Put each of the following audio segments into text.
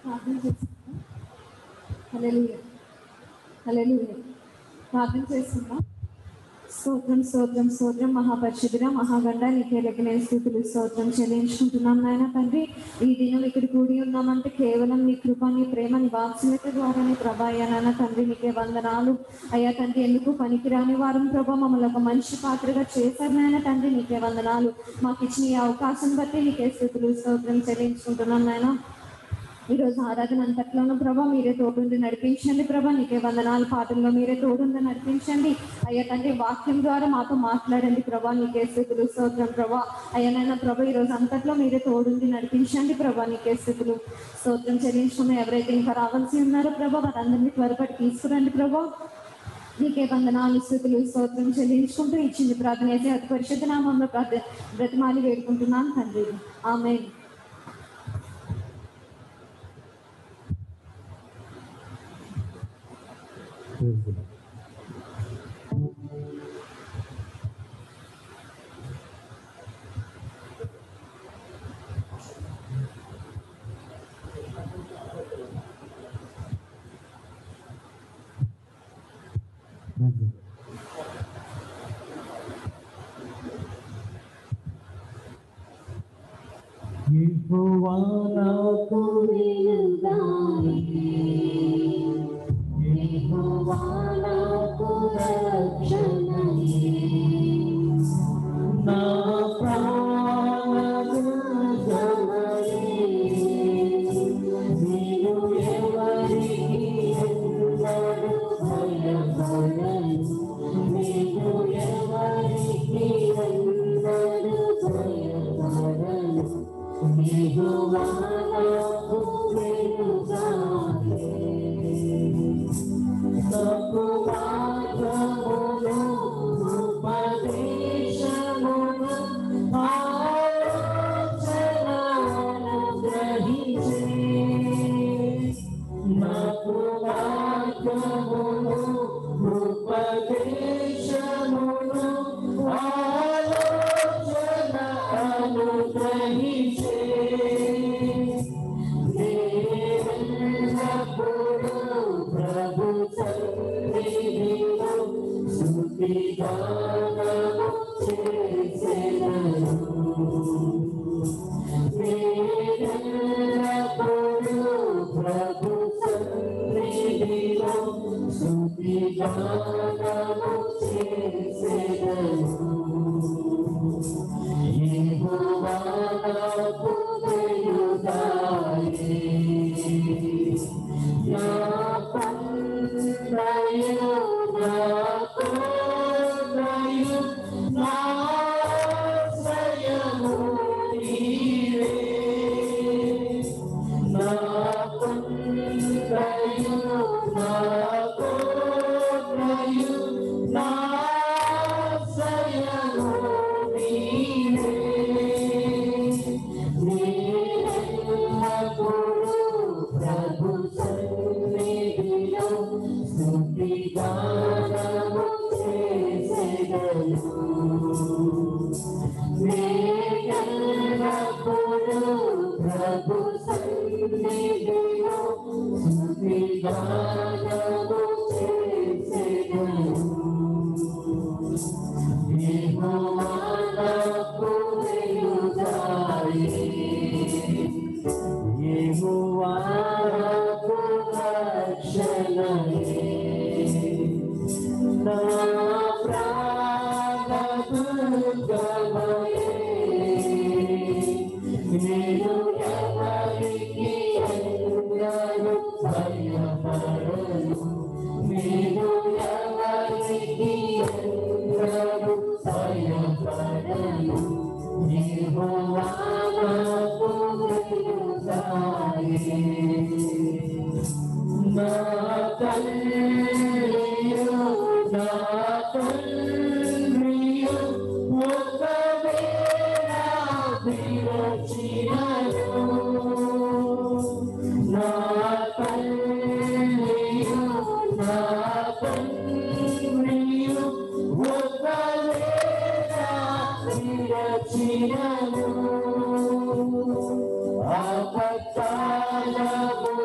ప్రార్థన చేసుకుందాం హల్లెలూయా హల్లెలూయా ప్రార్థన చేసుకుందాం స్తోత్రం స్తోత్రం స్తోత్రం మహాపరిషుడిగా మహాగండ నీకే లెక్కలే స్థితులు స్తోత్రం చెల్లించుకుంటున్నాం నాయన తండ్రి ఈ దినం ఇక్కడ కూడి ఉన్నామంటే కేవలం నీ కృప నీ ప్రేమ నీ వాత్సల్యత ద్వారా నీ ప్రభా అయ్యా నాన్న తండ్రి నీకే వందనాలు అయ్యా తండ్రి ఎందుకు పనికిరాని వారం ప్రభా మమ్మల్ని ఒక మంచి పాత్రగా చేశారు నాయన తండ్రి నీకే వందనాలు మాకు ఇచ్చిన ఈ అవకాశం బట్టి నీకే స్థితులు స్తోత్రం చెల్లించుకుంటున్నాం నాయన ఈ రోజు ఆరాధన అంతట్లోనూ ప్రభా మీరే తోడుండి నడిపించండి ప్రభా నీకే వందనాలు పాటల్లో మీరే తోడుండి నడిపించండి అయ్యా తండ్రి వాక్యం ద్వారా మాతో మాట్లాడండి ప్రభా నీకే స్థితులు స్తోత్రం ప్రభా అయ్యానైనా ప్రభా ఈ రోజు అంతట్లో మీరే తోడుండి నడిపించండి ప్రభా నీకే స్థితులు స్తోత్రం చెల్లించుకున్న ఎవరైతే ఇంకా రావాల్సి ఉన్నారో ప్రభా వారందరినీ త్వరపడి తీసుకురండి ప్రభా నీకే వందనాలు స్థుతులు స్తోత్రం చెల్లించుకుంటూ ఇచ్చింది ప్రార్థన అయితే అతి పరిశుద్ధ నామంలో ప్రార్థన బ్రతిమాలి వేడుకుంటున్నాను తండ్రి ఆమె యెహోవా నాకు వెలుగాయి. యెహోవా నాకు రక్షణయే. నా ప్రాణము గమనే. నేను ఎవరికి ఎన్నడూ భయపడను. నేను ఎవరికి ఎన్నడూ భయపడను. యెహోవా నాకు వెలుగాయే. నాకు మార్గమును ఉపదేశమును ఆలోచనను గ్రహించే. నాకు మార్గమును ఉపదేశమును ఆలోచనను గ్రహించే. నేనెల్లప్పుడూ ప్రభు సన్నిధిలో స్తుతిగానము చేసెదను. నేనెల్లప్పుడూ ప్రభు సన్నిధిలో స్తుతిగానము చేసెదను. యెహోవా నాకు వెలుగాయే. నా తండ్రియు, నా తోడయు, నా ఆశ్రయము నీవే. నా తండ్రియు, నా తోడయు, నా ఆశ్రయము నీవే. నేనెల్లప్పుడూ ప్రభు సన్నిధిలో స్తుతిగానము చేసెదను. నేనెల్లప్పుడూ ప్రభు సన్నిధిలో స్తుతిగానము చేసెదను. యెహోవా నాకు వెలుగాయే. యెహోవా నాకు రక్షణయే. నా ప్రాణదుర్గమయే. నేను ఎవరికి ఎన్నడూ భయపడను. నేను ఎవరికి ఎన్నడూ భయపడను. యెహోవా నాకు వెలుగాయే. నా తండ్రియు, నా తండ్రియు, ఒకవేళ విరచినను. నా తండ్రియు, నా తండ్రియు, ఒకవేళ విరచినను. ఆపత్కాలము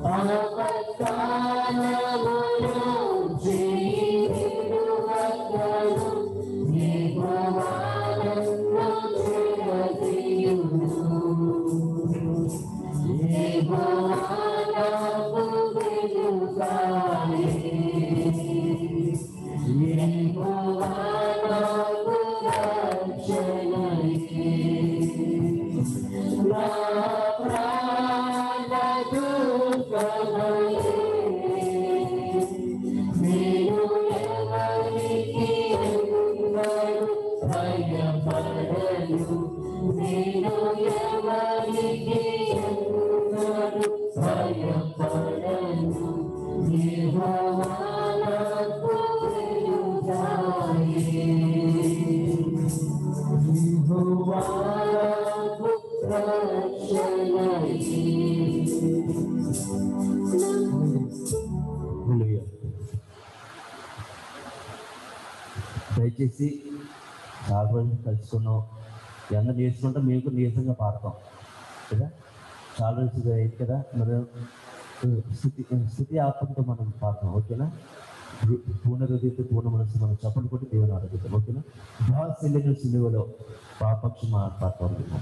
హల్లెలూయా. దయచేసి చాలా రోజులు కలుసుకున్నాం ఎంత నేర్చుకుంటే మీకు నీరసంగా పాడతాం కదా చాలా రోజులు అయింది కదా మనం స్థుతి స్థుతి ఆత్మతో మనం పాడతాం ఓకేనా హృ- పూర్ణ హృదయతో పూర్ణ మనసు మనం చప్పట్లు కొట్టి దేవుని ఆరోగ్యం ఓకేనా భాషల్లిన సిలువలో పాపక్షి మాట్లాడతాం అనుకున్నాం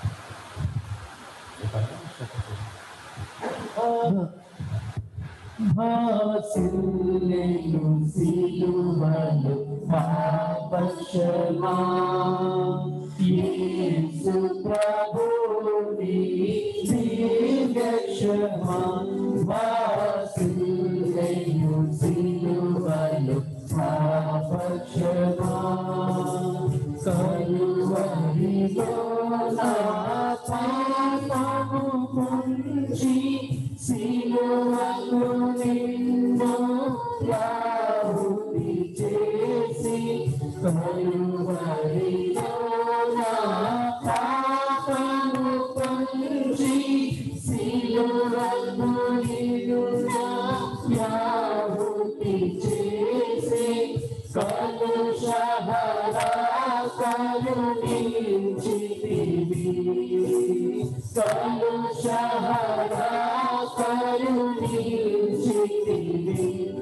భాసిల్లేలు సిలువలు పాపక్షమా యేసు ప్రభుని దివ్యక్షమా భాసిల్లేలు సిలువలు పాపక్షమా కలువరిలో నా పాపము ముంచి సిలువకు నిన్ను యాహుది చేసి కలువరిలో నా పాపము పంచి సిలువకు నిన్ను యాహుది చేసి కలుషహరా కరుణించితివి కలుషహరా కరుణించితివి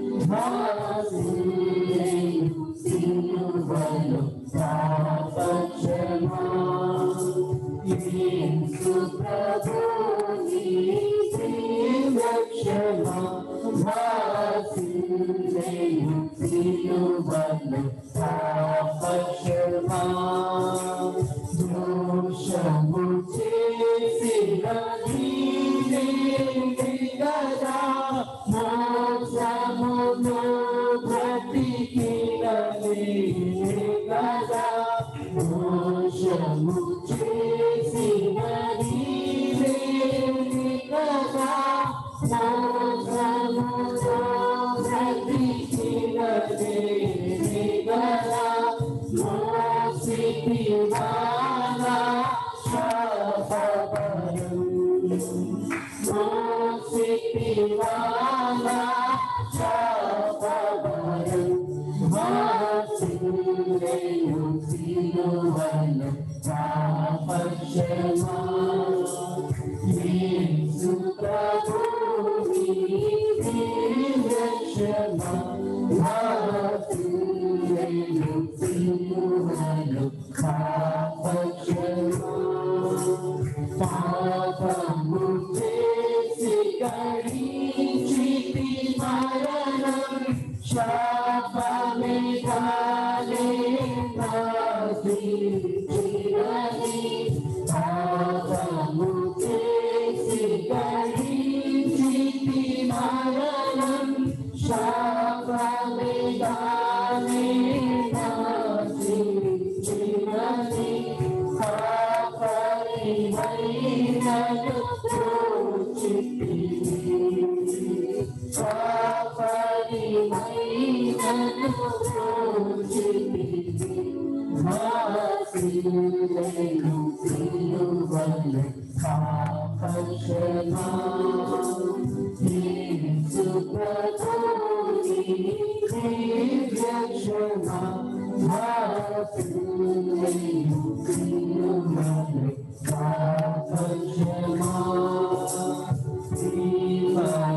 భాసిల్లేలు సిలువలు పాపక్షమా యేసు ప్రభుని దివ్యక్షమా భాసిల్లేలు సిలువలు పాపక్షమా దోషము చేసిన నీవే కదా మోసమును బ్రతికిన నీవే కదా దోషము చేసిన నీవే కదా మోసమును బ్రతికిన నీవే కదా మోసిపివానా శాపవరం మోసిపివానా శాపవరం వాసిలేయు సిలువలు పాపక్షమా యేసు ప్రభుని దివ్యక్షమా వాసిలేయు సిలువలు పాపక్షమా పాపము చేసి గడించితి మరణం శాపమే కాలే నాసి చిరని పాపము చేసి గడించితి మరణం శాపమే కాలే నాసి చిరని పాపరిమైనను ప్రోచితివి పాపరిమైనను ప్రోచితివి మాసిలేను సిలువలు పాపక్షమా యేసు ప్రభుని దివ్యక్షమా మాసిలేను సిలువలు పాపక్షమా శ్రీమా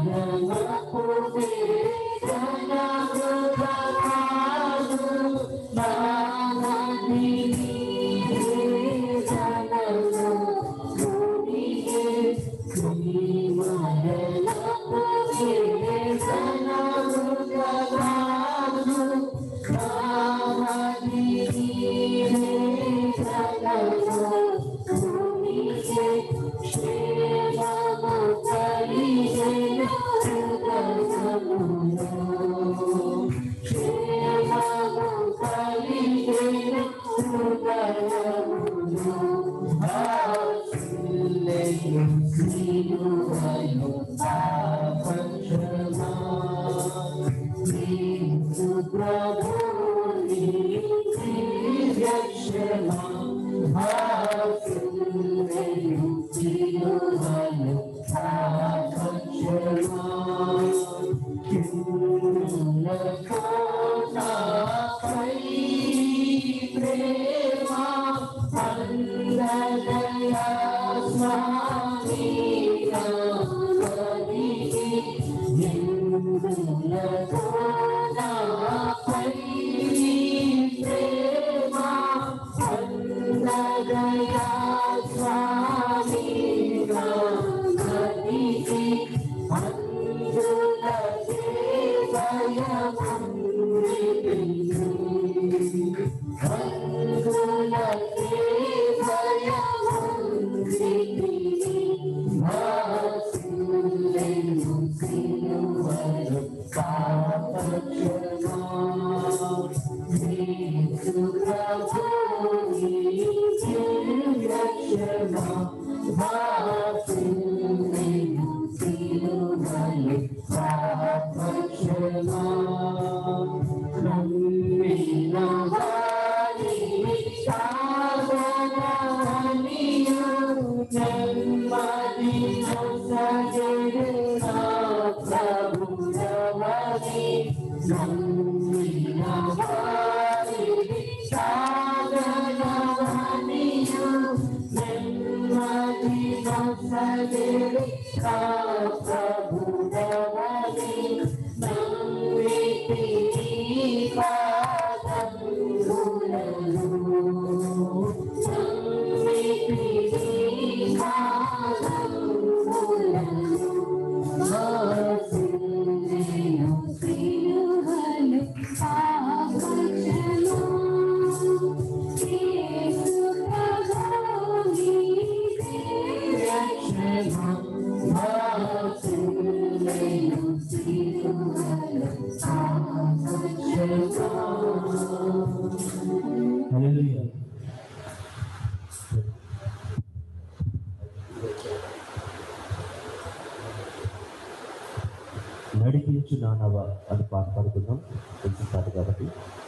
హల్లెలూయా నడిపించు నానవ అని పాట పాడుకుందాం తెలిసిన పాట కాబట్టి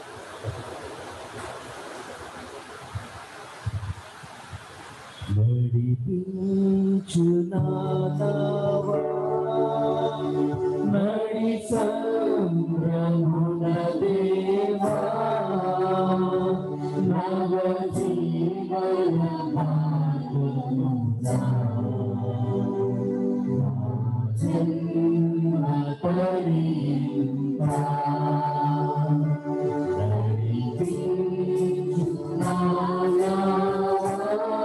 నడిపించు నానవ నడి సంద్రమున దేవా నవ జీవన జన్మ పరింపా నడిపించు నానవ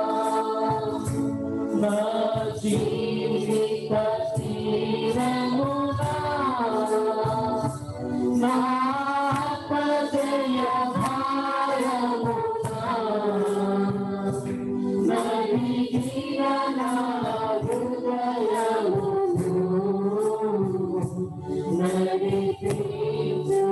నా జీవిత తీరమునా నా పదయ భారమునా నడిగిన నా హృదయమును నడిపించు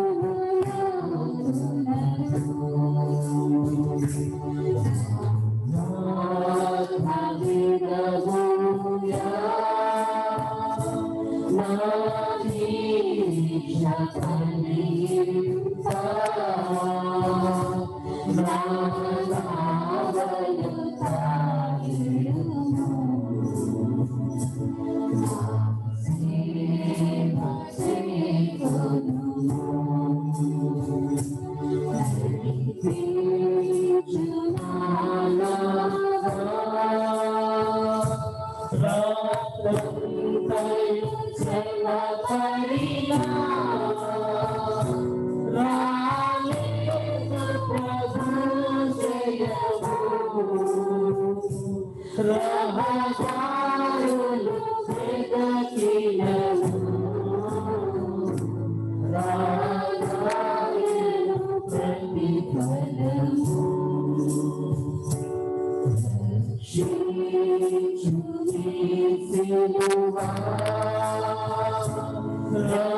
Shiva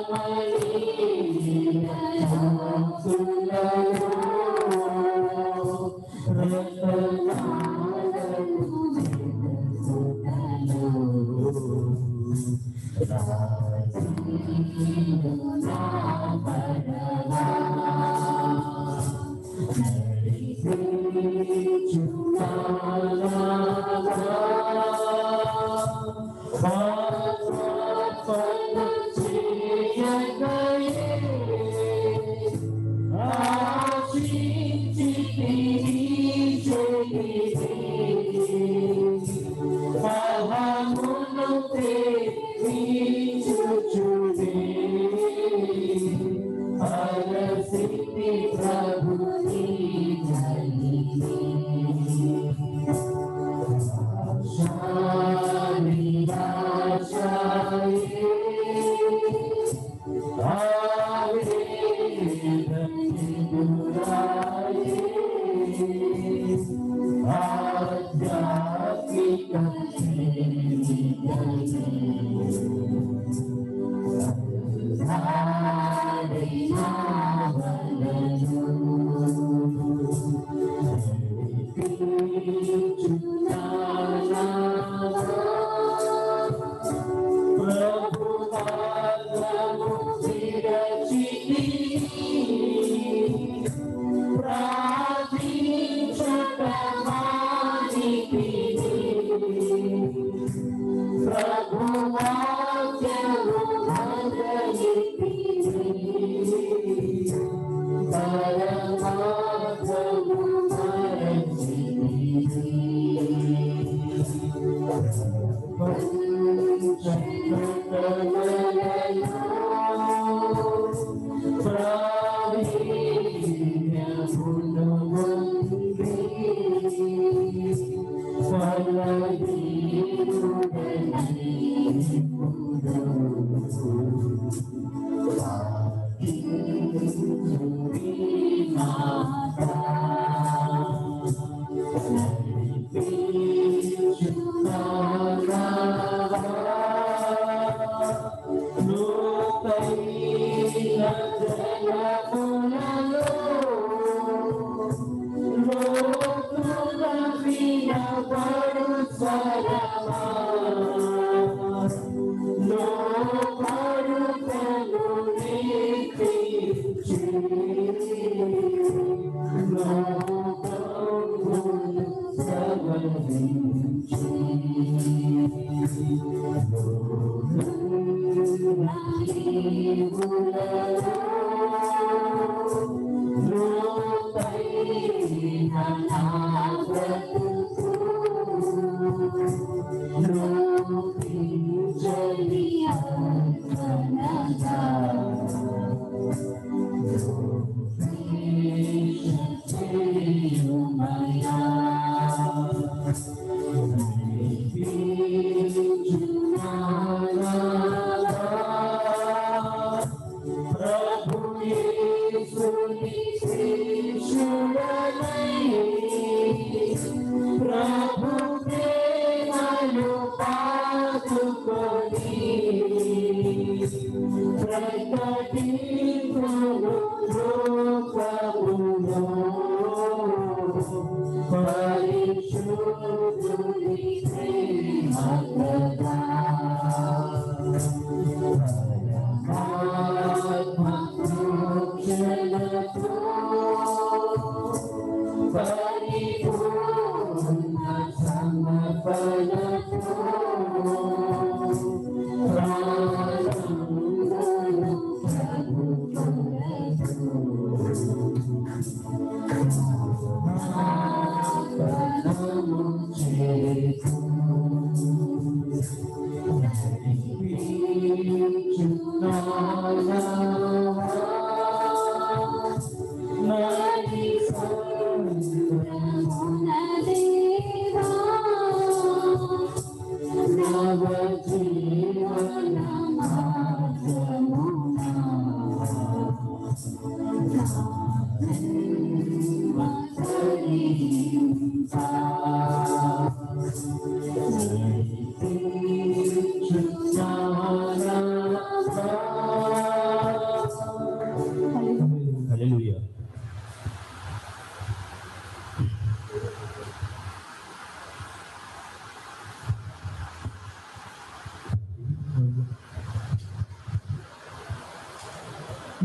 హల్లెలూయా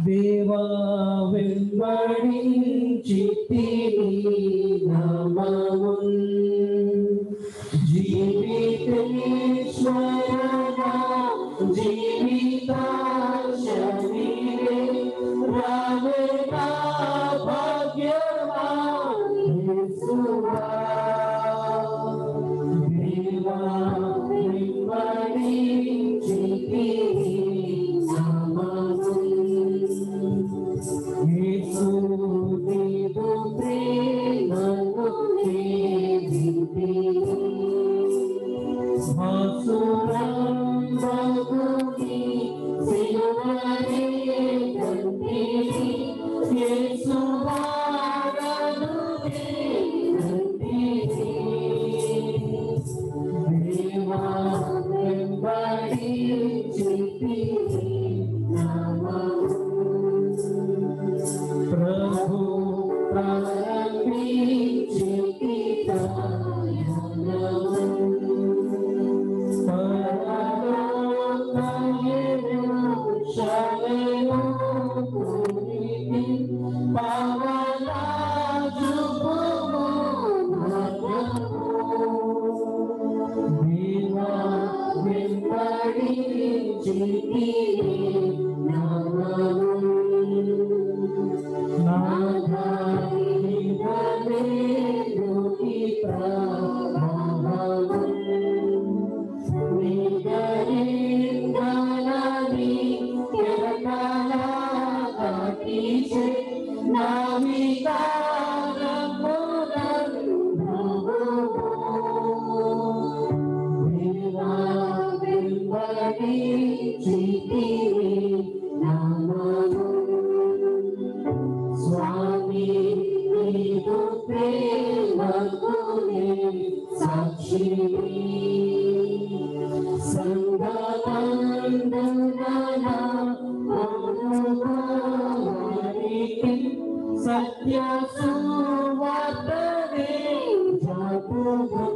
దేవా వెంబడించి నామమున్ జీవితేశ్వరగా జీవితాశనిరే రావే నా భాగ్యమా యేసువా దేవా వెంబడించి యేసు నీదు ప్రేమను దేవితే మాసురం బగుని సిలువరే కంటిని యేసు వారను కంటిని దేవా వెంబడి చితిని ప్రభు ప్రారంభించి స్వామి నీదు ప్రేమకు సాక్షి సత్య సువార్తనే జాతుగం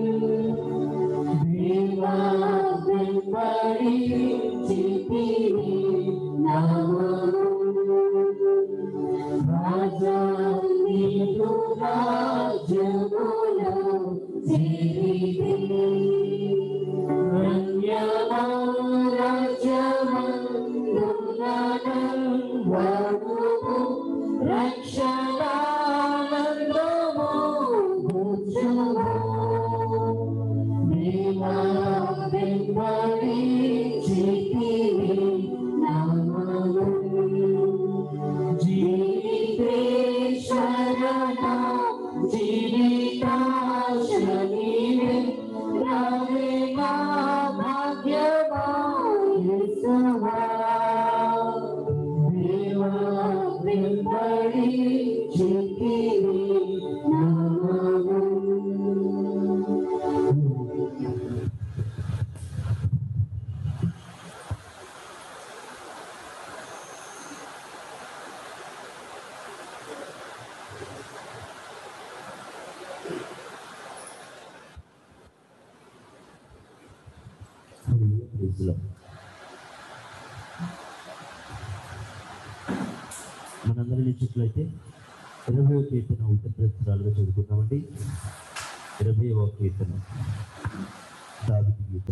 దేవా వెంబడి చితిని నామము రాజా నీదు రాజ్యములో చేరితే రమ్యమా రాజ్యమందులనం వడుపు రక్షణానందము భుజము దేవా వెంబడి చితిని నామము జీవితేశ్వరణ జీవితాశనివే రావే నా భాగ్యమా యేసువా దేవా వెంబడి చితిని నామము ప్రైజ్లో మనందరి నిశ్చితులైతే ఇరవై కీర్తన ఉత్తర ప్రస్తుతాలుగా చదువుకున్నామండి ఇరవై ఒక కీర్తన దావిది కీర్తన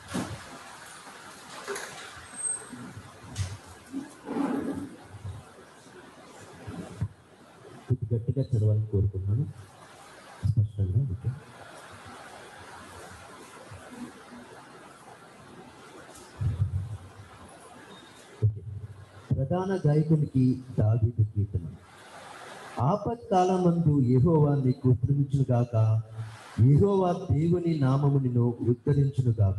ఇది గట్టిగా చదవాలని కోరుకుంటున్నాను స్పష్టంగా ఓకే ఓకే. ప్రధాన గాయకునికి దావీదు కీర్తన ఆపత్కాలమందు యెహోవా నీకు ఉత్తరించును గాక యెహోవా దేవుని నామము నిన్ను ఉద్ధరించును గాక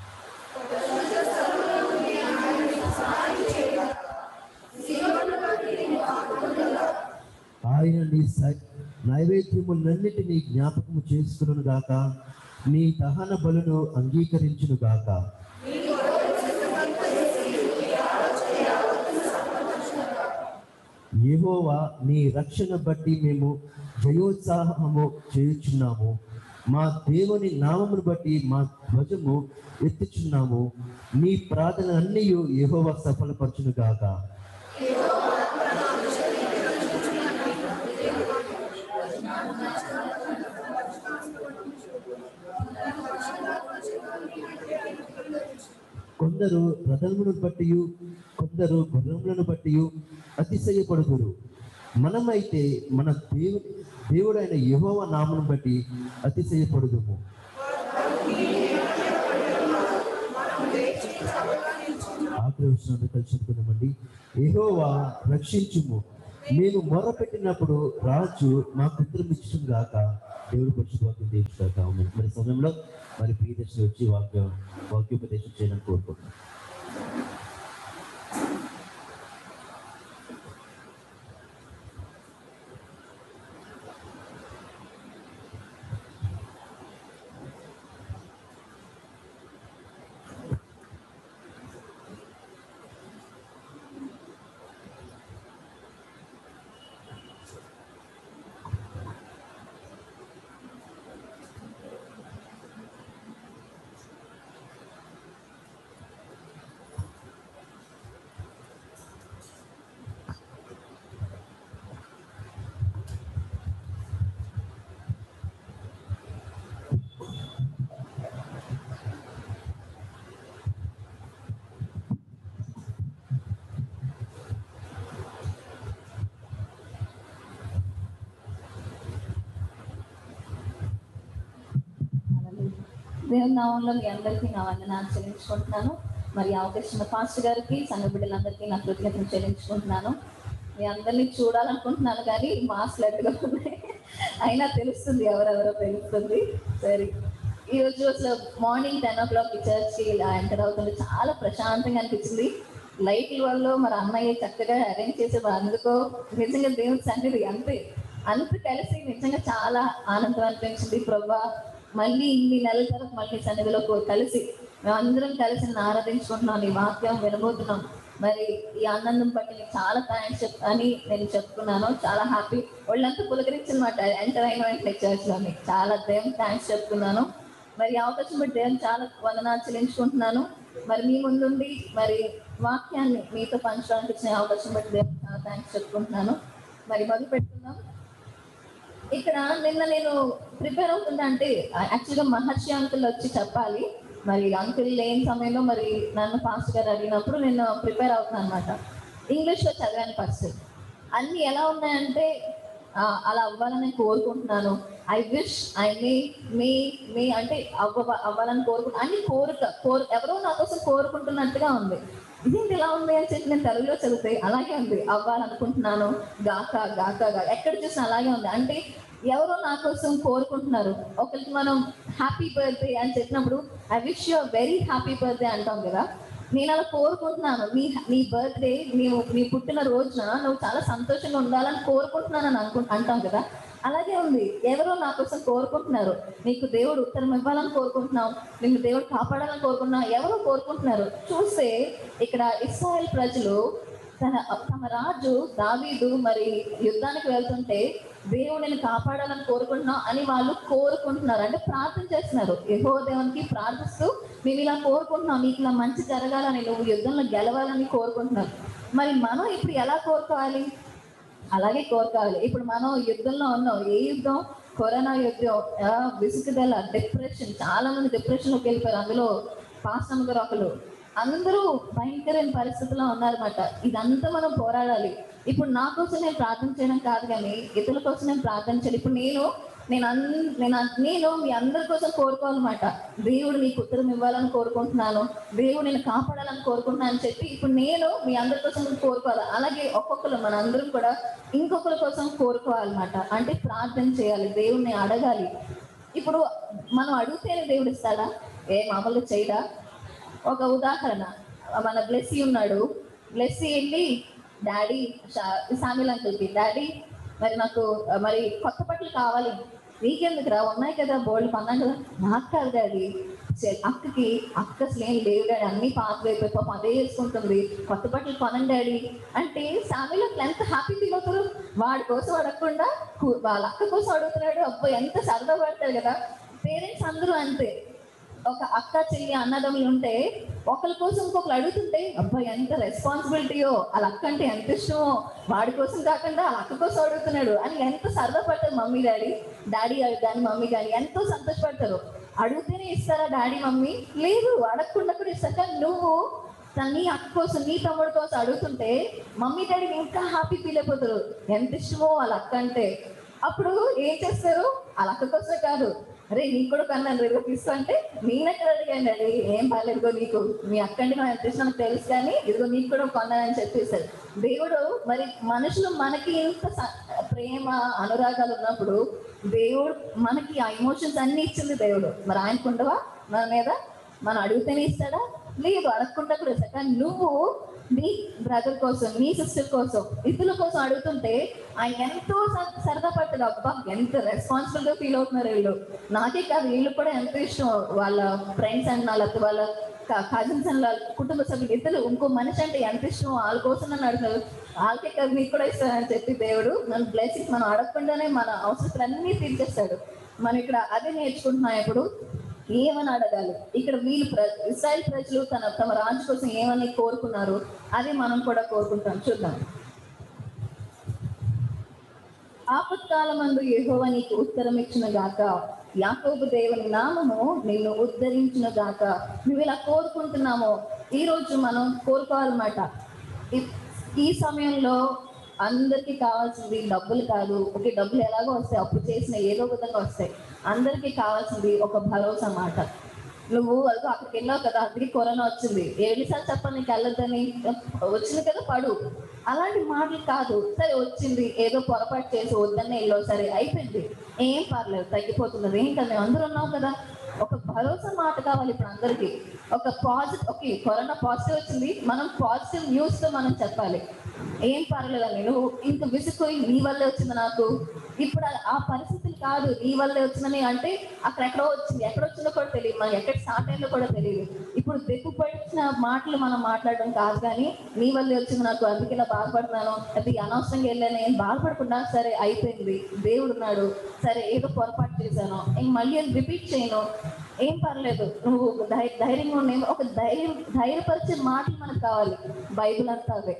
ఆయన నీ స- నైవేద్యములన్నిటినీ జ్ఞాపకము చేసుకును గాక నీ దహన బలును అంగీకరించును గాక యెహోవా నీ రక్షణ బట్టి మేము జయోత్సాహము చేయుచున్నాము మా దేవుని నామమును బట్టి మా ధ్వజము ఎత్తుచున్నాము నీ ప్రార్థన అన్నీ యెహోవా సఫలపరచును గాక కొందరు రథములను బట్టి కొందరు గుర్రములను బట్టి అతిశయపడుదురు మనమైతే మన దేవు దేవుడైన యెహోవా నామను బట్టి అతిశయపడుదుము ఆఖరి వచనాన్ని కలిసి చదువుకుందామండి యెహోవా రక్షించుము మేము మొరపెట్టినప్పుడు రాజు మాకు ఉత్తరం ఇచ్చడం గాక దేవుడు పరిశుద్ధ వాక్యం తీర్చుగాక ఆమేన్. మరి సమయంలో మరి ప్రియదర్శి వచ్చి వాక్య వాక్యోపదేశం చేయడానికి కోరుకుంటున్నాను దేవుని నామంలో మీ అందరికీ నా వందనాలు చెల్లించుకుంటున్నాను మరి అవకాశం పాస్టర్ గారికి సంఘ బిడ్డలందరికీ నా కృతజ్ఞతలు చెల్లించుకుంటున్నాను మీ అందరినీ చూడాలనుకుంటున్నాను కానీ మాస్క్ లెట్గా ఉన్నాయి అయినా తెలుస్తుంది ఎవరెవరో తెలుస్తుంది సరే ఈ రోజు అసలు మార్నింగ్ టెన్ ఓ క్లాక్ చర్చ్కి ఇలా ఎంటర్ అవుతుంటే చాలా ప్రశాంతంగా అనిపించింది లైట్ల వల్ల మరి అన్నయ్య చక్కగా అరేంజ్ చేసే అందుకో నిజంగా దేవుని సన్నిధి అంతే అంత కలిసి నిజంగా చాలా ఆనందం అనిపించింది ప్రభా మళ్ళీ ఇన్ని నెలల తర్వాత మళ్ళీ సన్నిధిలో కూ- కలిసి మేమందరం కలిసి నిన్ను ఆరాధించుకుంటున్నాం నీ వాక్యం వినబోతున్నాం మరి ఈ ఆనందం బట్టి నీకు చాలా థ్యాంక్స్ చెప్ అని నేను చెప్తున్నాను చాలా హ్యాపీ వాళ్ళంతా పులకరించనమాట ఎంటర్ అయిన వెంటనే చర్చ్లోని చాలా దేవుని థ్యాంక్స్ చెప్తున్నాను మరి ఈ అవకాశం బట్టి దేవుని చాలా వందనాలు చెల్లించుకుంటున్నాను మరి మీ ముందుండి మరి వాక్యాన్ని మీతో పంచడానికి ఇచ్చిన అవకాశం బట్టి దేవుని చాలా థ్యాంక్స్ చెప్పుకుంటున్నాను మరి మొదలు పెట్టుకుందాం ఇక్కడ నిన్న నేను ప్రిపేర్ అవుతుందా అంటే యాక్చువల్గా మహర్షి అంకుల్ వచ్చి చెప్పాలి మరి అంకుల్ లేని సమయంలో మరి నన్ను పాస్ట్ గారు అడిగినప్పుడు నేను ప్రిపేర్ అవుతున్నాను అనమాట ఇంగ్లీష్లో చదివాను ఫస్ట్ అన్ని ఎలా ఉన్నాయంటే ఆ, అలా అవ్వాలని కోరుకుంటున్నాను I wish I may may may అంటే అవ్వ అవ్వాలని కోరుకుంటున్నాను అన్ని కోరిక కోరు ఎవరో నా కోసం కోరుకుంటున్నట్టుగా ఉంది ఇదేంటి ఇలా ఉంది అని చెప్పి నేను తెలుగులో చదివితే అలాగే ఉంది అవ్వాలనుకుంటున్నాను గాక గాక గా ఎక్కడ చూసినా అలాగే ఉంది అంటే ఎవరో నా కోసం కోరుకుంటున్నారు ఒకరికి మనం హ్యాపీ బర్త్డే అని చెప్పినప్పుడు I wish you very happy birthday అంటాం కదా నేను అలా కోరుకుంటున్నాను నీ నీ బర్త్డే నీవు నీ పుట్టిన రోజున నువ్వు చాలా సంతోషంగా ఉండాలని కోరుకుంటున్నానని అనుకు అంటాం కదా అలాగే ఉంది ఎవరో నా కోసం కోరుకుంటున్నారు నీకు దేవుడు ఉత్తరం ఇవ్వాలని కోరుకుంటున్నావు నిన్ను దేవుడు కాపాడాలని కోరుకుంటున్నావు ఎవరో కోరుకుంటున్నారు చూస్తే ఇక్కడ ఇస్రాయల్ ప్రజలు తన తమ రాజు దావీదు మరి యుద్ధానికి వెళ్తుంటే దేవుడిని కాపాడాలని కోరుకుంటున్నాం అని వాళ్ళు కోరుకుంటున్నారు అంటే ప్రార్థన చేస్తున్నారు యహో దేవునికి ప్రార్థిస్తూ మేము ఇలా కోరుకుంటున్నాం నీకు ఇలా మంచి జరగాలని నువ్వు యుద్ధంలో గెలవాలని కోరుకుంటున్నారు మరి మనం ఇప్పుడు ఎలా కోరుకోవాలి అలాగే కోరుకోవాలి ఇప్పుడు మనం యుద్ధంలో ఉన్నాం ఏ యుద్ధం కరోనా యుద్ధం ఆ, విసుగుదల డిప్రెషన్ చాలా మంది డిప్రెషన్ లోకి వెళ్ళిపోయారు అందులో పాస్టమ్ గారు ఒకరు అందరూ భయంకరమైన పరిస్థితిలో ఉన్నారన్నమాట ఇదంతా మనం పోరాడాలి ఇప్పుడు నా కోసం నేను ప్రార్థన చేయడం కాదు కానీ ఇతరుల కోసం నేను ప్రార్థన చేయాలి ఇప్పుడు నేను నేను అన్ నేను అన్- నేను మీ అందరి కోసం కోరుకోవాలన్నమాట దేవుడు నీకు ఉత్తరం ఇవ్వాలని కోరుకుంటున్నాను దేవుడు నేను కాపాడాలని కోరుకుంటున్నాను అని చెప్పి ఇప్పుడు నేను మీ అందరి కోసం కోరుకోవాలి అలాగే ఒక్కొక్కరు మన అందరం కూడా ఇంకొకరి కోసం కోరుకోవాలన్నమాట అంటే ప్రార్థన చేయాలి దేవుడిని అడగాలి ఇప్పుడు మనం అడిగితేనే దేవుడు ఇస్తాడా ఏ మామూలుగా చేయడా ఒక ఉదాహరణ మన బ్లెస్సీ ఉన్నాడు బ్లెస్సీ వెళ్ళి డాడీ సామిల్ అంకుల్కి డాడీ మరి నాకు ఆ, మరి కొత్త బట్టలు కావాలి నీకెందుకు రా ఉన్నాయి కదా బోల్డ్ కొన్నాను కదా నాకు కాదు డాడీ చె- అక్కకి అక్క అసలు ఏం లేవు డాడీ అన్ని పాత అయిపోయి పాపం అదే వేసుకుంటుంది కొత్త బట్టలు కొనండి డాడీ అంటే సామిల్ అసలు ఎంత హ్యాపీ ఫీల్ అవుతారు వాడి కోసం అడగకుండా కు- వాళ్ళ అక్క కోసం అడుగుతున్నాడు అబ్బాయి ఎంత సరదా పడతాడు కదా పేరెంట్స్ అందరూ అంతే ఒక అక్క చెల్లి అన్నదమ్ములు ఉంటే ఒకరి కోసం ఇంకొకరు అడుగుతుంటే అబ్బాయి ఎంత రెస్పాన్సిబిలిటీయో వాళ్ళ అక్క అంటే ఎంత ఇష్టమో వాడి కోసం కాకుండా వాళ్ళ అక్క కోసం అడుగుతున్నాడు అని ఎంత సరదా పడతారు మమ్మీ డాడీ డాడీ కానీ మమ్మీ కానీ ఎంతో సంతోషపడతారు అడిగితేనే ఇస్తారా డాడీ మమ్మీ లేదు అడగకుండా కూడా ఇస్తారు కానీ నువ్వు తన నీ అక్క కోసం నీ తమ్ముడు కోసం అడుగుతుంటే మమ్మీ డాడీ ఇంకా హ్యాపీ ఫీల్ అయిపోతారు ఎంత ఇష్టమో వాళ్ళ అక్క అంటే అప్పుడు ఏం చేస్తారు వాళ్ళ అక్క కోసమే కాదు అరే నీకు కూడా కన్నాను రేపు తీసుకో అంటే నేనెక్కడ అడిగాను అది ఏం బాగాలేదుగో నీకు మీ అక్క అంటే నాకు ఎంత ఇష్టం నాకు తెలుసు కానీ ఇదిగో నీకు కూడా కొన్నానని చెప్పేశారు దేవుడు మరి మనుషులు మనకి ఇంత స- ప్రేమ అనురాగాలు ఉన్నప్పుడు దేవుడు మనకి ఆ ఎమోషన్స్ అన్ని ఇచ్చింది దేవుడు మరి ఆయనకు ఉండవా మన మీద మనం అడిగితేనే ఇస్తాడా లేదు అడగకుండా కూడా ఇస్తాడు కానీ నువ్వు నీ బ్రదర్ కోసం నీ సిస్టర్ కోసం ఇతరుల కోసం అడుగుతుంటే ఆయన ఎంతో స- సరదా పట్టదు అబ్బా ఎంత రెస్పాన్సిబుల్ గా ఫీల్ అవుతున్నారు వీళ్ళు నాకే కాదు వీళ్ళు కూడా ఎంతో ఇష్టం వాళ్ళ ఫ్రెండ్స్ అన్నా లేకపోతే వాళ్ళ కజిన్స్ అన్న కుటుంబ సభ్యులు ఇద్దరు ఇంకో మనిషి అంటే ఎంత ఇష్టం వాళ్ళ కోసం నన్ను అడుగుతారు వాళ్ళకే కాదు నీకు కూడా ఇస్తానని చెప్పి దేవుడు మన బ్లెస్సింగ్ మనం అడగకుండానే మన అవసరాలన్నీ తీర్చేస్తాడు మనం ఇక్కడ అదే నేర్చుకుంటున్నాం ఇప్పుడు ఏమని అడగాలి ఇక్కడ వీళ్ళు ప్ర ఇస్రాయల్ ప్రజలు తన తమ రాజు కోసం ఏమని కోరుకున్నారు అది మనం కూడా కోరుకుంటాం చూద్దాం ఆపత్కాలమందు యెహోవా నీకు ఉత్తరం ఇచ్చిన గాక యాకోబు దేవుని నామము నిన్ను ఉద్ధరించిన గాక నువ్వు ఇలా కోరుకుంటున్నామో ఈ రోజు మనం కోరుకోవాలన్నమాట ఈ- ఈ సమయంలో అందరికీ కావాల్సింది డబ్బులు కాదు ఓకే డబ్బులు ఎలాగో వస్తాయి అప్పు చేసిన ఏదో విధంగా వస్తాయి అందరికీ కావాల్సింది ఒక భరోసా మాట నువ్వు అదిగో అక్కడికి వెళ్ళావు కదా అందుకే కరోనా వచ్చింది ఏడుసార్లు చెప్పాలి నీకు వెళ్ళొద్దని వచ్చింది కదా పడు అలాంటి మాటలు కాదు సరే వచ్చింది ఏదో పొరపాటు చేసి వద్దనే వెళ్ళావు సరే అయిపోయింది ఏం పర్లేదు తగ్గిపోతున్నది ఏం కదా మేము అందరూ ఉన్నాం కదా ఒక భరోసా మాట కావాలి ఇప్పుడు అందరికీ ఒక పాజిటివ్ ఓకే కరోనా పాజిటివ్ వచ్చింది మనం పాజిటివ్ న్యూస్ తో మనం చెప్పాలి ఏం పర్లేదని నువ్వు ఇంక విసిపోయి నీ వల్లే వచ్చింది నాకు ఇప్పుడు ఆ- ఆ పరిస్థితులు కాదు నీ వల్లే వచ్చిందని అంటే అక్కడ ఎక్కడో వచ్చింది ఎక్కడ వచ్చిందో కూడా తెలియదు మనం ఎక్కడ స్టార్ట్ అయిందో కూడా తెలియదు ఇప్పుడు దెబ్బపడిన మాటలు మనం మాట్లాడడం కాదు కానీ నీ వల్లే వచ్చింది నాకు అందుకే ఇలా బాధపడుతున్నాను అది అనవసరంగా వెళ్ళాను ఏం బాధపడకుండా సరే అయిపోయింది దేవుడు ఉన్నాడు సరే ఏదో పొరపాటు చేశాను ఇంక మళ్ళీ అది రిపీట్ చేయను ఏం పర్లేదు నువ్వు ధై- ధైర్యంగా ఉండే ఒక ధైర్యం ధైర్యపరిచే మాటలు మనకు కావాలి బైబిల్ అంతా అవే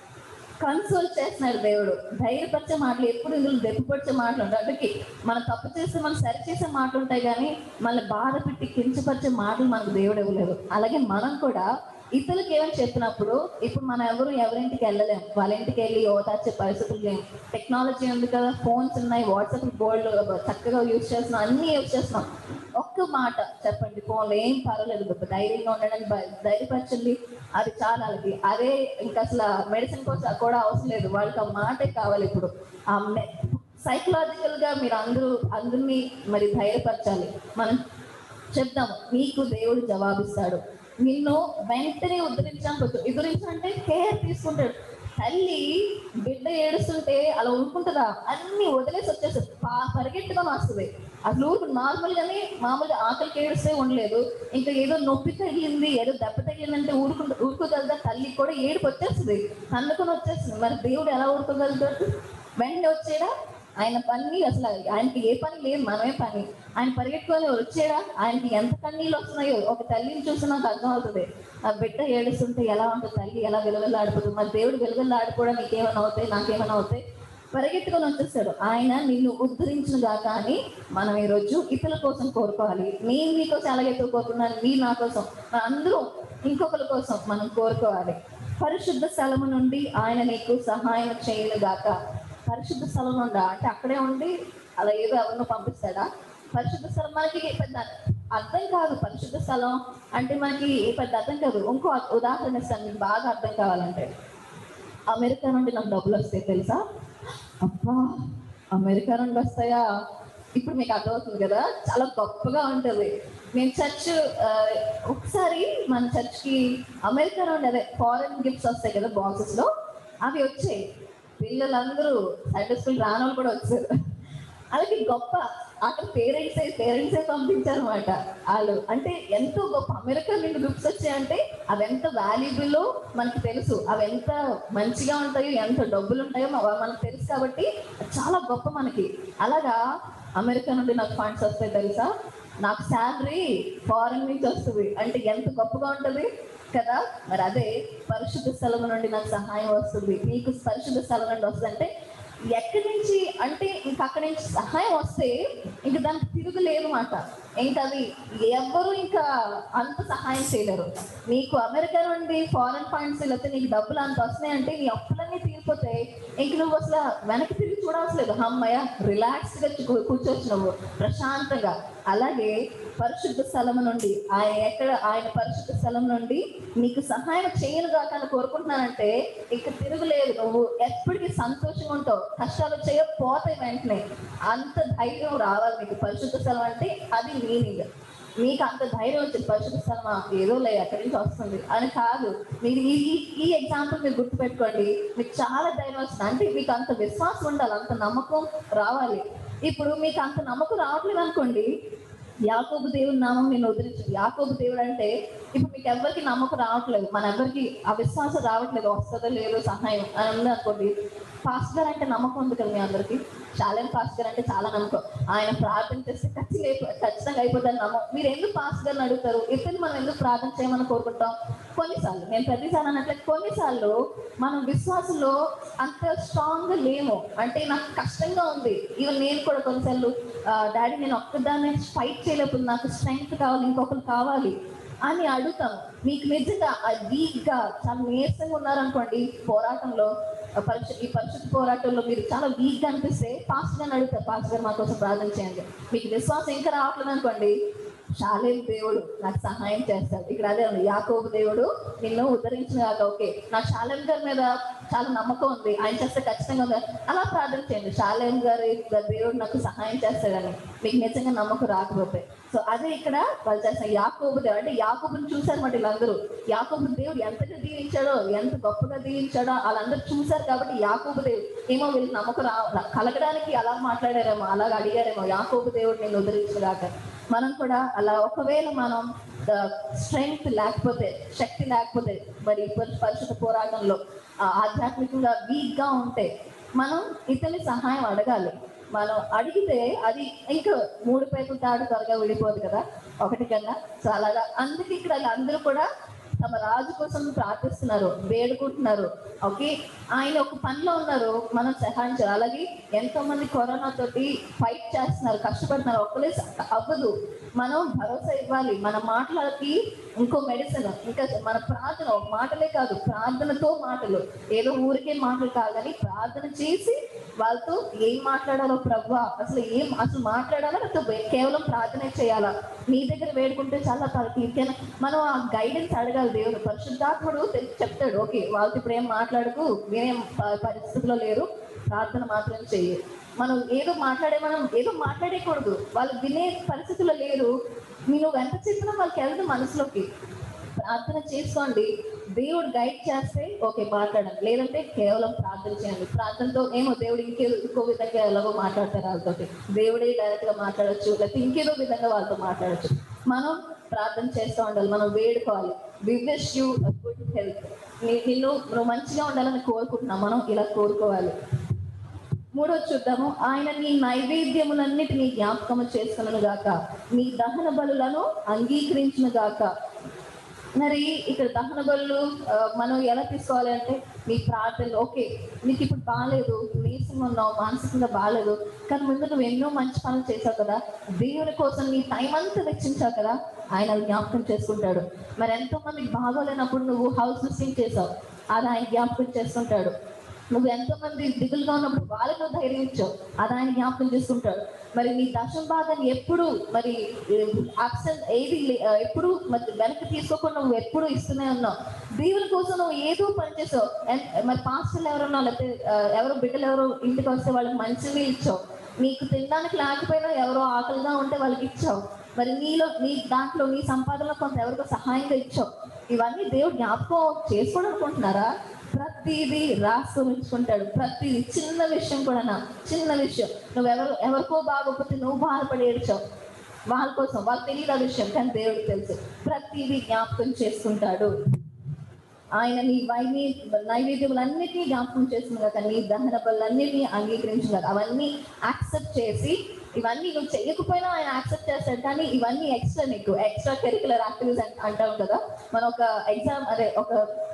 కన్సోల్ చేస్తున్నాడు దేవుడు ధైర్యపరిచే మాటలు ఎప్పుడు ఇందులో దెబ్బపరిచే మాటలు ఉంటాయి అంటే మనం తప్పు చేస్తే మనం సరి చేసే మాటలు ఉంటాయి కానీ మళ్ళీ బాధ పెట్టి కించపరిచే మాటలు మనకు దేవుడు ఇవ్వలేదు అలాగే మనం కూడా ఇతరులకు ఏమని చెప్పినప్పుడు ఇప్పుడు మనం ఎవరు ఎవరింటికి వెళ్ళలేం వాళ్ళ ఇంటికి వెళ్ళి ఓదార్చే పరిస్థితులు లేవు టెక్నాలజీ ఉంది కదా ఫోన్స్ ఉన్నాయి వాట్సాప్ బోర్డు చక్కగా యూజ్ చేస్తున్నాం అన్ని యూజ్ చేస్తున్నాం ఒక్క మాట చెప్పండి ఫోన్లో ఏం పర్వాలేదు గొప్ప ధైర్యంగా ఉండడానికి భయ- ధైర్యపరచండి అది చాలా వాళ్ళకి అదే ఇంకా అసలు మెడిసిన్ కోసం కూడా అవసరం లేదు వాళ్ళకి ఆ మాటే కావాలి ఇప్పుడు ఆ సైకలాజికల్ గా మీరు అందరూ అందరినీ మరి ధైర్యపరచాలి మనం చెప్దాము నీకు దేవుడు జవాబిస్తాడు నిన్ను వెంటనే ఉద్ధరించడానికి వచ్చు ఉద్ధరించాలంటే కేర్ తీసుకుంటాడు తల్లి బిడ్డ ఏడుస్తుంటే అలా ఊరుకుంటుందా అన్ని వదిలేసి వచ్చేస్తుంది పా- పరిగెట్టుకొని వస్తుంది అసలు ఊరుకు నార్మల్ గానే మామూలుగా ఆకలికి ఏడుస్తే ఉండలేదు ఇంకా ఏదో నొప్పి తగిలింది ఏదో దెబ్బ తగిలిందంటే ఊరుకుంటూ ఊరుకోగలదా తల్లి కూడా ఏడుపు వచ్చేస్తుంది అందుకొని వచ్చేస్తుంది మరి దేవుడు ఎలా ఊరుకోగలుగుతాడు వెంటనే వచ్చేడా ఆయన పని అసలు ఆయనకి ఏ పని లేదు మనమే పని ఆయన పరిగెట్టుకొని వచ్చాడా ఆయనకి ఎంత కన్నీళ్ళు వస్తున్నాయో ఒక తల్లిని చూసి నాకు అర్థం అవుతుంది ఆ బిడ్డ ఏడుస్తుంటే ఎలా ఉంటుంది తల్లి ఎలా విలువలాడిపోతుంది మరి దేవుడు విలువలాడిపోవడం నీకేమైనా అవుతాయి నాకేమైనా అవుతాయి పరిగెత్తుకొని వచ్చేస్తాడు ఆయన నిన్ను ఉద్ధరించిన గాక అని మనం ఈరోజు ఇతరుల కోసం కోరుకోవాలి నేను మీకోసం ఎలాగైతే కోరుకున్నాను మీరు నా కోసం మన అందరూ ఇంకొకరి కోసం మనం కోరుకోవాలి పరిశుద్ధ స్థలము నుండి ఆయన నీకు సహాయం చేయను గాక పరిశుద్ధ స్థలం నుండా అంటే అక్కడే ఉండి అలా ఏదో ఎవరినో పంపిస్తాడా పరిశుద్ధ స్థలం మనకి పెద్ద అర్థం కాదు పరిశుద్ధ స్థలం అంటే మనకి పెద్ద అర్థం కాదు ఇంకో ఉదాహరణ ఇస్తాను మీకు బాగా అర్థం కావాలంటే అమెరికా నుండి నాకు డబ్బులు వస్తాయి తెలుసా అబ్బా అమెరికా నుండి వస్తాయా ఇప్పుడు మీకు అర్థమవుతుంది కదా చాలా గొప్పగా ఉంటుంది నేను చర్చ్ ఆ, ఒకసారి మన చర్చ్కి అమెరికా నుండి అదే ఫారెన్ గిఫ్ట్స్ వస్తాయి కదా బాక్సెస్ లో అవి వచ్చాయి పిల్లలందరూ సండే స్కూల్ రానోళ్ళు కూడా వచ్చారు అలాగే గొప్ప అక్కడ పేరెంట్స్ పేరెంట్సే పంపించారు అనమాట వాళ్ళు అంటే ఎంతో గొప్ప అమెరికా నుండి గ్రూప్స్ వచ్చాయంటే అవి ఎంత వాల్యుబుల్ మనకి తెలుసు అవి ఎంత మంచిగా ఉంటాయో ఎంత డబ్బులు ఉంటాయో మ- మనకు తెలుసు కాబట్టి అది చాలా గొప్ప మనకి అలాగా అమెరికా నుండి నాకు ఫండ్స్ వస్తాయి తెలుసా నాకు శాలరీ ఫారెన్ నుంచి వస్తుంది అంటే ఎంత గొప్పగా ఉంటుంది కదా మరి అదే పరిశుద్ధ స్థలం నుండి నాకు సహాయం వస్తుంది మీకు పరిశుద్ధ స్థలం నుండి వస్తుంది అంటే ఎక్కడి నుంచి అంటే ఇంక అక్కడి నుంచి సహాయం వస్తే ఇంక దానికి తిరుగులేదు మాట ఇంకా అది ఎవ్వరు ఇంకా అంత సహాయం చేయలేరు నీకు అమెరికా నుండి ఫారెన్ ఫండ్స్ లేకపోతే నీకు డబ్బులు అంత వస్తున్నాయి అంటే నీ అప్పులన్నీ తీరిపోతాయి ఇంక నువ్వు అసలు వెనక్కి తిరిగి చూడాల్సిన లేదు అమ్మయ్య రిలాక్స్ గా కూ- కూర్చోవచ్చు నువ్వు ప్రశాంతంగా అలాగే పరిశుద్ధ స్థలం నుండి ఆయన ఎక్కడ ఆయన పరిశుద్ధ స్థలం నుండి నీకు సహాయం చేయను కాక అని కోరుకుంటున్నానంటే ఇక తిరుగులేదు నువ్వు ఎప్పటికీ సంతోషంగా ఉంటావు కష్టాలు చేయకపోతాయి వెంటనే అంత ధైర్యం రావాలి నీకు పరిశుద్ధ స్థలం అంటే అది మీనింగ్ మీకు అంత ధైర్యం వచ్చింది పరిశుద్ధ స్థలమా ఏదో లే ఎక్కడి నుంచి వస్తుంది అని కాదు మీరు ఈ ఈ- ఈ ఎగ్జాంపుల్ మీరు గుర్తుపెట్టుకోండి మీకు చాలా ధైర్యం వస్తుంది అంటే మీకు అంత విశ్వాసం ఉండాలి అంత నమ్మకం రావాలి ఇప్పుడు మీకు అంత నమ్మకం రావట్లేదు అనుకోండి యాకోబు దేవుడి నామం నేను వదిలించింది యాకోబు దేవుడు అంటే ఇప్పుడు మీకు ఎవరికి నమ్మకం రావట్లేదు మన ఎవరికి ఆ విశ్వాసం రావట్లేదు వస్తుందో లేదో సహాయం అని ఉంది అనుకోండి పాస్టర్ గారు అంటే నమ్మకం ఉంది కదా మీ అందరికి చాలెన్ పాస్టర్ గారు అంటే చాలా నమ్మకం ఆయన ప్రార్థన చేస్తే ఖచ్చితంగా ఖచ్చితంగా అయిపోతుంది నమ్మకం మీరు ఎందుకు పాస్టర్ గారిని అడుగుతారు ఇతను మనం ఎందుకు ప్రార్థన చేయమని కోరుకుంటాం కొన్నిసార్లు నేను ప్రతిసారి అన్నట్లే కొన్నిసార్లు మనం విశ్వాసంలో అంత స్ట్రాంగ్ గా లేము అంటే నాకు కష్టంగా ఉంది ఈవెన్ నేను కూడా కొన్నిసార్లు డాడీ నేను ఒక్కదాన్ని ఫైట్ చేయలేకపోతే నాకు స్ట్రెంగ్త్ కావాలి ఇంకొకరు కావాలి అని అడుగుతాం మీకు నిజంగా వీక్ గా చాలా నీరసంగా ఉన్నారనుకోండి పోరాటంలో ఆ పరిశు ఈ పరిశుద్ధ పోరాటంలో మీరు చాలా వీక్ గా అనిపిస్తే పాస్ట్ గారిని అడుగుతారు పాస్ట్ గారు మా కోసం ప్రార్థన చేయండి మీకు విశ్వాసం ఇంకా రావట్లేదు అనుకోండి శాలేం దేవుడు నాకు సహాయం చేస్తాడు ఇక్కడ అదే ఉంది యాకోబు దేవుడు నిన్ను ఉద్ధరించిన కాక ఓకే నా శాలేం గారి మీద చాలా నమ్మకం ఉంది ఆయన చేస్తే ఖచ్చితంగా ఉంది. అలా ప్రార్థన చేయండి శాలేం గారి దేవుడు నాకు సహాయం చేస్తాడని మీకు నిజంగా నమ్మకం రాకపోతే సో అదే ఇక్కడ వాళ్ళు చేసిన యాకోబు దేవుడు అంటే యాకోబుని చూశారు మాట వీళ్ళందరూ యాకోబు దేవుడు ఎంతగా దీవించాడో ఎంత గొప్పగా దీవించాడో వాళ్ళందరూ చూశారు కాబట్టి యాకోబు దేవుడు ఏమో వీళ్ళు నమ్మకం రా రా- కలగడానికి అలా మాట్లాడారేమో అలాగ అడిగారేమో యాకోబు దేవుడు నేను ఉద్ధరించగాక మనం కూడా అలా ఒకవేళ మనం స్ట్రెంగ్త్ లేకపోతే శక్తి లేకపోతే మరి పరి- పరిశుద్ధ పోరాటంలో ఆ, ఆధ్యాత్మికంగా వీక్ గా ఉంటే మనం ఇతని సహాయం అడగాలి మనం అడిగితే అది ఇంకా మూడు పేపర్ తాడు త్వరగా విడిపోదు కదా ఒకటి కన్నా సో అలాగా అందుకే ఇక్కడ అందరూ కూడా తమ రాజు కోసం ప్రార్థిస్తున్నారు వేడుకుంటున్నారు ఓకే ఆయన ఒక పనిలో ఉన్నారు మనం సహాయం చేయాలి అలాగే ఎంతో మంది కరోనా తోటి ఫైట్ చేస్తున్నారు కష్టపడుతున్నారు ఒక్కలే స- అవ్వదు మనం భరోసా ఇవ్వాలి మన మాటలకి ఇంకో మెడిసిన్ ఇంకా మన ప్రార్థన ఒక మాటలే కాదు ప్రార్థనతో మాటలు ఏదో ఊరికే మాటలు కాదు కానీ ప్రార్థన చేసి వాళ్ళతో ఏం మాట్లాడాలో ప్రవ్వా అసలు ఏం అసలు మాట్లాడాలా లేకపోతే కేవలం ప్రార్థనే చేయాలా నీ దగ్గర వేడుకుంటే చాలా తల తీరికైనా మనం ఆ గైడెన్స్ అడగాలి దేవుడు పరిశుద్ధాత్ముడు తెలిసి చెప్తాడు ఓకే వాళ్ళతో ఇప్పుడు ఏం మాట్లాడుకు మీరేం ప- పరిస్థితిలో లేరు ప్రార్థన మాత్రం చెయ్యి మనం ఏదో మాట్లాడే మనం ఏదో మాట్లాడేయకూడదు వాళ్ళు వినే పరిస్థితిలో లేరు నువ్వు ఎంత చెప్పినా వాళ్ళకి వెళ్తుంది మనసులోకి ప్రార్థన చేసుకోండి దేవుడు గైడ్ చేస్తే ఓకే మాట్లాడండి లేదంటే కేవలం ప్రార్థన చేయండి ప్రార్థనతో ఏమో దేవుడు ఇంకే ఇంకో విధంగా ఎలాగో మాట్లాడతారు వాళ్ళతో దేవుడే డైరెక్ట్ గా మాట్లాడొచ్చు లేకపోతే ఇంకేదో విధంగా వాళ్ళతో మాట్లాడొచ్చు మనం ప్రార్థన చేస్తూ ఉండాలి మనం వేడుకోవాలి we wish you good health నిన్ను నువ్వు మంచిగా ఉండాలని కోరుకుంటున్నాం మనం ఇలా కోరుకోవాలి మూడో చూద్దాము ఆయన నీ నైవేద్యములన్నిటినీ జ్ఞాపకము చేసుకును గాక నీ దహన బలులను అంగీకరించును గాక మరి ఇక్కడ దహన బలులు ఆ, మనం ఎలా తీసుకోవాలి అంటే మీ ప్రార్థనలు ఓకే నీకు ఇప్పుడు బాగాలేదు నీరసంగా ఉన్నావు మానసికంగా బాగాలేదు కానీ ముందు నువ్వు ఎన్నో మంచి పనులు చేసావు కదా దేవుని కోసం నీ టైం అంతా వెచ్చించావు కదా ఆయన అది జ్ఞాపకం చేసుకుంటాడు మరి ఎంతో మందికి బాగోలేనప్పుడు నువ్వు హౌస్ లిస్టింగ్ చేసావు అది ఆయన జ్ఞాపకం చేసుకుంటాడు నువ్వు ఎంతో మంది దిగులుగా ఉన్నప్పుడు వాళ్ళకు ధైర్యం ఇచ్చావు అది ఆయన జ్ఞాపకం చేసుకుంటాడు మరి నీ దశం భాగాన్ని ఎప్పుడు మరి అబ్సెంట్ ఏది లే- ఆ, ఎప్పుడు మరి వెనక్కి తీసుకోకుండా నువ్వు ఎప్పుడు ఇస్తూనే ఉన్నావు దేవుని కోసం నువ్వు ఏదో పని చేసావు ఎన్- మరి పాస్టర్లు ఎవరున్నా లేకపోతే ఆ, ఎవరో బిడ్డలు ఎవరో ఇంటికి వస్తే వాళ్ళకి మంచిగా ఇచ్చావు నీకు తినడానికి లేకపోయినా ఎవరో ఆకలిగా ఉంటే వాళ్ళకి ఇచ్చావు మరి నీలో నీ దాంట్లో నీ సంపాదనలో కొంత ఎవరికో సహాయంగా ఇచ్చావు ఇవన్నీ దేవుడు జ్ఞాపకం చేసుకోవడం అనుకుంటున్నారా ప్రతిదీ రాసి ఉంచుకుంటాడు ప్రతిదీ చిన్న విషయం కూడా చిన్న విషయం నువ్వు ఎవరు ఎవరికో బాగోకపోతే నువ్వు బాధపడి ఏడ్చావు వాళ్ళ కోసం వాళ్ళకి తెలియదు ఆ విషయం కానీ దేవుడికి తెలుసు ప్రతిదీ జ్ఞాపకం చేసుకుంటాడు ఆయన నీ వైని నైవేద్యములన్నిటినీ జ్ఞాపకం చేస్తున్నారు కదా నీ దహన బలన్నిటినీ అంగీకరించున్నారు అవన్నీ యాక్సెప్ట్ చేసి ఇవన్నీ నువ్వు చేయకపోయినా ఆయన యాక్సెప్ట్ చేస్తాడు కానీ ఇవన్నీ ఎక్స్ట్రా నీకు ఎక్స్ట్రా కరికులర్ యాక్టివిటీస్ అంటాం కదా మనం ఒక ఎగ్జామ్ అదే ఒక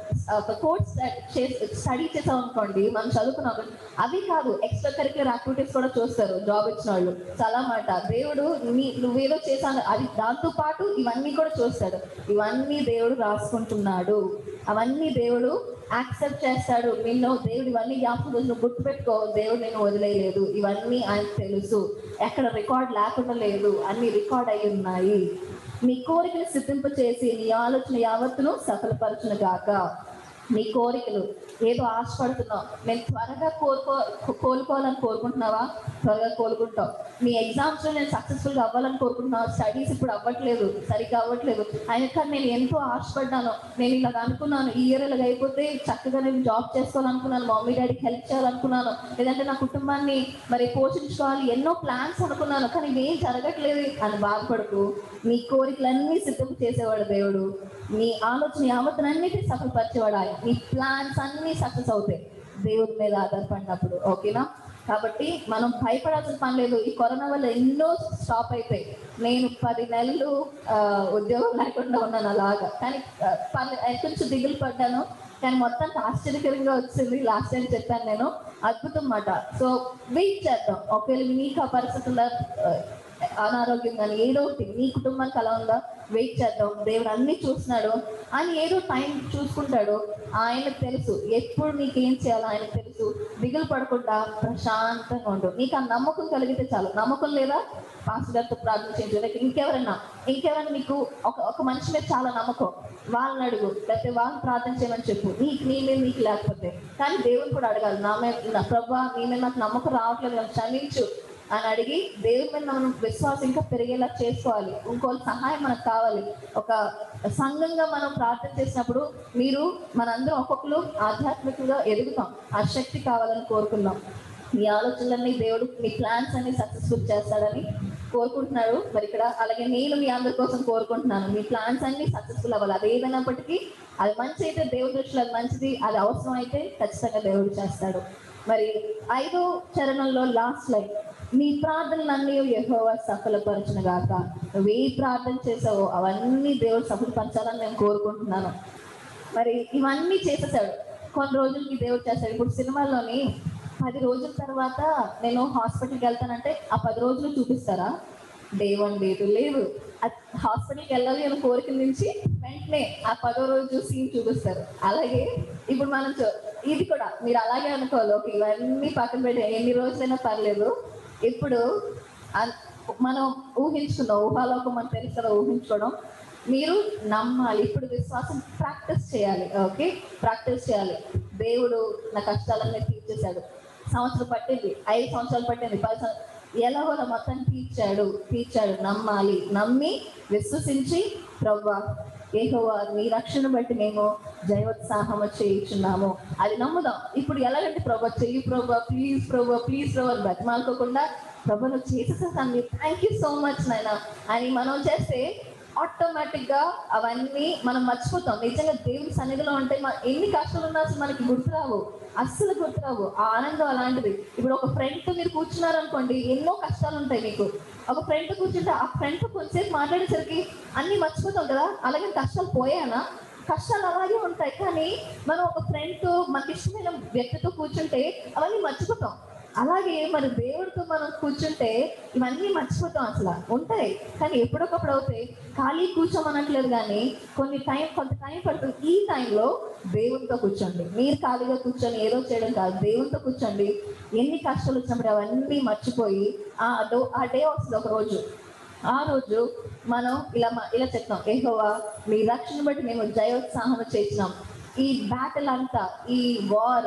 ఒక కోర్స్ స్టడీ చేసాం అనుకోండి మనం చదువుకున్నాం అనుకోండి, అవి కాదు ఎక్స్ట్రా కరికులర్ యాక్టివిటీస్ కూడా చూస్తారు జాబ్ ఇచ్చిన వాళ్ళు చాలా మాట దేవుడు నీ నువ్వేదో చేశాను అది దాంతో పాటు ఇవన్నీ కూడా చూస్తాడు ఇవన్నీ దేవుడు రాసుకుంటున్నాడు అవన్నీ దేవుడు యాక్సెప్ట్ చేస్తాడు నిన్ను దేవుడు ఇవన్నీ జ్ఞాపకం రోజు నువ్వు గుర్తుపెట్టుకో దేవుడు నేను వదిలేయలేదు ఇవన్నీ ఆయనకు తెలుసు ఎక్కడ రికార్డ్ లేకుండా లేదు అన్ని రికార్డ్ అయి ఉన్నాయి నీ కోరికలు సిద్ధింప చేసి నీ ఆలోచన యావత్తును సఫలపరచును గాక నీ కోరికలు ఏదో ఆశపడుతున్నావు నేను త్వరగా కోరుకో కోలుకోవాలని కోరుకుంటున్నావా త్వరగా కోలుకుంటావు నీ ఎగ్జామ్స్ లో నేను సక్సెస్ఫుల్ గా అవ్వాలని కోరుకుంటున్నావు స్టడీస్ ఇప్పుడు అవ్వట్లేదు సరిగ్గా అవ్వట్లేదు అయినా కానీ నేను ఎంతో ఆశపడ్డాను నేను ఇలాగ అనుకున్నాను ఈ ఇయర్ ఇలాగ అయిపోతే చక్కగా నేను జాబ్ చేసుకోవాలనుకున్నాను మమ్మీ డాడీకి హెల్ప్ చేయాలనుకున్నాను లేదంటే నా కుటుంబాన్ని మరి పోషించుకోవాలి ఎన్నో ప్లాన్స్ అనుకున్నాను కానీ ఇవేం జరగట్లేదు అని బాధపడుతూ నీ కోరికలన్నీ సిద్ధం చేసేవాడు దేవుడు నీ ఆలోచన యావత్తనన్నిటి సఫలపరిచేవాడు ఆయన నీ ప్లాన్స్ అన్నీ సక్సెస్ అవుతాయి దేవుడి మీద ఆధారపడినప్పుడు ఓకేనా కాబట్టి మనం భయపడాల్సిన పని లేదు ఈ కరోనా వల్ల ఎన్నో స్టాప్ అయిపోయి నేను పది నెలలు ఆ, ఉద్యోగం లేకుండా ఉన్నాను అలాగా కానీ ఆ, పర్లే- ఆ, కొంచెం దిగులు పడ్డాను కానీ మొత్తానికి ఆశ్చర్యకరంగా వచ్చింది లాస్ట్ టైం చెప్పాను నేను అద్భుతం మాట సో వెయిట్ చేద్దాం ఒకవేళ మీకు ఆ పరిస్థితుల్లో ఆ, అనారోగ్యం కానీ ఏదో ఒకటి మీ కుటుంబానికి అలా ఉందా వెయిట్ చేద్దాం దేవుడు అన్ని చూస్తున్నాడు ఆయన ఏదో టైం చూసుకుంటాడు ఆయనకు తెలుసు ఎప్పుడు నీకు ఏం చేయాలో ఆయనకు తెలుసు దిగులు పడకుండా ప్రశాంతంగా ఉండు నీకు ఆ నమ్మకం కలిగితే చాలు నమ్మకం లేదా పాస్టర్ గారితో ప్రార్థన చేయించు లేక ఇంకెవరైనా ఇంకెవరైనా నీకు ఒక ఒక మనిషి మీద చాలా నమ్మకం వాళ్ళని అడుగు లేకపోతే వాళ్ళని ప్రార్థన చేయమని చెప్పు నీకు నీ మీద నీకు లేకపోతే కానీ దేవుని కూడా అడగాలి నా మీద నా ప్రభా నీ మీద నాకు నమ్మకం రావట్లేదు నన్ను క్షమించు అని అడిగి దేవుని మీద మనం విశ్వాసం ఇంకా పెరిగేలా చేసుకోవాలి ఇంకోళ్ళ సహాయం మనకు కావాలి ఒక సంఘంగా మనం ప్రార్థన చేసినప్పుడు మీరు మనందరం ఒక్కొక్కరు ఆధ్యాత్మికంగా ఎదుగుతాం ఆ శక్తి కావాలని కోరుకుందాం మీ ఆలోచనలన్నీ దేవుడు మీ ప్లాన్స్ అన్ని సక్సెస్ఫుల్ చేస్తాడని కోరుకుంటున్నాడు మరి ఇక్కడ అలాగే నేను మీ అందరి కోసం కోరుకుంటున్నాను మీ ప్లాన్స్ అన్ని సక్సెస్ఫుల్ అవ్వాలి అది ఏదైనప్పటికీ అది మంచి అయితే దేవుడి దృష్టిలో అది మంచిది అది అవసరం అయితే ఖచ్చితంగా దేవుడు చేస్తాడు మరి ఐదో చరణంలో లాస్ట్ లైన్ నీ ప్రార్థనలన్నీ యెహోవా సఫలపరచును గాక నువ్వు ఏ ప్రార్థన చేసావో అవన్నీ దేవుడు సఫలపరచాలని నేను కోరుకుంటున్నాను మరి ఇవన్నీ చేసేసాడు కొన్ని రోజులకి దేవుడు చేస్తాడు ఇప్పుడు సినిమాల్లోని పది రోజుల తర్వాత నేను హాస్పిటల్కి వెళ్తానంటే ఆ పది రోజులు చూపిస్తారా డే వన్ డే టూ లేదు హాస్పిటల్కి వెళ్ళాలి అని కోరిక నుంచి వెంటనే ఆ పదో రోజు సీన్ చూపిస్తారు అలాగే ఇప్పుడు మనం చూ- ఇది కూడా మీరు అలాగే అనుకోవాలి ఓకే ఇవన్నీ పక్కన పెట్టి ఎన్ని రోజులైనా పర్లేదు ఇప్పుడు అన్- మనం ఊహించుకున్నాం ఊహాలోకం మనం తెలుసు కదా ఊహించుకోవడం మీరు నమ్మాలి ఇప్పుడు విశ్వాసం ప్రాక్టీస్ చేయాలి ఓకే ప్రాక్టీస్ చేయాలి దేవుడు నా కష్టాలన్నీ తీర్చేశాడు సంవత్సరం పట్టింది ఐదు సంవత్సరాలు పట్టింది పది సంవత్సరాలు ఎలాగోలా మొత్తం తీర్చాడు తీర్చాడు నమ్మాలి నమ్మి విశ్వసించి ప్రవ్వా ఏహోవా నీ రక్షణ బట్టి మేము జయోత్సాహము చేయించున్నాము అది నమ్ముదాం ఇప్పుడు ఎలాగంటే ప్రభా చెయ్యి ప్రభా ప్లీజ్ ప్రభా ప్లీజ్ ప్రభా అని బతిమాలుకోకుండా ప్రభా నువ్వు చేసేసాను థ్యాంక్ యూ సో మచ్ నాయన అని మనం చేస్తే ఆటోమేటిక్ గా అవన్నీ మనం మర్చిపోతాం నిజంగా దేవుడి సన్నిధిలో ఉంటే మన ఎన్ని కష్టాలు ఉన్నా అసలు మనకి గుర్తురావు అస్సలు గుర్తురావు ఆ ఆనందం అలాంటిది ఇప్పుడు ఒక ఫ్రెండ్ తో మీరు కూర్చున్నారు అనుకోండి ఎన్నో కష్టాలు ఉంటాయి మీకు ఒక ఫ్రెండ్ తో కూర్చుంటే ఆ ఫ్రెండ్ తో కొంచెంసేపు మాట్లాడేసరికి అన్ని మర్చిపోతాం కదా అలాగే కష్టాలు పోయానా కష్టాలు అలాగే ఉంటాయి కానీ మనం ఒక ఫ్రెండ్ తో మనకి ఇష్టమైన వ్యక్తితో కూర్చుంటే అవన్నీ మర్చిపోతాం అలాగే మరి దేవుడితో మనం కూర్చుంటే ఇవన్నీ మర్చిపోతాం అసలు ఉంటాయి కానీ ఎప్పుడొకప్పుడు అవుతాయి ఖాళీ కూర్చోమనట్లేదు కానీ కొన్ని టైం కొంత టైం పడుతుంది ఈ టైంలో దేవునితో కూర్చోండి మీరు ఖాళీగా కూర్చొని ఏదో చేయడం కాదు దేవునితో కూర్చోండి ఎన్ని కష్టాలు వచ్చినప్పుడు అవన్నీ మర్చిపోయి ఆ డో ఆ డే వస్తుంది ఒక రోజు ఆ రోజు మనం ఇలా మ- ఇలా చెప్తాం ఏహోవా మీ రక్షణ బట్టి మేము జయోత్సాహం చేసినాం ఈ బ్యాటిల్ అంతా ఈ వార్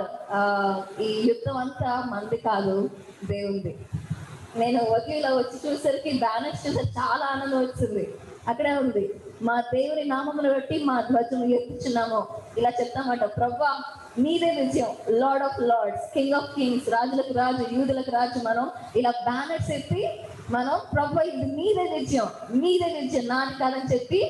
ఈ యుద్ధం అంతా మంది కాదు దేవుంది నేను వకీల వచ్చి చూసరికి బ్యానర్స్ చూసే చాలా ఆనందం వచ్చింది అక్కడే ఉంది మా దేవుని నామమును బట్టి మా ధ్వజము ఎత్తుచున్నాము ఇలా చెప్తామట ప్రవ్వా నీదే విజయం lord of lords king of kings రాజులకు రాజు యూదులకు రాజు మనం ఇలా బ్యానర్స్ ఎత్తి మనం ప్రభు ఇది నీదే విజయం నీదే విజయం నాది కాదని చెప్పి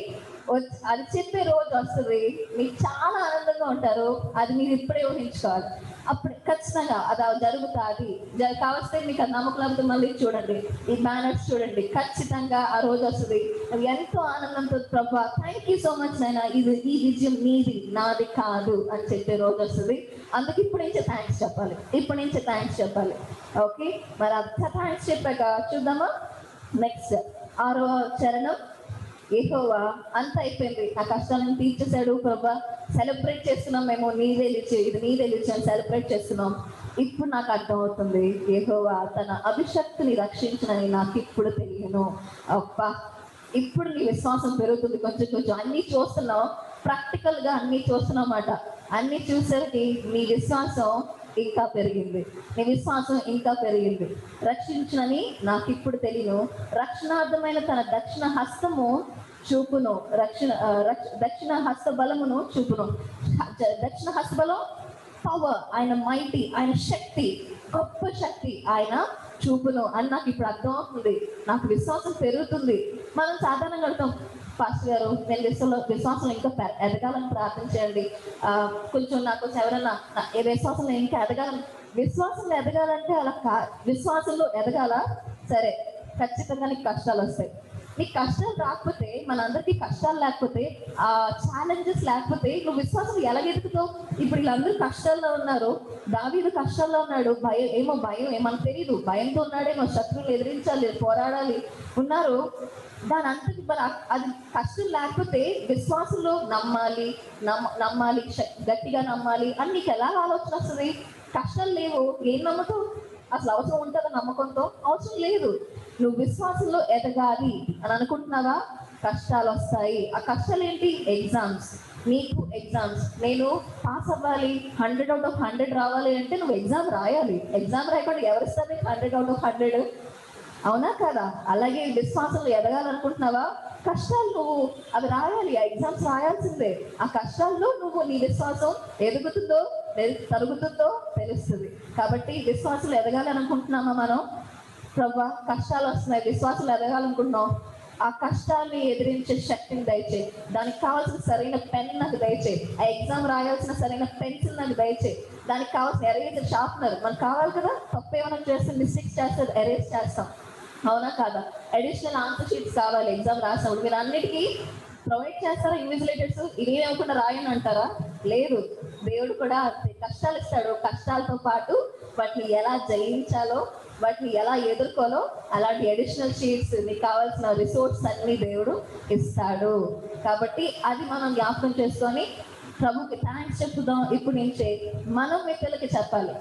వచ్- అది చెప్పే రోజు వస్తుంది మీకు చాలా ఆనందంగా ఉంటారు అది మీరు ఇప్పుడే ఊహించుకోవాలి అప్పుడు ఖచ్చితంగా అది జరుగుతుంది జ- కావస్తే మీకు అది నమ్మకం లేకపోతే మళ్ళీ చూడండి ఈ బ్యానర్స్ చూడండి ఖచ్చితంగా ఆ రోజు వస్తుంది అది ఎంతో ఆనందంతో ప్రభా థ్యాంక్ యూ సో మచ్ నాయన ఇది ఈ విజయం నీది నాది కాదు అని చెప్పే రోజు వస్తుంది అందుకు ఇప్పుడు నుంచే థ్యాంక్స్ చెప్పాలి ఇప్పుడు నుంచే థ్యాంక్స్ చెప్పాలి ఓకే మరి అంత థ్యాంక్స్ చెప్పాక చూద్దామా నెక్స్ట్ ఆరో చరణం ఏహోవా అంత అయిపోయింది నా కష్టాలను తీర్చేశాడు ప్రభా సెలబ్రేట్ చేస్తున్నాం మేము నీదే లిచి ఇది నీదే లిచి అని సెలబ్రేట్ చేస్తున్నాం ఇప్పుడు నాకు అర్థమవుతుంది ఏహోవా తన అభిషక్తిని రక్షించినని నాకు ఇప్పుడు తెలియను అబ్బా ఇప్పుడు నీ విశ్వాసం పెరుగుతుంది కొంచెం కొంచెం అన్ని చూస్తున్నాం ప్రాక్టికల్ గా అన్ని చూస్తున్నమాట అన్ని చూసరికి నీ విశ్వాసం ఇంకా పెరిగింది నీ విశ్వాసం ఇంకా పెరిగింది రక్షించునని నాకు ఇప్పుడు తెలియను రక్షణార్థమైన తన దక్షిణ హస్తము చూపును రక్షణ ఆ, రక్ష- దక్షిణ హస్త బలమును చూపును హ- దక్షిణ హస్త బలం పవర్ ఆయన మైటీ ఆయన శక్తి గొప్ప శక్తి ఆయన చూపును అని నాకు ఇప్పుడు అర్థమవుతుంది నాకు విశ్వాసం పెరుగుతుంది మనం సాధారణంగా అడుగుతాం పాస్టర్ గారు నేను విశ్వాసంలో విశ్వాసంలో ఇంకా పె- ఎదగాలని ప్రార్థన చేయండి ఆ, కొంచెం నాకు ఎవరైనా నా- ఏ విశ్వాసంలో ఇంకా ఎదగాలని విశ్వాసంలో ఎదగాలంటే అలా కా విశ్వాసంలో ఎదగాల సరే ఖచ్చితంగా నీకు కష్టాలు వస్తాయి నీకు కష్టాలు రాకపోతే మనందరికీ కష్టాలు లేకపోతే ఆ ఛాలెంజెస్ లేకపోతే నువ్వు విశ్వాసం ఎలా ఎదుగుతావు ఇప్పుడు వీళ్ళందరూ కష్టాల్లో ఉన్నారు దావీదు కష్టాల్లో ఉన్నాడు భయం ఏమో భయం ఏమని తెలియదు భయంతో ఉన్నాడేమో శత్రువులు ఎదిరించాలి పోరాడాలి ఉన్నారు దాని అంతటి మరి అ- అది కష్టం లేకపోతే విశ్వాసంలో నమ్మాలి నమ్మ నమ్మాలి శ- గట్టిగా నమ్మాలి అని నీకు ఎలా ఆలోచన వస్తుంది కష్టాలు లేవు ఏం నమ్ముతావు అసలు అవసరం ఉంటుందా నమ్మకంతో అవసరం లేదు నువ్వు విశ్వాసంలో ఎదగాలి అని అనుకుంటున్నావా కష్టాలు వస్తాయి ఆ కష్టాలు ఏంటి ఎగ్జామ్స్ నీకు ఎగ్జామ్స్ నేను పాస్ అవ్వాలి హండ్రెడ్ అవుట్ ఆఫ్ హండ్రెడ్ రావాలి అంటే నువ్వు ఎగ్జామ్ రాయాలి ఎగ్జామ్ రాయకుండా ఎవరిస్తారు హండ్రెడ్ అవుట్ ఆఫ్ హండ్రెడ్ అవునా కదా అలాగే విశ్వాసంలో ఎదగాలనుకుంటున్నావా కష్టాలు నువ్వు అవి రాయాలి ఆ ఎగ్జామ్స్ రాయాల్సిందే ఆ కష్టాల్లో నువ్వు నీ విశ్వాసం ఎదుగుతుందో ఎదు- తరుగుతుందో తెలుస్తుంది కాబట్టి విశ్వాసంలో ఎదగాలి అనుకుంటున్నామా మనం ప్రభా కష్టాలు వస్తున్నాయి విశ్వాసంలో ఎదగాలనుకుంటున్నాం ఆ కష్టాన్ని ఎదిరించే శక్తిని దయచేయి దానికి కావాల్సిన సరైన పెన్ నాకు దయచేయి ఆ ఎగ్జామ్ రాయాల్సిన సరైన పెన్సిల్ నాకు దయచేయి దానికి కావాల్సిన ఎరేజర్ షార్ప్నర్ మనకు కావాలి కదా తప్పు ఏమైనా చేస్తే మిస్టేక్స్ చేస్తే ఎరేజ్ చేస్తాం అవునా కాదా అడిషనల్ ఆన్సర్ షీట్స్ కావాలి ఎగ్జామ్ రాసినప్పుడు మీరు అన్నిటికీ ప్రొవైడ్ చేస్తారా ఇన్విజిలేటర్స్ ఇది లేకుండా రాయని అంటారా లేదు దేవుడు కూడా అంతే. కష్టాలు ఇస్తాడు కష్టాలతో పాటు వాటిని ఎలా జయించాలో వాటిని ఎలా ఎదుర్కోలో అలాంటి అడిషనల్ షీట్స్ మీకు కావాల్సిన రిసోర్స్ అన్ని దేవుడు ఇస్తాడు కాబట్టి అది మనం జ్ఞాపకం చేసుకొని ప్రభుకి థ్యాంక్స్ చెప్పుదాం ఇప్పుడు నుంచే మనం మీ పిల్లలకి చెప్పాలి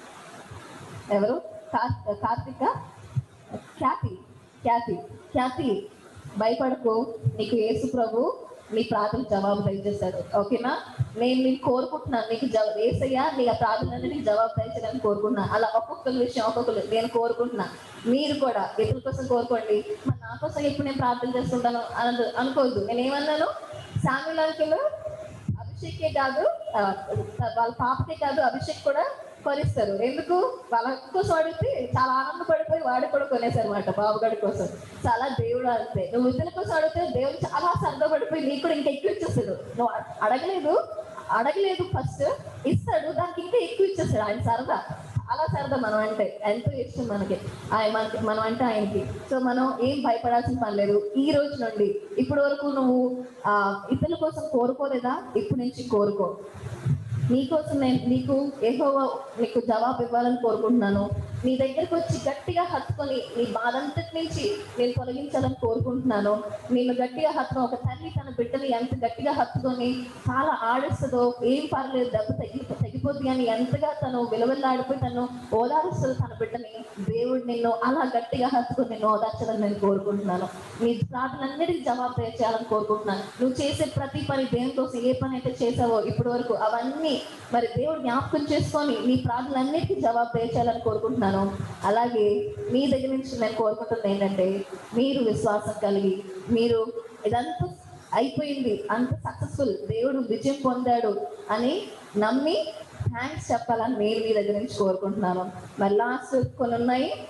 ఎవరు కార్- కార్తిక ఖ్యాతి ఖ్యాతి ఖ్యాతి భయపడకు నీకు యేసు ప్రభు నీ ప్రార్థన జవాబు దయచేశాడు ఓకేనా నేను నీకు కోరుకుంటున్నాను నీకు జవ ఏసయ్యా నీ ఆ ప్రార్థనలన్నిటికీ జవాబు దయచేయాలని కోరుకుంటున్నా అలా ఒక్కొక్కరి విషయం ఒక్కొక్కరు నేను కోరుకుంటున్నా మీరు కూడా ఇతరుల కోసం కోరుకోండి మరి నా కోసం ఎప్పుడు నేను ప్రార్థన చేసుకుంటాను అని అనుకోవద్దు నేను ఏమన్నాను శామ్యుల్ అంకుల్ అభిషేకే కాదు ఆ, వాళ్ళ పాపకే కాదు అభిషేక్ కూడా కొనిస్తారు ఎందుకు వాళ్ళ కోసం అడిగితే చాలా ఆనందపడిపోయి వాడు కూడా కొనేసారు అనమాట బాబుగాడి కోసం చాలా దేవుడు అంతే నువ్వు ఇతరుల కోసం అడిగితే దేవుడు చాలా సరదాపడిపోయి నీకు కూడా ఇంకా ఎక్కువ ఇచ్చేస్తాడు నువ్వు అ- అడగలేదు అడగలేదు ఫస్ట్ ఇస్తాడు దానికి ఇంకా ఎక్కువ ఇచ్చేస్తాడు ఆయన సరదా అలా సరదా మనం అంటే ఎంతో ఇష్టం మనకి ఆయన మనకి మనం అంటే ఆయనకి సో మనం ఏం భయపడాల్సిన పని లేదు ఈ రోజు నుండి ఇప్పటి వరకు నువ్వు ఆ, ఇతరుల కోసం కోరుకోలేదా ఇప్పటి నుంచి కోరుకో నీకోసం నేను నీకు ఏహో నీకు జవాబు ఇవ్వాలని కోరుకుంటున్నాను నీ దగ్గరకు వచ్చి గట్టిగా హత్తుకొని నీ బాధంతటి నుంచి నేను తొలగించాలని కోరుకుంటున్నాను నేను గట్టిగా హత్తుకొని ఒక తల్లి తన బిడ్డని ఎంత గట్టిగా హత్తుకొని చాలా ఆడిస్తుందో ఏం పర్లేదు దెబ్బ తగ్గి తగ్గిపోద్ది అని ఎంతగా తను విలువల్లాడిపోయి తను ఓదారుస్తుంది తన బిడ్డని దేవుడు నిన్ను అలా గట్టిగా హత్తుకొని నిన్ను ఓదార్చాలని నేను కోరుకుంటున్నాను నీ ప్రార్థనలన్నిటికీ జవాబు చేయాలని కోరుకుంటున్నాను నువ్వు చేసే ప్రతి పని దేవుని కోసం ఏ పని అయితే చేసావో ఇప్పటి వరకు అవన్నీ మరి దేవుడు జ్ఞాపకం చేసుకొని నీ ప్రార్థనలన్నిటికీ జవాబు చేయాలని కోరుకుంటున్నాను అలాగే మీ దగ్గర నుంచి నేను కోరుకుంటుంది ఏంటంటే మీరు విశ్వాసం కలిగి మీరు ఇదంతా అయిపోయింది అంత సక్సెస్ఫుల్ దేవుడు విజయం పొందాడు అని నమ్మి థ్యాంక్స్ చెప్పాలని నేను మీ దగ్గర నుంచి కోరుకుంటున్నాను మరి లాస్ట్ కొన్ని ఉన్నాయి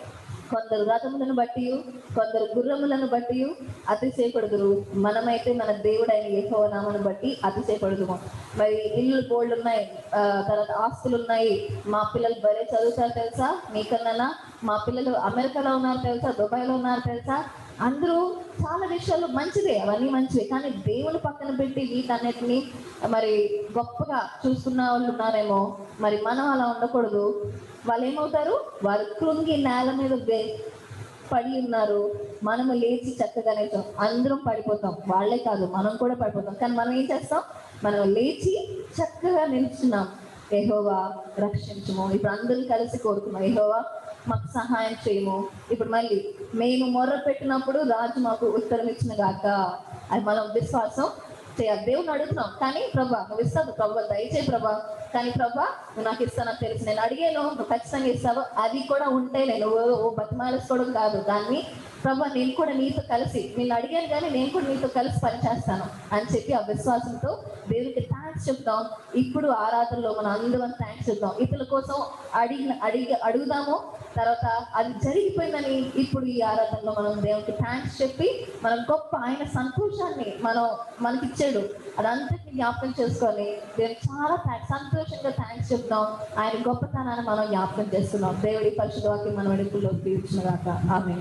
కొందరు రథములను బట్టి కొందరు గుర్రములను బట్టి అతిశయపడుదురు మనమైతే మన దేవుడైన యెహోవా నామను బట్టి అతిశయపడుదుము మరి ఇల్లు బోల్డ్ ఉన్నాయి ఆ, తర్వాత ఆస్తులు ఉన్నాయి మా పిల్లలు భలే చదువుతారు తెలుసా మీకన్నా మా పిల్లలు అమెరికాలో ఉన్నారు తెలుసా దుబాయ్లో ఉన్నారు తెలుసా అందరూ చాలా విషయాలు మంచిదే అవన్నీ మంచివే కానీ దేవుని పక్కన పెట్టి వీటన్నిటిని మరి గొప్పగా చూస్తున్న వాళ్ళు ఉన్నారేమో మరి మనం అలా ఉండకూడదు వాళ్ళు ఏమవుతారు వారు కృంగి నేల మీద వే- పడి ఉన్నారు మనము లేచి చక్కగా నిల్చోం అందరం పడిపోతాం వాళ్ళే కాదు మనం కూడా పడిపోతాం కానీ మనం ఏం చేస్తాం మనం లేచి చక్కగా నిల్చున్నాం ఎహోవా రక్షించము ఇప్పుడు అందరం కలిసి కోరుకున్నాం ఎహోవా మాకు సహాయం చేయము ఇప్పుడు మళ్ళీ మేము మొర్ర పెట్టినప్పుడు రాజు మాకు ఉత్తరం ఇచ్చిన గాక అది మనం విశ్వాసం చేయాలి దేవుని అడుగుతున్నాం కానీ ప్రభా నువ్వు ఇస్తావు ప్రభా దయచేయి ప్రభా కానీ ప్రభా నువ్వు నాకు ఇస్తాను తెలుసు నేను అడిగాను నువ్వు ఖచ్చితంగా ఇస్తావు అది కూడా ఉంటే నేను ఓ- ఓ బతిమాలేసుకోవడం కాదు కానీ ప్రభా నేను కూడా నీతో కలిసి నేను అడిగాను కానీ నేను కూడా నీతో కలిసి పనిచేస్తాను అని చెప్పి ఆ విశ్వాసంతో దేవునికి థ్యాంక్స్ చెప్తాం ఇప్పుడు ఆరాధనలో మనం అందరం థ్యాంక్స్ చెప్తాం ఇతరుల కోసం అడిగిన అడిగి అడుగుదాము తర్వాత అది జరిగిపోయిందని ఇప్పుడు ఈ ఆరాధనలో మనం దేవునికి థ్యాంక్స్ చెప్పి మనం గొప్ప ఆయన సంతోషాన్ని మనం మనకి ఇచ్చాడు అదంతటిని జ్ఞాపకం చేసుకొని దేవునికి చాలా థ్యాంక్స్ సంతోషంగా థ్యాంక్స్ చెప్తాం ఆయన గొప్పతనాన్ని మనం జ్ఞాపకం చేస్తున్నాం దేవుడి పరిశుద్ధ వాక్యం మనం వెడుకుల్లో తీర్చిన దాకా ఆమె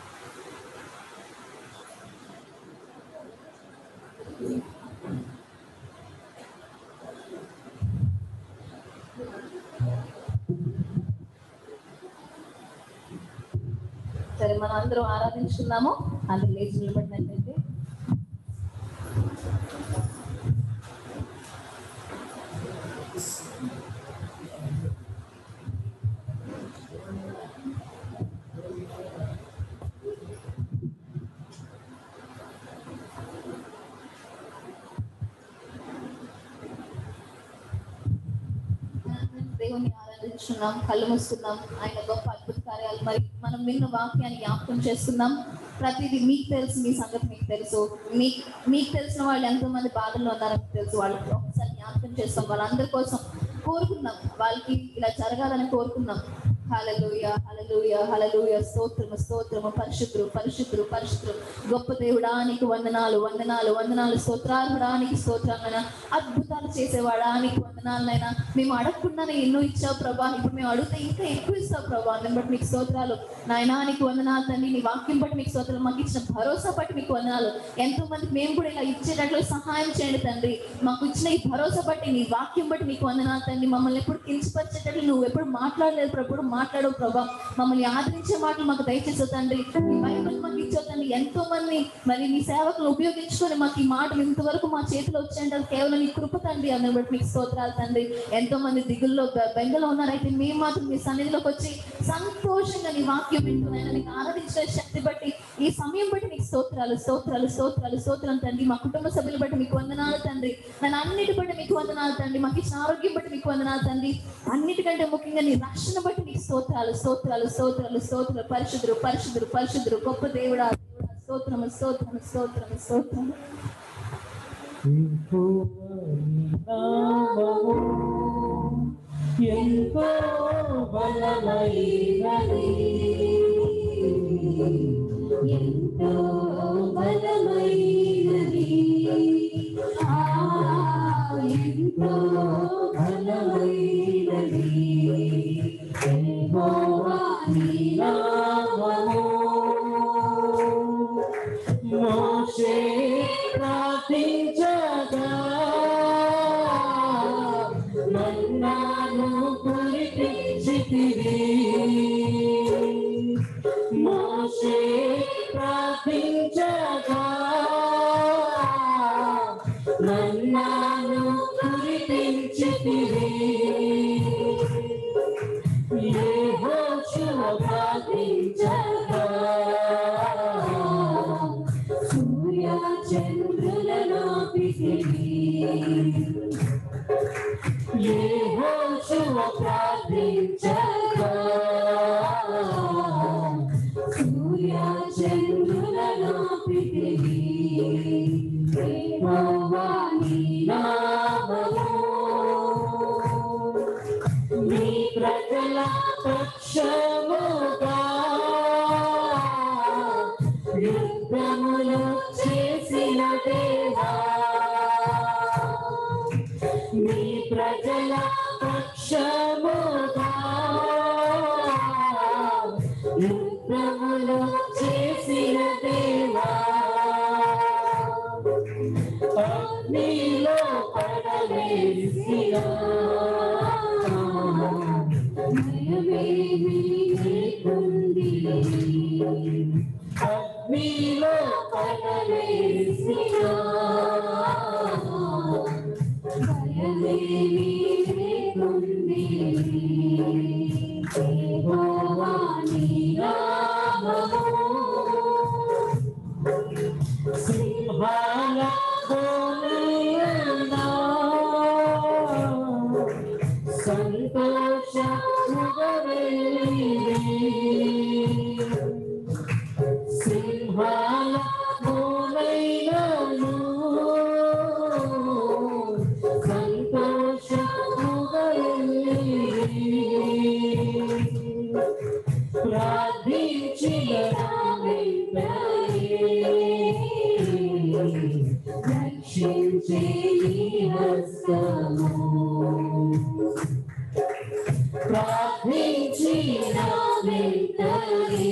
సరే మనం అందరం ఆరాధించుకున్నాము అందరు లేచి నిలబడినట్లయితే దేవుని ఆరాధించున్నాం కళ్ళు మూసుకున్నాం ఆయన గొప్ప అద్భుత కార్యాలు మరి మనం విన్న వాక్యాన్ని జ్ఞాపకం చేసుకుందాం ప్రతిదీ మీకు తెలుసు మీ సంగతి మీకు తెలుసు మీకు మీకు తెలిసిన వాళ్ళు ఎంతో మంది బాధల్లో ఉన్నారో మీకు తెలుసు వాళ్ళకి ఒకసారి జ్ఞాపకం చేస్తాం వాళ్ళందరి కోసం కోరుకున్నాం వాళ్ళకి ఇలా జరగాలని కోరుకున్నాం హలలుయ హలలుయ హలలుయ స్తోత్రము స్తోత్రము పరిశుద్ధులు పరిశుద్ధులు పరిశుద్ధులు గొప్ప దేవుడానికి వందనాలు వందనాలు వందనాలు స్తోత్రార్హుడానికి స్తోత్రాలైనా అద్భుతాలు చేసేవాడానికి వందనాలైనా మేము అడగకుండానే ఎన్నో ఇచ్చావు ప్రభా ఇప్పుడు మేము అడిగితే ఇంకా ఎక్కువ ఇస్తావు ప్రభా దాన్ని బట్టి మీకు స్తోత్రాలు నాయనానికి వందనాలు తండ్రి నీ వాక్యం బట్టి మీకు స్తోత్రాలు మాకు ఇచ్చిన భరోసా బట్టి మీకు వందనాలు ఎంతో మందికి మేము కూడా ఇలా ఇచ్చేటట్లు సహాయం చేయండి తండ్రి మాకు ఇచ్చిన ఈ భరోసా బట్టి నీ వాక్యం బట్టి నీకు వందనాలు తండ్రి మమ్మల్ని ఎప్పుడు కించపరిచేటట్లు నువ్వు ఎప్పుడు మాట్లాడలేదు ప్రభు ఎప్పుడు మాట్లాడవు ప్రభా మమ్మల్ని ఆదరించే మాటలు మాకు దయచేసి తండ్రి ఈ బైబిల్ మాకు ఇచ్చే తండ్రి ఎంతో మంది మరి నీ సేవకులు ఉపయోగించుకొని మాకు ఈ మాటలు ఇంతవరకు మా చేతిలో వచ్చాయంటే అది కేవలం నీ కృప తండ్రి అందరి బట్టి మీకు స్తోత్రాలు తండ్రి ఎంతో మంది దిగుల్లో బె- బెంగలో ఉన్నారైతే మేము మాత్రం మీ సన్నిధిలోకి వచ్చి సంతోషంగా నీ వాక్యం వింటున్నాయని నీకు ఆరాధించిన శక్తి బట్టి ఈ సమయం బట్టి నీకు స్తోత్రాలు స్తోత్రాలు స్తోత్రాలు స్తోత్రాలు తండ్రి మా కుటుంబ సభ్యులు బట్టి మీకు వందనాలు తండ్రి నన్ను అన్నిటి బట్టి మీకు వందనాలు తండ్రి మాకు ఇచ్చిన ఆరోగ్యం బట్టి మీకు వందనాలు తండ్రి అన్నిటికంటే ముఖ్యంగా నీ రక్షణ బట్టి నీకు స్తోత్రాలు స్తోత్రాలు స్తోత్రాలు స్తోత్రాలు పరిశుద్ధులు పరిశుద్ధులు పరిశుద్ధులు గొప్ప దేవుడా దేవుడా స్తోత్రము స్తోత్రము స్తోత్రము స్తోత్రము ఎంతో బలమైనది ఎంతో బలమైనది ఆ, ఎంతో బలమైనది యెహోవా నీ నామము మోషే ప్రార్థించగా నన్నాను కురిపించితివి మోషే ప్రార్థించగా నన్నాను కురిపించితివి యెహోషువ ప్రార్థించగా సూర్య చంద్రులను పిసిరి యెహోషువ ప్రార్థించగా సూర్య చంద్రులను పిసిరి యెహోవా నీ నామము నీ ప్రజల పక్షముగా భయమేమీ లేకుంది అగ్నిలో పడవేసినా భయమేమీ లేకుంది యెహోవా నీ నామము సింహాల కోనేనా సంతోష సింహాల కోనైనను సంతోష ప్రార్థించిన రక్షించే నీ హస్తము ప్రార్థించిన వెంటనే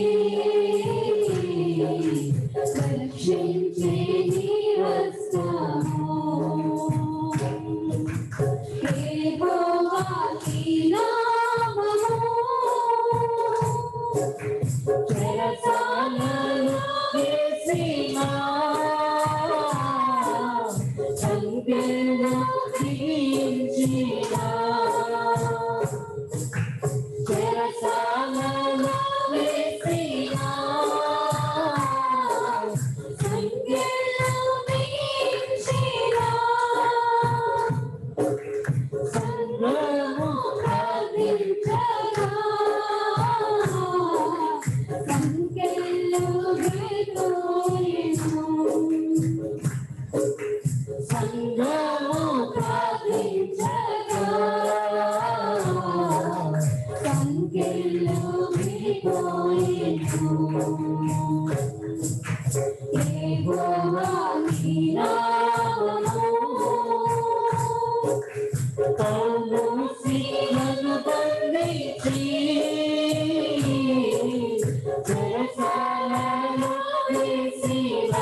రక్షించే నీ హస్తము యెహోవా నీ నామము చెరసాలలో వేసిన సంఖ్యలో దిగించిన చెరసాలలో వేసిన సంఖ్యలో మించిన సంఘము ప్రార్థించగా సంఖ్యలో వెతుకును సంఘము ప్రార్థించగా సంఖ్యలో విడిపోయేను యెహోవా నీ నామము పౌలు శీలను బంధించి చెరసాలలో వేసిన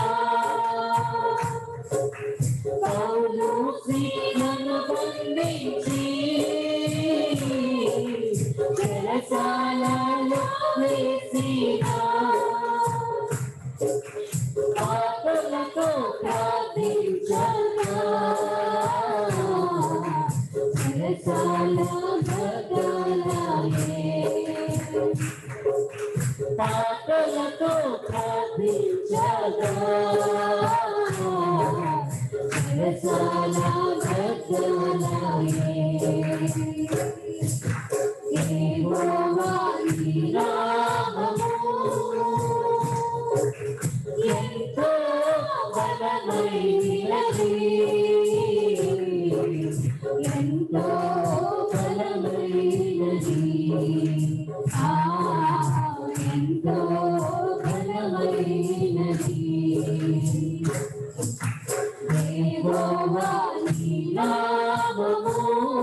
పౌలు శీలను బంధించి చెరసాలలో వేసిన పాపలతో ప్రార్థించగా చెరసాల బదలాయే పాటలతో ప్రార్థించగా చెరసాల బదలాయే యెహోవా నీ నామము ఎంతో బలమైనది ఎంతో బలమైనది ఆ ఎంతో బలమైనది యెహోవా నీ నామము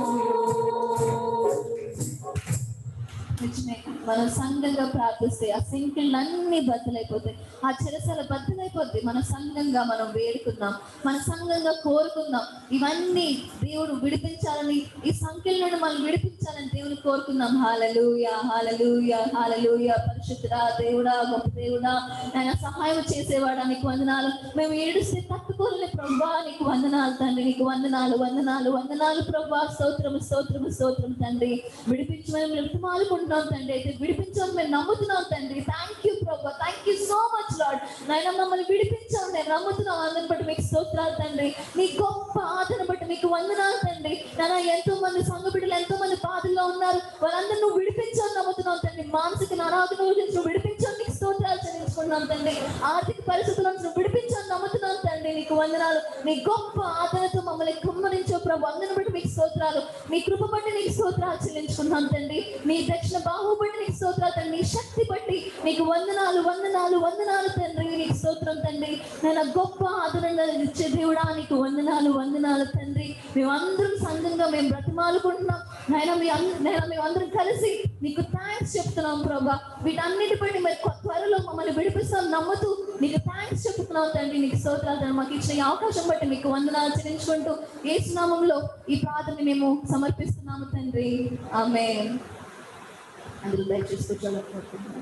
నిజమే మనం సంఘంగా ప్రార్థిస్తే ఆ సంఖ్యలన్నీ బద్దలైపోతాయి ఆ చెరసాల బద్దలైపోద్ది మన సంఘంగా మనం వేడుకుందాం మన సంఘంగా కోరుకుందాం ఇవన్నీ దేవుడు విడిపించాలని ఈ సంఖ్యల నుండి మనం విడిపించాలని దేవుని కోరుకుందాం హాలలుయ హాలలుయ హాలలుయ పరిశుద్ధుడా దేవుడా గొప్ప దేవుడా ఆయన సహాయం చేసేవాడా నీకు వందనాలు మేము ఏడుస్తే తట్టుకోలేని ప్రభా నీకు వందనాలు తండ్రి నీకు వందనాలు వందనాలు వందనాలు ప్రభా స్తోత్రము స్తోత్రము స్తోత్రం తండ్రి విడిపించమని మేము బ్రతిమాలుకుంటున్నాం తండ్రి అయితే విడిపించమని మేము నమ్ముతున్నాం తండ్రి థ్యాంక్ యూ ప్రభా thank you so much lord నాయన మమ్మల్ని విడిపించాం నేను నమ్ముతున్నాం అందరిని బట్టి మీకు స్తోత్రాలు తండ్రి నీ గొప్ప ఆదరణ బట్టి మీకు వందనాలు తండ్రి నాన్న ఎంతో మంది సంఘ బిడ్డలు ఎంతో మంది బాధల్లో ఉన్నారు వాళ్ళందరూ నువ్వు విడిపించావు నమ్ముతున్నావు తండ్రి మానసిక అనాథన గురించి నువ్వు విడిపించావు నీకు స్తోత్రాలు చెల్లించుకున్నాం తండ్రి ఆర్థిక పరిస్థితుల నుంచి నువ్వు విడిపించావు నమ్ముతున్నాం తండ్రి నీకు వందనాలు నీ గొప్ప ఆదరణతో మమ్మల్ని కుమ్మరించో ప్రభు అందరిని బట్టి మీకు స్తోత్రాలు నీ కృప బట్టి నీకు స్తోత్రాలు చెల్లించుకున్నాం తండ్రి నీ దక్షిణ బాహు బట్టి నీకు స్తోత్రాలు తండ్రి నీ శక్తి బట్టి నీకు వందనాలు వందనాలు వందనాలు తండ్రి నీకు స్తోత్రం తండ్రి నేను గొప్ప ఆదరణ ఇచ్చే దేవుడా నీకు వందనాలు వందనాలు తండ్రి మేమందరం సంఘంగా మేము బ్రతిమాలుకుంటున్నాం నాయన మీ అన్- నాయన మేమందరం కలిసి నీకు థ్యాంక్స్ చెప్తున్నాం ప్రభా వీటన్నిటి బట్టి మరి కొ- త్వరలో మమ్మల్ని విడిపిస్తాం నమ్ముతూ నీకు థ్యాంక్స్ చెప్తున్నావు తండ్రి నీకు స్తోత్రాలు తండ్రి మాకు ఇచ్చిన ఈ అవకాశం బట్టి మీకు వందనాలు చెల్లించుకుంటూ ఏ సునామంలో ఈ ప్రార్థన మేము సమర్పిస్తున్నాము తండ్రి ఆమె అందరూ దయచేసి కూర్చోవాలనుకుంటున్నాను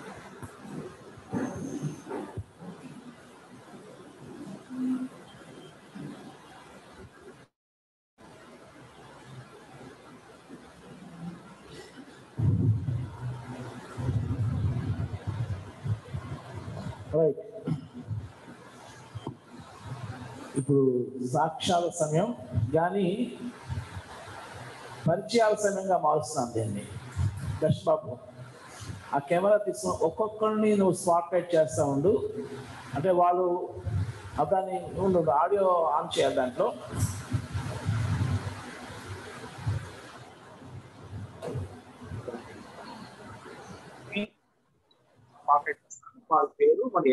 రైట్ ఇప్పుడు సాక్ష్యాల సమయం కానీ పరిచయాల సమయంగా మారుస్తున్నాను దీన్ని దర్శ్ బాబు ఆ కెమెరా తీసుకున్న ఒక్కొక్కరిని నువ్వు స్పాట్ లైట్ చేస్తూ ఉండు అంటే వాళ్ళు ఆ దాన్ని ఉండు ఆడియో ఆన్ చేయాలి దాంట్లో స్పాట్ లైట్ చేస్తాను వాళ్ళ పేరు మరి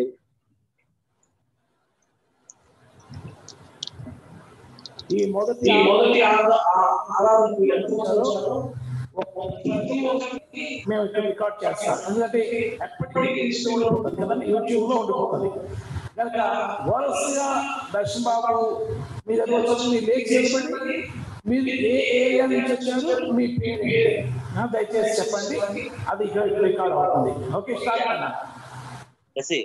ఈ మొదటి మొదటి ఆరాధనకు ఎంత వచ్చారో మేము ఇక్కడ రికార్డ్ చేస్తాం ఎందుకంటే ఎప్పటికీ ఉంటుంది కదా యూట్యూబ్ లో ఉండిపోతుంది కనుక వరుసగా దర్శన్ బాబు మీ దగ్గర వచ్చి మీ లేఖ చెప్పండి మీరు ఏ ఏరియా నుంచి వచ్చారు మీ పేరు ఏంటి? ఆ, దయచేసి చెప్పండి అది ఇక్కడ రికార్డ్ అవుతుంది ఓకే స్టార్ట్ అన్న ఎస్సీ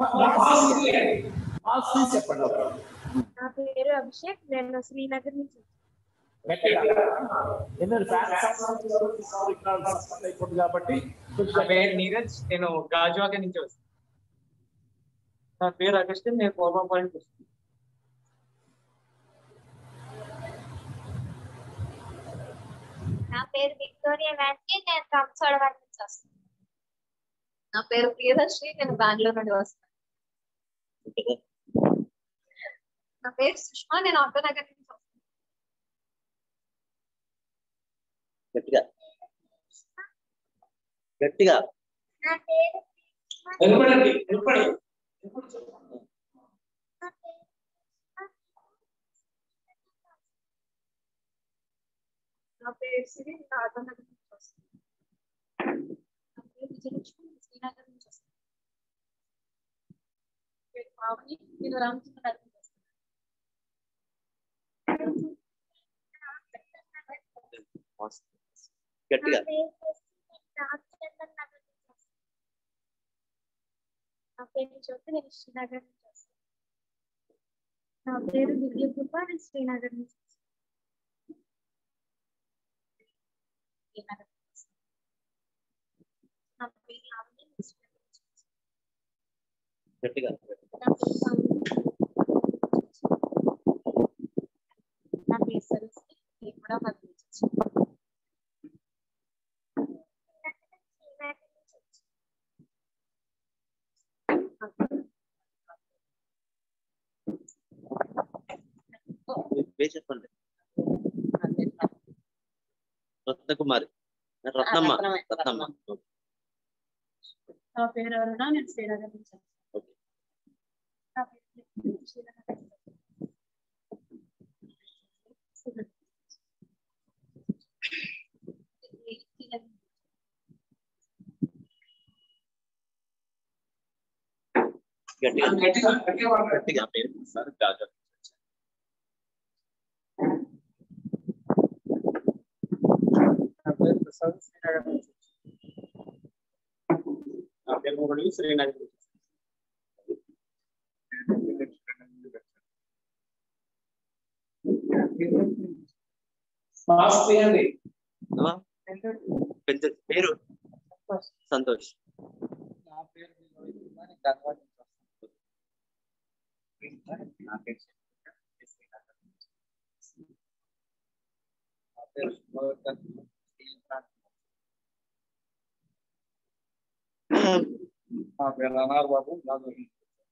మాస్ తీసి చెప్పండి ఓకే నా పేరు అభిషేక్ నేను శ్రీనగర్ నుంచి గట్టిగా ఎందుకంటే ఫ్యాన్స్ రికార్డ్ అయిపోతుంది కాబట్టి నా కొంచెం పేరు నీరజ్ నేను గాజువాక నుంచి వస్తాను నా పేరు అగస్టిన్ నేను కోపా పాయింట్ వస్తాను నా పేరు విక్టోరియా వ్యాన్కి నేను రంసోడవరం నుంచి వస్తాను నా పేరు ప్రియదర్శిని నేను బెంగళూరు నుండి వస్తాను నా పేరు సుష్మా నేను ఆటోనగర్ నుంచి వస్తాను గట్టిగా గట్టిగా నా పేరు నిలబడండి నిలబడి నా పేరు సిరి నేను ఆటోనగర్ నుంచి వస్తాను నా పేరు విజయలక్ష్మి నేను శ్రీనగర్ నుంచి వస్తాను నా పేరు పావని నేను రామచంద్ర నుంచి వస్తాను గట్టిగా నా పేరు జ్యోతి నేను శ్రీనగర్ నుంచి వస్తాను నా పేరు దివ్య కృప నేను శ్రీనగర్ నుంచి వస్తాను శ్రీనగర్ నుంచి వస్తాను. నా పేరు లావణ్య నేను శ్రీనగర్ నుంచి వస్తాను. గట్టిగా నా పేరు సాంగ్వి. నా పేరు సరస్వతి నేను కూడా మధ్య నుంచి వచ్చాను. శ్రీనగర్ నుంచి వచ్చాను. మీ పేరు చెప్పండి రత్నకుమారి రత్నమ్మ రత్నమ్మ నా పేరు అరుణ నేను శ్రీనగర్ నుంచి వచ్చాను. ఓకే నా పేరు శ్రీనగర్ నుంచి వచ్చాను. గట్టిగా గట్టిగా గట్టిగా మాట్లాడండి. గట్టిగా పేరు సార్ గాజు నా పేరు ప్రసాద్ శ్రీనగర్ నుంచి వచ్చాను. నా పేరు మురళి శ్రీనగర్ నుంచి మాస్క్ తీయండి అమ్మా, పెద్ద పేరు సంతోష్ నా పేరు వినోద్ కుమార్, నేను గంగావరం నుంచి వస్తాను. నా పేరు శంకర్, నేను శ్రీనగర్ నుంచి వస్తాను. నా పేరు శుభవర్ధన్, స్టీల్ ప్లాంట్ నుంచి వస్తాను. నా పేరు అనార్ బాబు గాజువాక నుంచి వస్తాను.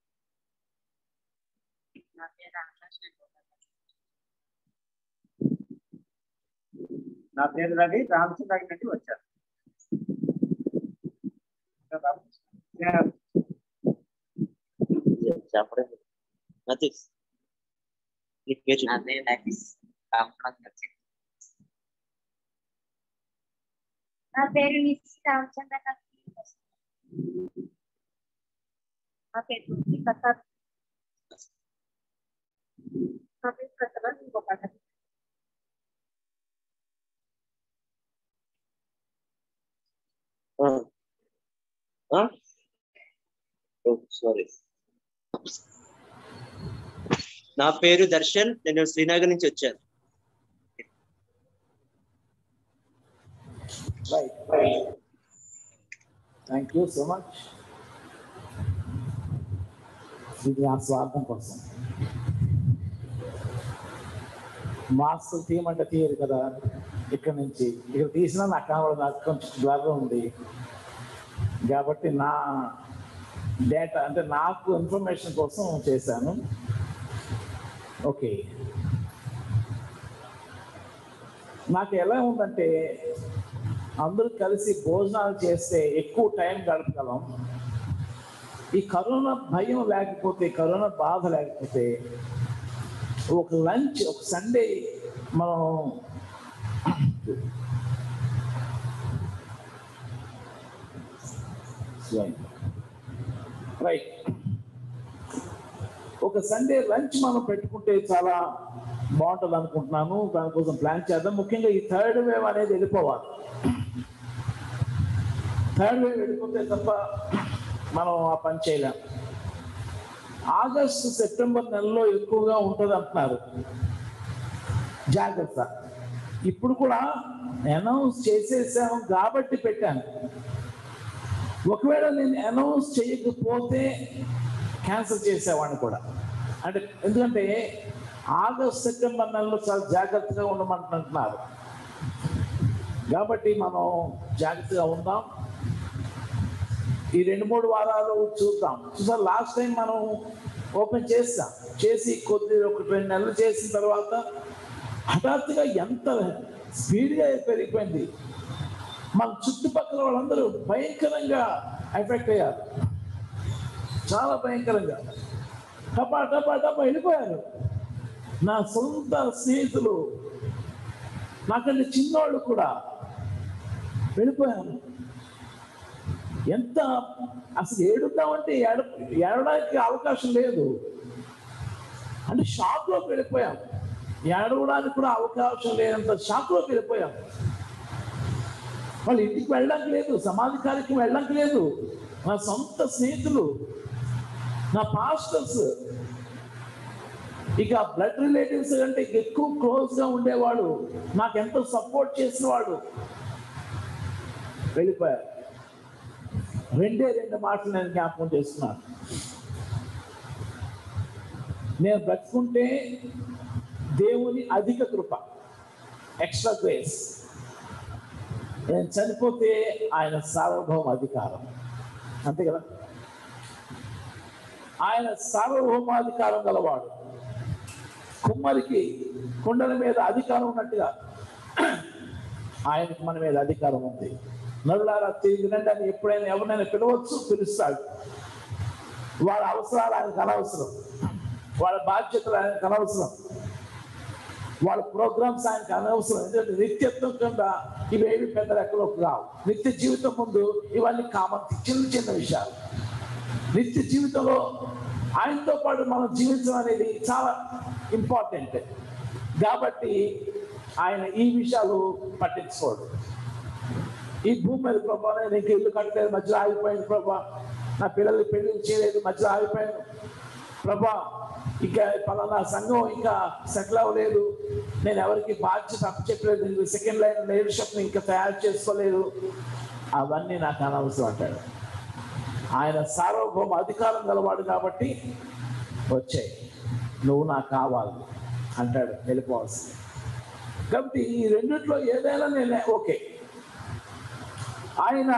నా పేరు ఆకాష్ నేను గోదావరి నుంచి నా పేరు రవి రామచంద్ర నుండి వచ్చాను చెప్పండి నతీష్ నీ పేరు చెప్పు. పేరు నఫీస్ రామచంద్ర నుంచి నా పేరు నిత్య రామచంద్ర గారు. నా పేరు వచ్చి ప్రసాద్ నా పేరు ప్రసాద్ ఇంకొక సారీ నా పేరు దర్శన్ నేను శ్రీనగర్ నుంచి వచ్చాను right thank you so much ఇది నా స్వార్థం కోసం మాస్టర్ తీయమంటే తీయరు కదా ఇక్కడ నుంచి ఇక్కడ తీసినా నాకు కనబడదు నాకు కొంచెం బ్లర్ ఉంది కాబట్టి నా డేటా అంటే నాకు ఇన్ఫర్మేషన్ కోసం చేశాను ఓకే నాకు ఎలా ఉందంటే అందరూ కలిసి భోజనాలు చేస్తే ఎక్కువ టైం గడపగలం ఈ కరోనా భయం లేకపోతే కరోనా బాధ లేకపోతే ఒక లంచ్ ఒక సండే మనం రైట్ ఒక సండే లంచ్ మనం పెట్టుకుంటే చాలా బాగుంటుంది అనుకుంటున్నాను దానికోసం ప్లాన్ చేద్దాం ముఖ్యంగా ఈ థర్డ్ వేవ్ అనేది వెళ్ళిపోవాలి థర్డ్ వేవ్ వెళ్ళిపోతే తప్ప మనం ఆ పని చేయలేం ఆగస్టు సెప్టెంబర్ నెలలో ఎక్కువగా ఉంటుంది అంటున్నారు జాగ్రత్త ఇప్పుడు కూడా అనౌన్స్ చేసేసాము కాబట్టి పెట్టాను ఒకవేళ నేను అనౌన్స్ చేయకపోతే క్యాన్సిల్ చేసేవాడిని కూడా అంటే ఎందుకంటే ఆగస్ట్ సెప్టెంబర్ నెలలో చాలా జాగ్రత్తగా ఉండమంటున్నారు కాబట్టి మనం జాగ్రత్తగా ఉందాం ఈ రెండు మూడు వారాలు చూద్దాం చూసారు లాస్ట్ టైం మనం ఓపెన్ చేస్తాం చేసి కొద్ది ఒక రెండు నెలలు చేసిన తర్వాత హఠాత్తుగా ఎంత స్పీడ్గా పెరిగిపోయింది మన చుట్టుపక్కల వాళ్ళందరూ భయంకరంగా ఎఫెక్ట్ అయ్యారు చాలా భయంకరంగా టపా టపా టపా వెళ్ళిపోయారు నా సొంత స్నేహితులు నాకంటే చిన్నవాళ్ళు కూడా వెళ్ళిపోయారు ఎంత అసలు ఏడుద్దామంటే ఏడ ఏడడానికి అవకాశం లేదు అంటే షాక్లోకి వెళ్ళిపోయాం ఏడవడానికి కూడా అవకాశం లేనంత షాక్లోకి వెళ్ళిపోయాం వాళ్ళు ఇంటికి వెళ్ళడానికి లేదు సమాధి కార్యక్రమం వెళ్ళడానికి లేదు నా సొంత స్నేహితులు నా పాస్టర్స్ ఇక బ్లడ్ రిలేటివ్స్ కంటే ఎక్కువ క్లోజ్గా ఉండేవాడు నాకు ఎంతో సపోర్ట్ చేసిన వాడు వెళ్ళిపోయారు రెండే రెండు మాటలు నేను జ్ఞాపకం చేస్తున్నాను నేను బ్రతుకుంటే దేవుని అధిక కృప ఎక్స్ట్రా గ్రేస్ నేను చనిపోతే ఆయన సార్వభౌమ అధికారం అంతే కదా ఆయన సార్వభౌమాధికారం గలవాడు కుమ్మరికి కుండల మీద అధికారం ఉన్నట్టుగా ఆయనకు మన మీద అధికారం ఉంది నరులారా తిరిగి రండి అని ఎప్పుడైనా ఎవరినైనా పిలవచ్చు పిలుస్తాడు వాళ్ళ అవసరాలు ఆయనకు అనవసరం వాళ్ళ బాధ్యతలు ఆయనకు అనవసరం వాళ్ళ ప్రోగ్రామ్స్ ఆయనకు అనవసరం ఎందుకంటే నిత్యత్వం కింద ఇవేవి పెద్ద లెక్కలోకి రావు నిత్య జీవితం ముందు ఇవన్నీ కామన్ చిన్న చిన్న విషయాలు నిత్య జీవితంలో ఆయనతో పాటు మనం జీవించడం అనేది చాలా ఇంపార్టెంట్ కాబట్టి ఆయన ఈ విషయాలు పట్టించుకోడు ఈ భూమి మీద ప్రభా నేను ఇంక ఇల్లు కట్టలేదు మధ్యలో ఆగిపోయింది ప్రభా నా పిల్లల్ని పెళ్లి చేయలేదు మధ్యలో ఆగిపోయాను ప్రభా ఇంకా పలానా సంఘం ఇంకా సెటిల్ అవ్వలేదు నేను ఎవరికి బాధ్యత అప్పచెప్పలేదు సెకండ్ లైన్ లీడర్షిప్ని ఇంకా తయారు చేసుకోలేదు అవన్నీ నాకు అనవసరం అంటాడు ఆయన సార్వభౌమ అధికారం గలవాడు కాబట్టి వచ్చాయి నువ్వు నాకు కావాలి అంటాడు వెళ్ళిపోవాల్సింది కాబట్టి ఈ రెండిట్లో ఏదైనా నేను ఓకే ఆయన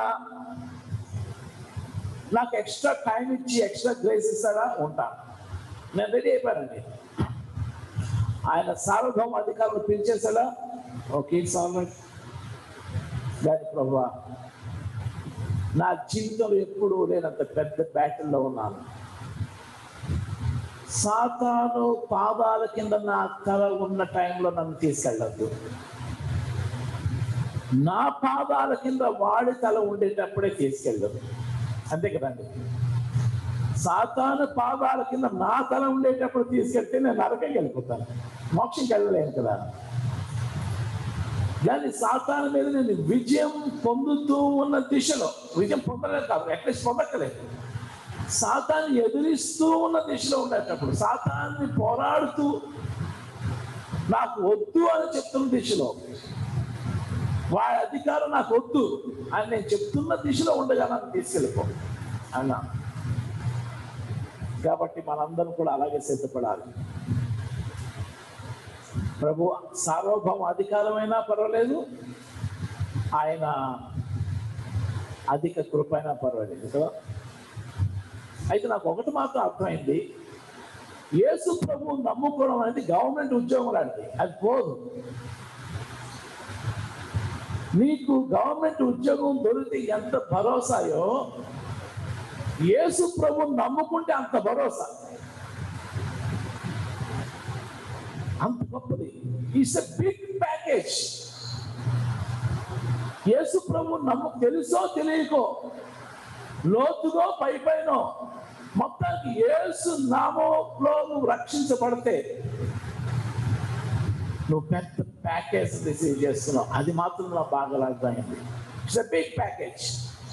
నాకు ఎక్స్ట్రా టైం ఇచ్చి ఎక్స్ట్రా గ్రేస్ ఇస్తాడా ఉంటాను నేను రెడీ అయిపోయానండి ఆయన సార్వభౌమ అధికారులు పిలిచేసాడా ఓకే సాల్మెంట్ దాని ప్రభా నా జీవితంలో ఎప్పుడు నేనంత పెద్ద బ్యాటిల్లో ఉన్నాను సాతాను పాదాల కింద నా తల ఉన్న టైంలో నన్ను తీసుకెళ్ళద్దు నా పాదాల కింద వాడి తల ఉండేటప్పుడే తీసుకెళ్ళదు అంతే కదండి సాతాను పాదాల కింద నా తల ఉండేటప్పుడు తీసుకెళ్తే నేను నరకం వెళ్ళిపోతాను మోక్షంకి వెళ్ళలేను కదా కానీ సాతాను మీద నేను విజయం పొందుతూ ఉన్న దిశలో విజయం పొందలేదు కాదు అట్లీస్ట్ పొందక్కలేదు సాతాన్ని ఎదిరిస్తూ ఉన్న దిశలో ఉండేటప్పుడు సాతాన్ని పోరాడుతూ నాకు వద్దు అని చెప్తున్న దిశలో వాడి అధికారం నాకు వద్దు అని నేను చెప్తున్న దిశలో ఉండగా నాకు తీసుకెళ్ళిపో అన్నా కాబట్టి మనందరం కూడా అలాగే సిద్ధపడాలి ప్రభు సార్వభౌమ అధికారమైనా పర్వాలేదు ఆయన అధిక కృపైనా పర్వాలేదు కదా అయితే నాకు ఒకటి మాత్రం అర్థమైంది యేసు ప్రభు నమ్ముకోవడం అనేది గవర్నమెంట్ ఉద్యోగం లాంటిది అది పోదు నీకు గవర్నమెంట్ ఉద్యోగం దొరికితే ఎంత భరోసాయో యేసు ప్రభు నమ్ముకుంటే అంత భరోసా అంత గొప్పది it's a big package Yesu ప్రభు నమ్ము తెలుసో తెలియకో లోతుగో పై పైనో మొత్తానికి యేసు నామంలో నువ్వు రక్షించబడితే నువ్వు పెద్ద ప్యాకేజ్ రిసీవ్ చేస్తున్నావు అది మాత్రం నాకు బాగా అర్థమైంది ఇట్స్ ఎ బిగ్ ప్యాకేజ్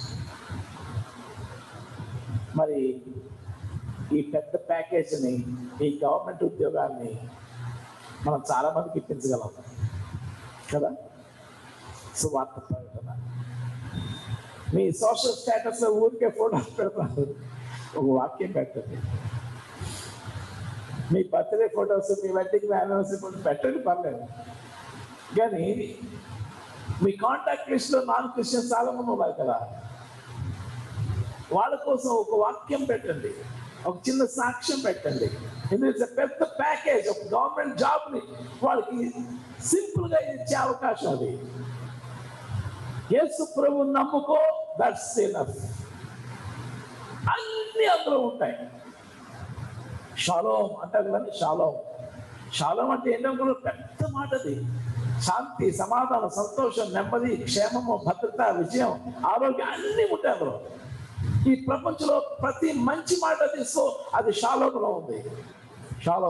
మరి ఈ పెద్ద ప్యాకేజీని ఈ గవర్నమెంట్ ఉద్యోగాన్ని మనం చాలా మందికి ఇప్పించగలం కదా సువార్త ప్రకటన మీ సోషల్ స్టేటస్ లో ఊరికే ఫోటోలు పెడతారు ఒక వాక్యం పెట్టండి మీ బర్త్డే ఫొటోస్ మీ వెడ్డింగ్ యానివర్సరీ ఫోటో పెట్టండి పర్లేదు కానీ మీ కాంటాక్ట్ లిస్ట్ లో నాన్ క్రిస్టియన్ చాలా మంది ఉన్నారు కదా వాళ్ళ కోసం ఒక వాక్యం పెట్టండి ఒక చిన్న సాక్ష్యం పెట్టండి ఎందుకంటే పెద్ద ప్యాకేజ్ ఒక గవర్నమెంట్ జాబ్ ని వాళ్ళకి సింపుల్ గా ఇచ్చే అవకాశం అది యేసు ప్రభు నమ్ముకో దట్స్ ఎనఫ్ అన్ని అందులో ఉంటాయి షాలోం అంటారు కదండి షాలోం షాలోం అంటే ఏంటో పెద్ద మాట అది శాంతి సమాధానం సంతోషం నెమ్మది క్షేమము భద్రత విజయం ఆరోగ్యం అన్ని ఉంటాయి అందులో ఈ ప్రపంచంలో ప్రతి మంచి మాట తీసుకో అది షాలోములో ఉంది షాలో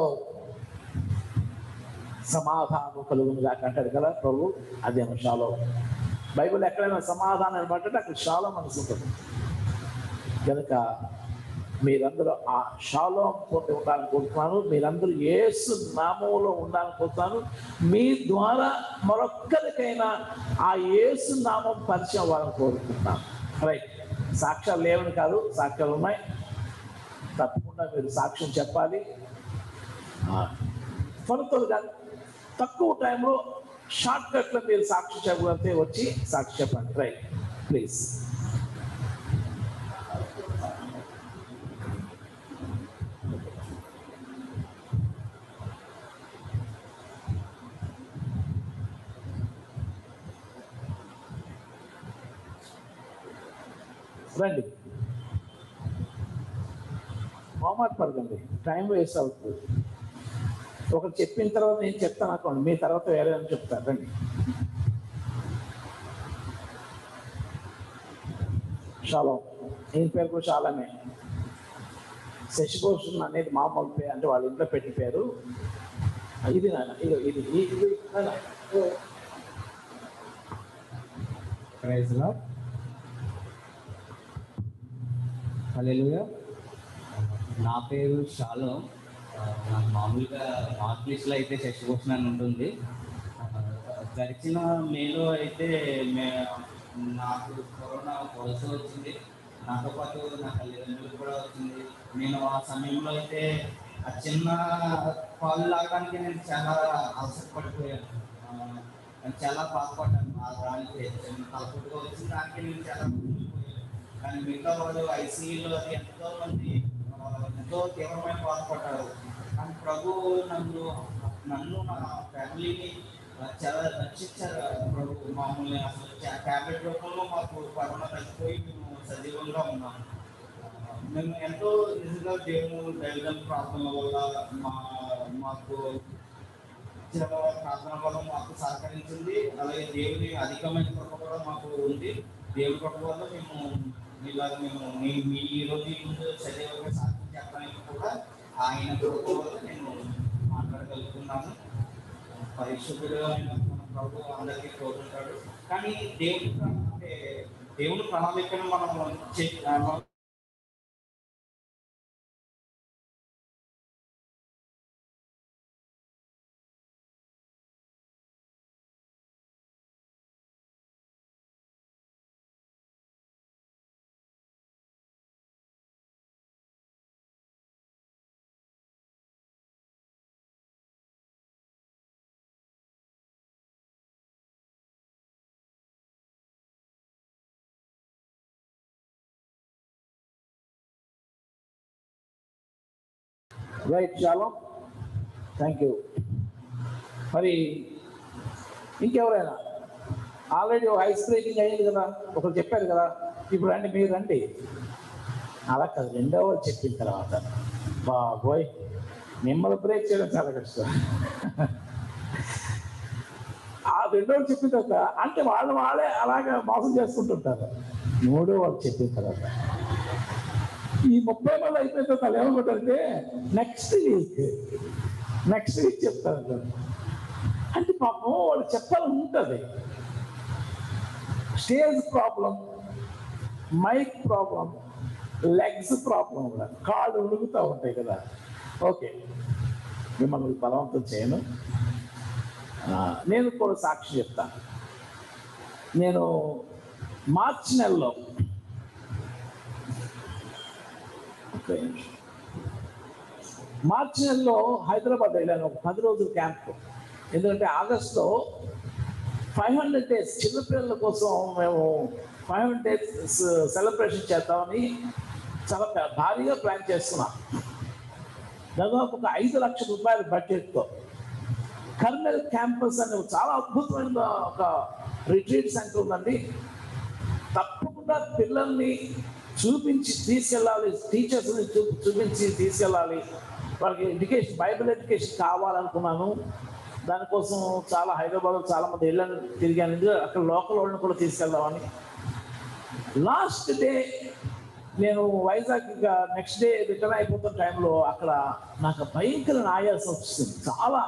సమాధానం కలుగును కాక అంటాడు కదా ప్రభు అదేమో షాలో బైబిల్ ఎక్కడైనా సమాధానం పట్టే అక్కడ షాలో మనసు ఉంటుంది కనుక మీరందరూ ఆ షాలోం పోటీ ఉండాలనుకుంటున్నాను మీరందరూ ఏసు నామంలో ఉండాలనుకుంటున్నాను మీ ద్వారా మరొక్కరికైనా ఆ ఏసు నామం పరిచయం అవ్వాలని కోరుకుంటున్నాను రైట్ సాక్ష్యాలు లేవని కాదు సాక్ష్యాలు ఉన్నాయి తప్పకుండా మీరు సాక్ష్యం చెప్పాలి త్వరతలుగా తక్కువ టైంలో షార్ట్ కట్లో మీరు సాక్షి చెప్పగలిగితే వచ్చి సాక్షి చెప్పండి రైట్ ప్లీజ్ రండి మొహమాట పడకండి టైం వేస్ట్ అవుతుంది ఒకరు చెప్పిన తర్వాత నేను చెప్తాను అనుకోండి మీ తర్వాత వేరే అని చెప్తాను రండి చాలా ఈయన పేరు కూడా చాలానే శశిభూషణ్ అనేది మామూలు పేరు అంటే వాళ్ళ ఇంట్లో పెట్టి పేరు ఇది నాన్న ఇది ఇది ఈ- ఇది నాన్న. ప్రైజ్ లార్డ్ హల్లెలూయా నా పేరు షాలో ఆ, నాకు మామూలుగా మార్క్ లిస్ట్లో అయితే శశిభూషణ్ అని ఉంటుంది ఆ, గడిచిన మేలో అయితే మే నాకు కరోనా వలస వచ్చింది నాతో పాటు నా తల్లిదండ్రులకు కూడా వచ్చింది నేను ఆ సమయంలో అయితే ఆ చిన్న పాలు లాగడానికి నేను చాలా అవసరపడిపోయాను ఆ, నేను చాలా బాధపడ్డాను ఆ దానికి చిన్న తలపుట్టుగా వచ్చిన దానికి నేను చాలా కుమిలిపోయాను. కానీ మిగతా వాళ్ళు ఐసీయూలో అది ఎంతో మంది ఆ, ఎంతో తీవ్రమైన బాధపడ్డారు కానీ ప్రభు నన్ను నన్ను నా ఫ్యామిలీని ఆ, చాలా రక్షించారు ప్రభు మామూలుగా అసలు ట్యాబ్లెట్ రూపంలో మాకు కరోనా తగ్గిపోయి మేము సజీవంగా ఉన్నాము మేము ఎంతో నిజంగా దేవుడు దైవం ప్రార్థన వల్ల మా మాకు ఇచ్చిన ప్రార్థన కూడా మాకు సహకరించింది అలాగే దేవుని అధికమైన కృప కూడా మాకు ఉంది దేవుని కృప వల్ల మేము ఇలాగ మేము మీ మీ ఈ రోజు ఈ ముందు చదివే సాధ్యం చెప్పడానికి కూడా ఆయన కృప వల్ల నేను మాట్లాడగలుగుతున్నాను పరిశుద్ధుడు అయిన మన ప్రభు అందరికీ కోరుకుంటాడు కానీ దేవుని ప్ర- అంటే దేవుని ప్రణాళికను మనం చే- ఆ, మనం రైట్ చాలా థ్యాంక్ యూ మరి ఇంకెవరైనా ఆల్రెడీ ఒక ఐస్ బ్రేకింగ్ అయ్యింది కదా ఒకరు చెప్పారు కదా ఇప్పుడు రండి మీరు రండి అలా కాదు రెండో వాళ్ళు చెప్పిన తర్వాత బాబోయ్ మిమ్మల్ని బ్రేక్ చేయడం చాలా కష్టం ఆ రెండో వాళ్ళు చెప్పిన తర్వాత అంటే వాళ్ళు వాళ్ళే అలాగే మోసం చేసుకుంటుంటారు మూడో వాళ్ళు చెప్పిన తర్వాత ఈ ముప్పై మంది అయిపోయిన తర్వాత వాళ్ళు ఏమనుకుంటారంటే నెక్స్ట్ వీక్ నెక్స్ట్ వీక్ చెప్తారు అంటే పాపం వాళ్ళు చెప్పాలని ఉంటుంది stage problem mic problem legs problem కూడా కాళ్ళు ఉడుకుతూ ఉంటాయి కదా ఓకే మిమ్మల్ని బలవంతం చేయను ఆ, నేను కూడా సాక్షి చెప్తాను నేను మార్చి నెలలో ఒక్క నిమిషం. మార్చి నెలలో హైదరాబాద్ వెళ్ళాను ఒక పది రోజుల క్యాంప్ ఎందుకంటే ఆగస్టులో ఫైవ్ హండ్రెడ్ డేస్ చిన్నపిల్లల కోసం మేము ఫైవ్ హండ్రెడ్ డేస్ సెలబ్రేషన్ చేద్దామని చాలా పే- భారీగా ప్లాన్ చేస్తున్నాం దాదాపు ఒక ఐదు లక్షల రూపాయల బడ్జెట్తో కర్నల్ క్యాంపస్ అనే ఒక చాలా అద్భుతమైన ఒక రిట్రీట్ సెంటర్ ఉందండి తప్పకుండా పిల్లల్ని చూపించి తీసుకెళ్ళాలి టీచర్స్ని చూ చూపించి తీసుకెళ్ళాలి వాళ్ళకి ఎడ్యుకేషన్ బైబిల్ ఎడ్యుకేషన్ కావాలనుకున్నాను దానికోసం చాలా హైదరాబాద్లో చాలా మంది వెళ్ళాను తిరిగాను ఎందుకంటే అక్కడ లోకల్ వాళ్ళని కూడా తీసుకెళ్దామని లాస్ట్ డే నేను వైజాగ్ ఇంకా నెక్స్ట్ డే రిటర్న్ అయిపోతున్న టైంలో అక్కడ నాకు భయంకర ఆయాసం వచ్చింది చాలా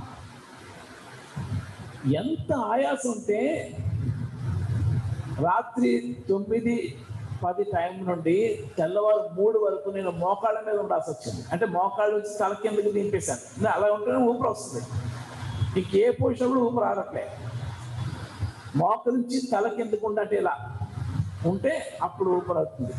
ఎంత ఆయాసం ఉంటే రాత్రి తొమ్మిది పది టైం నుండి తెల్లవారు మూడు వరకు నేను మోకాళ్ళ మీద ఉండాల్సి వచ్చింది అంటే మోకాళ్ళ నుంచి తల కిందకి దింపేశాను ఇంకా అలా ఉంటేనే ఊపిరి వస్తుంది ఇంక ఏ పొజిషన్ కూడా ఊపిరి ఆడట్లే మోక నుంచి తల కిందకు ఉన్నట్టు ఇలా ఉంటే అప్పుడు ఊపిరి అవుతుంది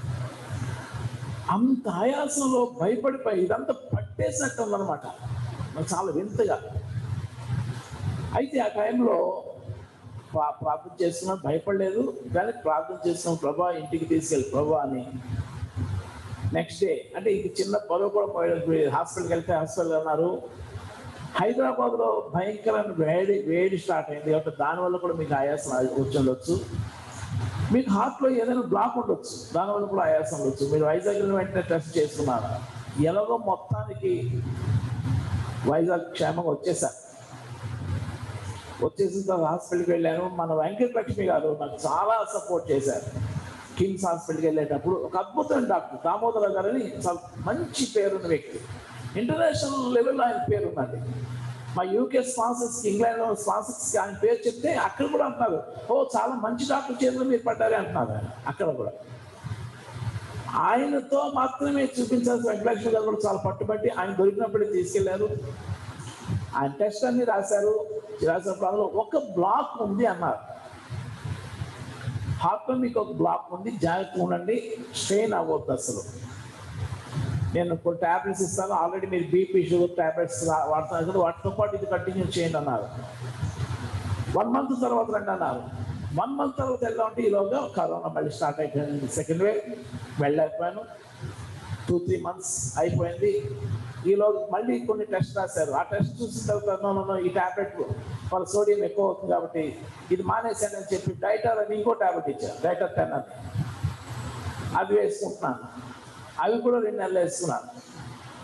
అంత ఆయాసంలో భయపడిపోయి ఇదంతా పట్టేసినట్టు ఉందన్నమాట నాకు చాలా వింతగా అయితే ఆ టైంలో ప్రా- ప్రార్థన చేస్తున్నాం భయపడలేదు కానీ ప్రార్థన చేస్తున్నాం ప్రభా ఇంటికి తీసుకెళ్ళి ప్రభా అని నెక్స్ట్ డే అంటే ఇది చిన్న పొరవ కూడా పోయాడు హాస్పిటల్కి వెళ్తే హాస్పిటల్ అన్నారు హైదరాబాద్లో భయంకరమైన వేడి వేడి స్టార్ట్ అయింది కాబట్టి దానివల్ల కూడా మీకు ఆయాసం వచ్చి ఉండొచ్చు మీకు హార్ట్లో ఏదైనా బ్లాక్ ఉండొచ్చు దానివల్ల కూడా ఆయాసం ఉండొచ్చు మీరు వైజాగ్ వెళ్ళిన వెంటనే టెస్ట్ చేసుకున్నారు ఎలాగో మొత్తానికి వైజాగ్ క్షేమంగా వచ్చేసారు వచ్చేసిన తర్వాత హాస్పిటల్కి వెళ్ళాను మన వెంకటలక్ష్మి గారు నాకు చాలా సపోర్ట్ చేశారు కిమ్స్ హాస్పిటల్కి వెళ్ళేటప్పుడు ఒక అద్భుతమైన డాక్టర్ దామోదర గారు అని చాలా మంచి పేరున్న వ్యక్తి ఇంటర్నేషనల్ లెవెల్లో ఆయన పేరు ఉన్నది మా యూకే స్పాన్సర్స్కి ఇంగ్లాండ్లో స్పాన్సర్స్కి ఆయన పేరు చెప్తే అక్కడ కూడా అంటున్నారు ఓ చాలా మంచి డాక్టర్ చేతిలో మీరు పడ్డారే అంటున్నారు ఆయన అక్కడ కూడా ఆయనతో మాత్రమే చూపించాల్సిన వెంకటలక్ష్మి గారు కూడా చాలా పట్టుబట్టి ఆయన దొరికినప్పుడే తీసుకెళ్లారు ఆయన టెస్ట్ అన్ని రాశారు రాసినప్పుడు అందులో ఒక బ్లాక్ ఉంది అన్నారు హార్ట్లో మీకు ఒక బ్లాక్ ఉంది జాగ్రత్తగా ఉండండి స్ట్రెయిన్ అవ్వద్దు అసలు నేను కొన్ని టాబ్లెట్స్ ఇస్తాను ఆల్రెడీ మీరు బీపీ షుగర్ టాబ్లెట్స్ వాడుతున్నారు కదా వాటితో పాటు ఇది కంటిన్యూ చేయండి అన్నారు వన్ మంత్ తర్వాత రండి అన్నారు వన్ మంత్ తర్వాత వెళ్దామంటే ఈలోగా కరోనా మళ్ళీ స్టార్ట్ అయిపోయింది సెకండ్ వేవ్ వెళ్ళలేకపోయాను టూ త్రీ మంత్స్ అయిపోయింది ఈలో మళ్ళీ కొన్ని టెస్ట్ రాశారు ఆ టెస్ట్ చూసిన తర్వాత "No, no, no, ఈ టాబ్లెట్ వాళ్ళ సోడియం ఎక్కువ అవుతుంది కాబట్టి ఇది మానేశాను అని చెప్పి డైటర్ అని ఇంకో టాబ్లెట్ ఇచ్చారు డైటర్ టెన్ అని అది వేసుకుంటున్నాను అవి కూడా రెండు నెలలు వేసుకున్నాను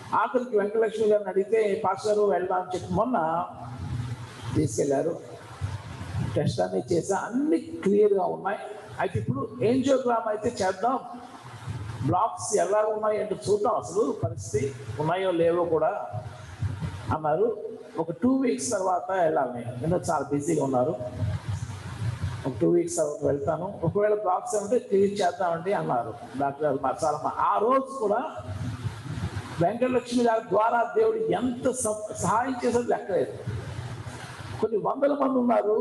ఆఖరికి వెంకటలక్ష్మి గారిని అడిగితే పాస్టర్ గారు వెళ్దాం అని చెప్పి మొన్న తీసుకెళ్లారు టెస్ట్ అన్ని చేసా అన్ని క్లియర్గా ఉన్నాయి అయితే ఇప్పుడు ఏంజియోగ్రామ్ అయితే చేద్దాం బ్లాక్స్ ఎలా ఉన్నాయి అంటే చూద్దాం అసలు పరిస్థితి ఉన్నాయో లేవో కూడా అన్నారు ఒక టూ వీక్స్ తర్వాత వెళ్ళాలి నేను చాలా బిజీగా ఉన్నారు ఒక టూ వీక్స్ తర్వాత వెళ్తాను ఒకవేళ బ్లాక్స్ ఉంటే క్లియర్ చేద్దామండి అన్నారు డాక్టర్ గారు మా చాలా మా- ఆ రోజు కూడా వెంకటలక్ష్మి గారి ద్వారా దేవుడు ఎంత స- సహాయం చేసేది లెక్కలేదు కొన్ని వందల మంది ఉన్నారు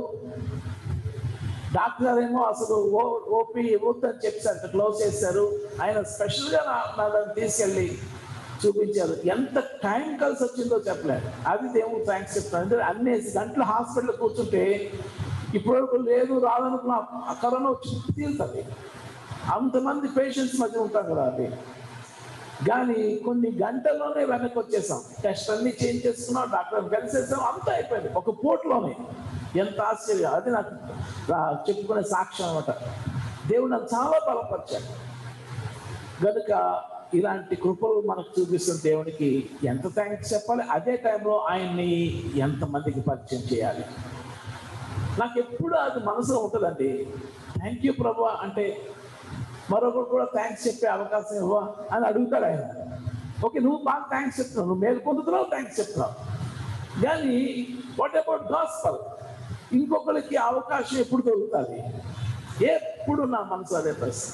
డాక్టర్ గారు ఏమో అసలు ఓ ఓపీ ఇవ్వద్దని చెప్పారు క్లోజ్ చేశారు ఆయన స్పెషల్గా నా నా దాన్ని తీసుకెళ్ళి చూపించారు ఎంత టైం కలిసి వచ్చిందో చెప్పలేదు అది దేవుడు థ్యాంక్స్ చెప్తాను ఎందుకంటే అన్ని గంటలు హాస్పిటల్ కూర్చుంటే ఇప్పటివరకు లేదు రాదనుకున్న ఆ కరోనా వచ్చి తీరుతుంది అంతమంది పేషెంట్స్ మధ్య ఉంటాం కదా అది కానీ కొన్ని గంటల్లోనే వెనక్కి వచ్చేసాం టెస్ట్ అన్ని చేంజ్ చేసుకున్నాం డాక్టర్ కలిసేసాం అంతా అయిపోయింది ఒక పూటలోనే ఎంత ఆశ్చర్యం అది నాకు ఆ, చెప్పుకునే సాక్ష్యం అనమాట దేవుడు నాకు చాలా బలపరిచాడు గనుక ఇలాంటి కృపలు మనకు చూపిస్తున్న దేవునికి ఎంత థ్యాంక్స్ చెప్పాలి అదే టైంలో ఆయన్ని ఎంతమందికి పరిచయం చేయాలి నాకు ఎప్పుడు అది మనసులో ఉంటుందండి థ్యాంక్ యూ ప్రభు అంటే మరొకరు కూడా థ్యాంక్స్ చెప్పే అవకాశం ఇవ్వా అని అడుగుతాడు ఆయన ఓకే నువ్వు బాగా థ్యాంక్స్ చెప్తున్నావు నువ్వు మేలు పొందుతున్నావు థ్యాంక్స్ చెప్తున్నావు కానీ వాట్ అబౌట్ గాస్పల్ ఇంకొకరికి అవకాశం ఎప్పుడు దొరుకుతుంది ఎప్పుడు నా మనసు అదే ప్రశ్న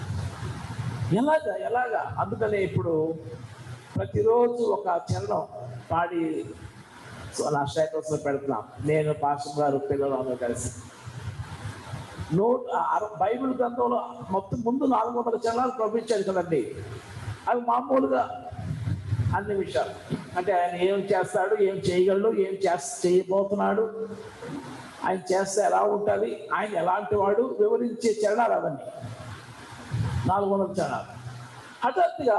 ఎలాగా ఎలాగా అందుకనే ఇప్పుడు ప్రతిరోజు ఒక చరణం పాడి సో నా స్టేటస్లో పెడుతున్నాం నేను పాస్టర్ గారు పిల్లలు అందరూ కలిసి నోట్ అర- బైబిల్ గ్రంథంలో మొత్తం ముందు నాలుగు వందల చరణాలు పంపించాడు కదండి అవి మామూలుగా అన్ని విషయాలు అంటే ఆయన ఏం చేస్తాడు ఏం చేయగలడు ఏం చేస్త చేయబోతున్నాడు ఆయన చేస్తే ఎలా ఉంటుంది ఆయన ఎలాంటి వాడు వివరించే చరణాలు అవన్నీ నాలుగు వందల చరణాలు హఠాత్తుగా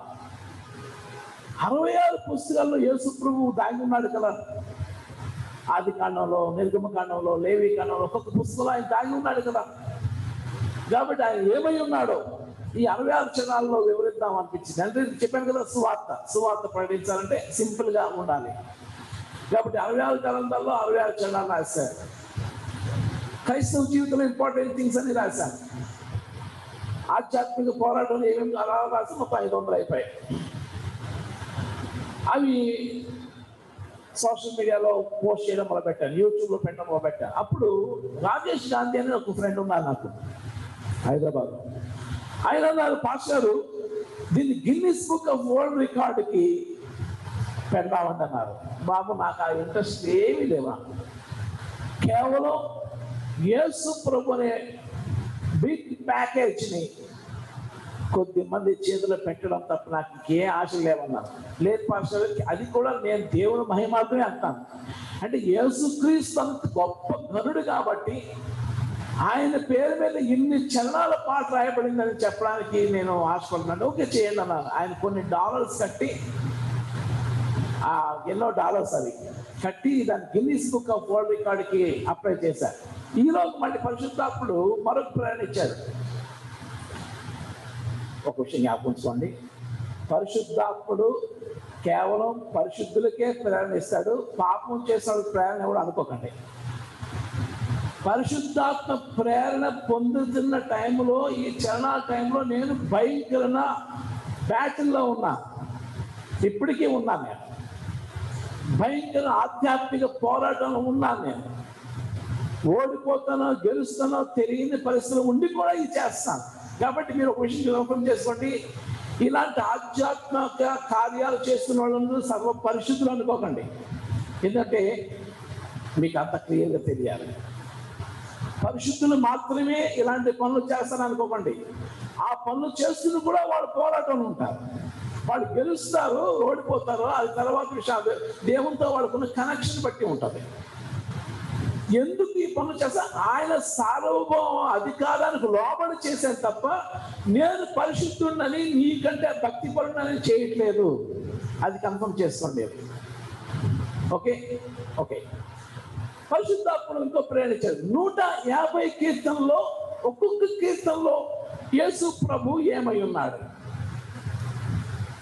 అరవై ఆరు పుస్తకాల్లో యేసు ప్రభువు దాగి ఉన్నాడు కదా ఆది కాండంలో నిర్గమ కాండంలో లేవి కాండంలో ఒక్కొక్క పుస్తకంలో ఆయన దాగి ఉన్నాడు కదా కాబట్టి ఆయన ఏమై ఉన్నాడో ఈ అరవై ఆరు చరణాల్లో వివరిద్దాం అనిపించింది అంటే ఇది చెప్పాను కదా సువార్త సువార్త ప్రకటించాలంటే సింపుల్ గా ఉండాలి కాబట్టి అరవై ఆరు గ్రంథాల్లో అరవై ఆరు చరణాలు రాశారు క్రైస్తవ జీవితంలో ఇంపార్టెంట్ థింగ్స్ అని రాశాను ఆధ్యాత్మిక పోరాటం ఏమేమి అలా రాసి మొత్తం ఐదు వందలు అయిపోయాయి అవి సోషల్ మీడియాలో పోస్ట్ చేయడం మొదలుపెట్టాను యూట్యూబ్లో పెట్టడం మొదలుపెట్టాను అప్పుడు రాజేష్ గాంధీ అని ఒక ఫ్రెండ్ ఉన్నారు నాకు హైదరాబాద్ ఆయన అన్నారు పాస్ గారు దీన్ని గిన్నిస్ బుక్ ఆఫ్ వరల్డ్ రికార్డుకి పెడదామండి అన్నారు బాబు నాకు ఆ ఇంట్రెస్ట్ ఏమీ లేవా కేవలం యేసు ప్రభు అనే బిగ్ ప్యాకేజ్ని కొద్ది మంది చేతిలో పెట్టడం తప్ప నాకు ఇంకే ఆశ లేవన్నారు లేదు పాస్టర్ అది కూడా నేను దేవుని మహిమార్థమే అంటాను అంటే యేసుక్రీస్తు అంత గొప్ప ఘనుడు కాబట్టి ఆయన పేరు మీద ఇన్ని చరణాల పాట రాయబడిందని చెప్పడానికి నేను ఆశపడుతున్నాను ఓకే చేయండి అన్నాను ఆయన కొన్ని డాలర్స్ కట్టి ఆ ఎన్నో డాలర్స్ అవి కట్టి దాన్ని గిన్నీస్ బుక్ ఆఫ్ వరల్డ్ రికార్డ్కి అప్లై చేశారు ఈలోపు మళ్ళీ పరిశుద్ధాత్ముడు మరొక ప్రేరణ ఇచ్చారు ఒక విషయం జ్ఞాపకం ఉంచుకోండి పరిశుద్ధాత్ముడు కేవలం పరిశుద్ధులకే ప్రేరణ ఇస్తాడు పాపం చేసిన వాళ్ళకి ప్రేరణ కూడా అనుకోకండి పరిశుద్ధాత్మ ప్రేరణ పొందుతున్న టైంలో ఈ చరణ టైంలో నేను భయంకరమైన బ్యాటిల్లో ఉన్నా ఇప్పటికీ ఉన్నాను నేను భయంకర ఆధ్యాత్మిక పోరాటంలో ఉన్నాను నేను ఓడిపోతానో గెలుస్తానో తెలియని పరిస్థితులు ఉండి కూడా ఇది చేస్తాను కాబట్టి మీరు ఒక విషయం జ్ఞాపకం చేసుకోండి ఇలాంటి ఆధ్యాత్మిక కార్యాలు చేస్తున్న వాళ్ళందరూ సర్వ పరిశుద్ధులు అనుకోకండి ఎందుకంటే మీకు అంత క్లియర్గా తెలియాలి పరిశుద్ధులు మాత్రమే ఇలాంటి పనులు చేస్తారు అనుకోకండి ఆ పనులు చేస్తున్న కూడా వాళ్ళు పోరాటం ఉంటారు వాళ్ళు గెలుస్తారు ఓడిపోతారు అది తర్వాత విషయాలు దేవునితో వాళ్ళకున్న కనెక్షన్ బట్టి ఉంటుంది ఎందుకు ఈ పనులు చేస్తా ఆయన సార్వభౌమ అధికారానికి లోబడి చేశాను తప్ప నేను పరిశుద్ధుడినని నీకంటే భక్తి పరుడని చేయట్లేదు అది కన్ఫర్మ్ చేసుకోండి ఓకే ఓకే పరిశుద్ధాత్మను ఇంకో ప్రేరణించారు నూట యాభై కీర్తనలో ఒక్కొక్క కీర్తనలో యేసు ప్రభు ఏమై ఉన్నాడు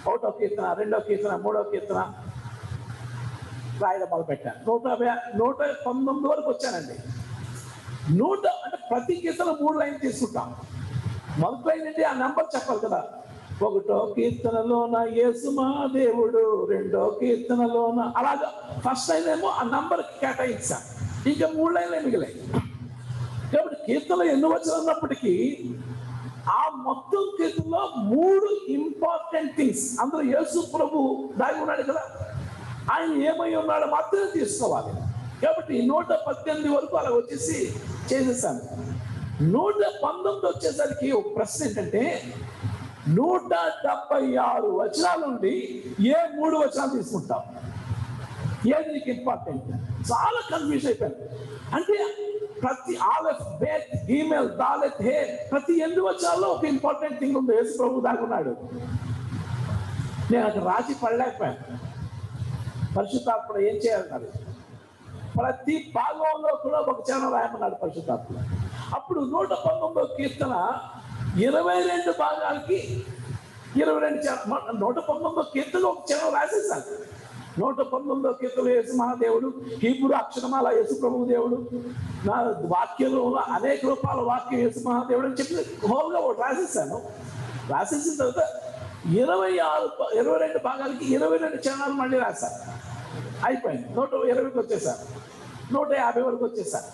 ఒకటో కీర్తన రెండో కీర్తన మూడో కీర్తన రాయడం మొదలుపెట్టాను నూట యాభై నూట పంతొమ్మిది వరకు వచ్చానండి నూట అంటే ప్రతి కీర్తన మూడు లైన్ తీసుకుంటాం మొదటి లైన్ ఏంటి ఆ నెంబర్ చెప్పాలి కదా ఒకటో కీర్తనలోన యేసు మా దేవుడు రెండో కీర్తనలోన అలాగా ఫస్ట్ లైన్ ఏమో ఆ నంబర్ కేటాయించాం ఇంకా మూడు లైన్లే మిగిలాయి కాబట్టి కీర్తనలు ఎన్ని వచ్చిన ఉన్నప్పటికీ ఆ మొత్తం కీర్తనలో మూడు ఇంపార్టెంట్ థింగ్స్ అందులో యేసు ప్రభు దాగి ఉన్నాడు కదా ఆయన ఏమై ఉన్నాడో మాత్రమే తీసుకోవాలి కాబట్టి నూట పద్దెనిమిది వరకు అలా వచ్చేసి చేసేసాను నూట పంతొమ్మిది వచ్చేసరికి ఒక ప్రశ్న ఏంటంటే నూట డెబ్బై ఆరు వచనాల నుండి ఏ మూడు వచనాలు తీసుకుంటాం ఏది నీకు ఇంపార్టెంట్ చాలా కన్ఫ్యూజ్ అయిపోయాను అంటే ప్రతి ఆలెఫ్ బేత్ ఈమెయిల్ దాలెత్ హే ప్రతి ఎన్ని వచ్చాలో ఒక ఇంపార్టెంట్ థింగ్ ఉంది యేసు ప్రభు దాకున్నాడు నేను అక్కడ రాసి పడలేకపోయాను పరిశుద్ధాత్మ ఏం చేయాలన్నాడు ప్రతి భాగంలో కూడా ఒక చరణం రాయమన్నాడు పరిశుద్ధాత్మ అప్పుడు నూట పంతొమ్మిదో కీర్తన ఇరవై రెండు భాగాలకి ఇరవై రెండు చరణం నూట పంతొమ్మిదో కీర్తన ఒక చరణం రాసేసాను నూట పంతొమ్మిదో కీర్తన యేసు మహాదేవుడు హీపురు అక్షరమాల యేసు ప్రభు దేవుడు నా వాక్యంలో అనేక రూపాల వాక్యం యేసు మహాదేవుడు అని చెప్పి హోల్గా ఒకటి రాసేసాను రాసేసిన తర్వాత ఇరవై ఆరు ఇరవై రెండు భాగాలకి ఇరవై రెండు చరణాలు మళ్ళీ రాశాను అయిపోయింది నూట ఇరవైకి వచ్చేసాను నూట యాభై వరకు వచ్చేసాను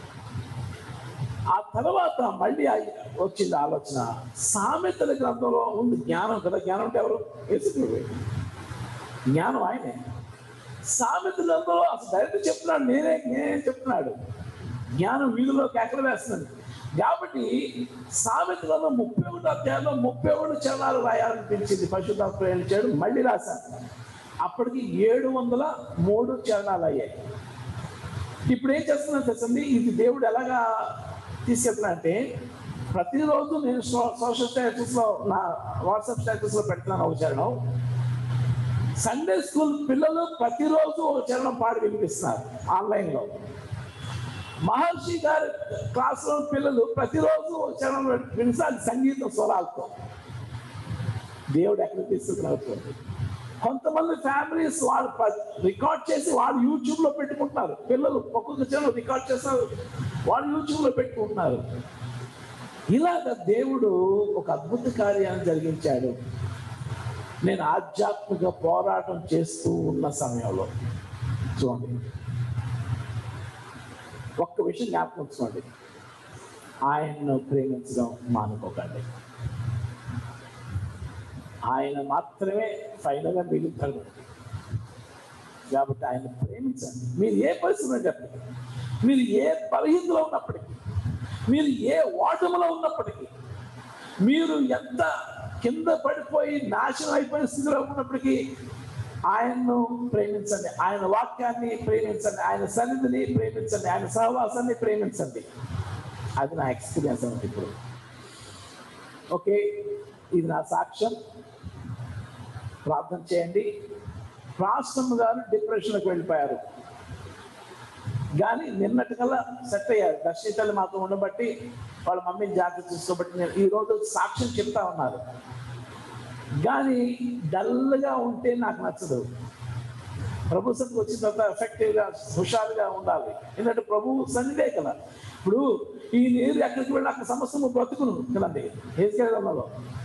ఆ తర్వాత మళ్ళీ ఆ- వచ్చింది ఆలోచన సామెతల గ్రంథంలో ఉంది జ్ఞానం కదా జ్ఞానం అంటే ఎవరు యేసుక్రీస్తు. జ్ఞానం ఆయనే సామెత గ్రంథంలో అసలు డైరెక్ట్ చెప్తున్నాడు నేనే నేనే చెప్తున్నాడు జ్ఞానం వీధిలో కేకలు వేస్తున్నాడు కాబట్టి సామెత గ్రంథం ముప్పై ఒకటి అధ్యాయంలో ముప్పై ఒకటి చరణాలు రాయాలనిపించింది పరిశుద్ధాత్మ చేయడం మళ్ళీ రాశాను అప్పటికి ఏడు వందల మూడు చరణాలు అయ్యాయి ఇప్పుడు ఏం చేస్తున్నా తెలుసండి ఇది దేవుడు ఎలాగా తీసుకెళ్తున్నా అంటే ప్రతిరోజు నేను సో- సోషల్ స్టేటస్లో నా వాట్సాప్ స్టేటస్లో పెడుతున్నాను ఒక చరణం సండే స్కూల్ పిల్లలు ప్రతిరోజు ఒక చరణం పాడి వినిపిస్తున్నారు ఆన్లైన్లో మహర్షి గారి క్లాస్లో పిల్లలు ప్రతిరోజు ఒక చరణం వినిసాలి సంగీత స్వరాలతో దేవుడు ఎక్కడ తీసుకున్నారు చూడండి. కొంతమంది ఫ్యామిలీస్ వాళ్ళు రికార్డ్ చేసి వాళ్ళు యూట్యూబ్ లో పెట్టుకుంటున్నారు పిల్లలు ఒక్కొక్క ఛానల్ రికార్డ్ చేస్తారు వాళ్ళు యూట్యూబ్ లో పెట్టుకుంటున్నారు ఇలాగ దేవుడు ఒక అద్భుత కార్యాన్ని జరిగించాడు నేను ఆధ్యాత్మిక పోరాటం చేస్తూ ఉన్న సమయంలో చూడండి ఒక్క విషయం జ్ఞాపకం ఉంచుకోండి ఆయన్ను ప్రేమించడం మానుకోకండి ఆయన మాత్రమే ఫైనల్గా మిగులుతాడు కాబట్టి ఆయన ప్రేమించండి మీరు ఏ పరిస్థితిలో చెప్పండి మీరు ఏ బలహీనలో ఉన్నప్పటికీ మీరు ఏ ఓటములో ఉన్నప్పటికీ మీరు ఎంత కింద పడిపోయి నాశనం అయిపోయిన స్థితిలో ఉన్నప్పటికీ ఆయన్ను ప్రేమించండి ఆయన వాక్యాన్ని ప్రేమించండి ఆయన సన్నిధిని ప్రేమించండి ఆయన సహవాసాన్ని ప్రేమించండి అది నా ఎక్స్పీరియన్స్ అండి ఇప్పుడు ఓకే ఇది నా సాక్ష్యం ప్రార్థన చేయండి రాష్ట్రం గారు డిప్రెషన్కి వెళ్ళిపోయారు కానీ నిన్నటికల్లా సెట్ అయ్యారు దర్శితలు మాతో ఉండబట్టి వాళ్ళ మమ్మీని జాగ్రత్త చూసుకోబట్టి నేను ఈ రోజు సాక్ష్యం చెప్తా ఉన్నారు కానీ డల్గా ఉంటే నాకు నచ్చదు ప్రభు సన్నిధికి వచ్చిన తర్వాత ఎఫెక్టివ్గా హుషారుగా ఉండాలి ఎందుకంటే ప్రభు సన్నిధే కదా ఇప్పుడు ఈ నీరు ఎక్కడికి వెళ్ళి అక్కడ సమస్యను బ్రతుకును కదండి ఏసుకెళ్ళడంలో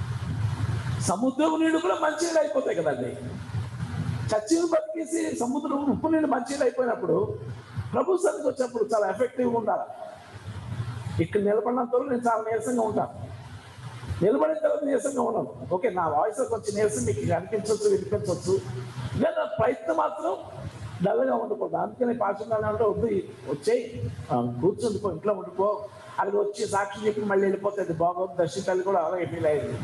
సముద్రం నీళ్ళు కూడా మంచి నీళ్ళు అయిపోతాయి కదండి చచ్చిన బతికేసి సముద్రం ఉప్పు నీళ్ళు మంచి నీళ్ళు అయిపోయినప్పుడు ప్రభు సన్నిధికి వచ్చినప్పుడు చాలా ఎఫెక్టివ్గా ఉండాలి ఇక్కడ నిలబడినంత వరకు నేను చాలా నీరసంగా ఉంటాను నిలబడిన తర్వాత నీరసంగా ఉన్నాను ఓకే నా వాయిస్ కొంచెం నీరసం మీకు అనిపించవచ్చు వినిపించవచ్చు లేదా నా ప్రయత్నం మాత్రం డల్గా ఉండకూడదు అందుకని పాఠశాల అంటే వద్దు వచ్చేయి ఆ, కూర్చుండిపో ఇంట్లో ఉండిపో అది వచ్చి సాక్షి చెప్పి మళ్ళీ వెళ్ళిపోతుంది బాగోదు దర్శితాలు కూడా అలాగే ఫీల్ అయ్యింది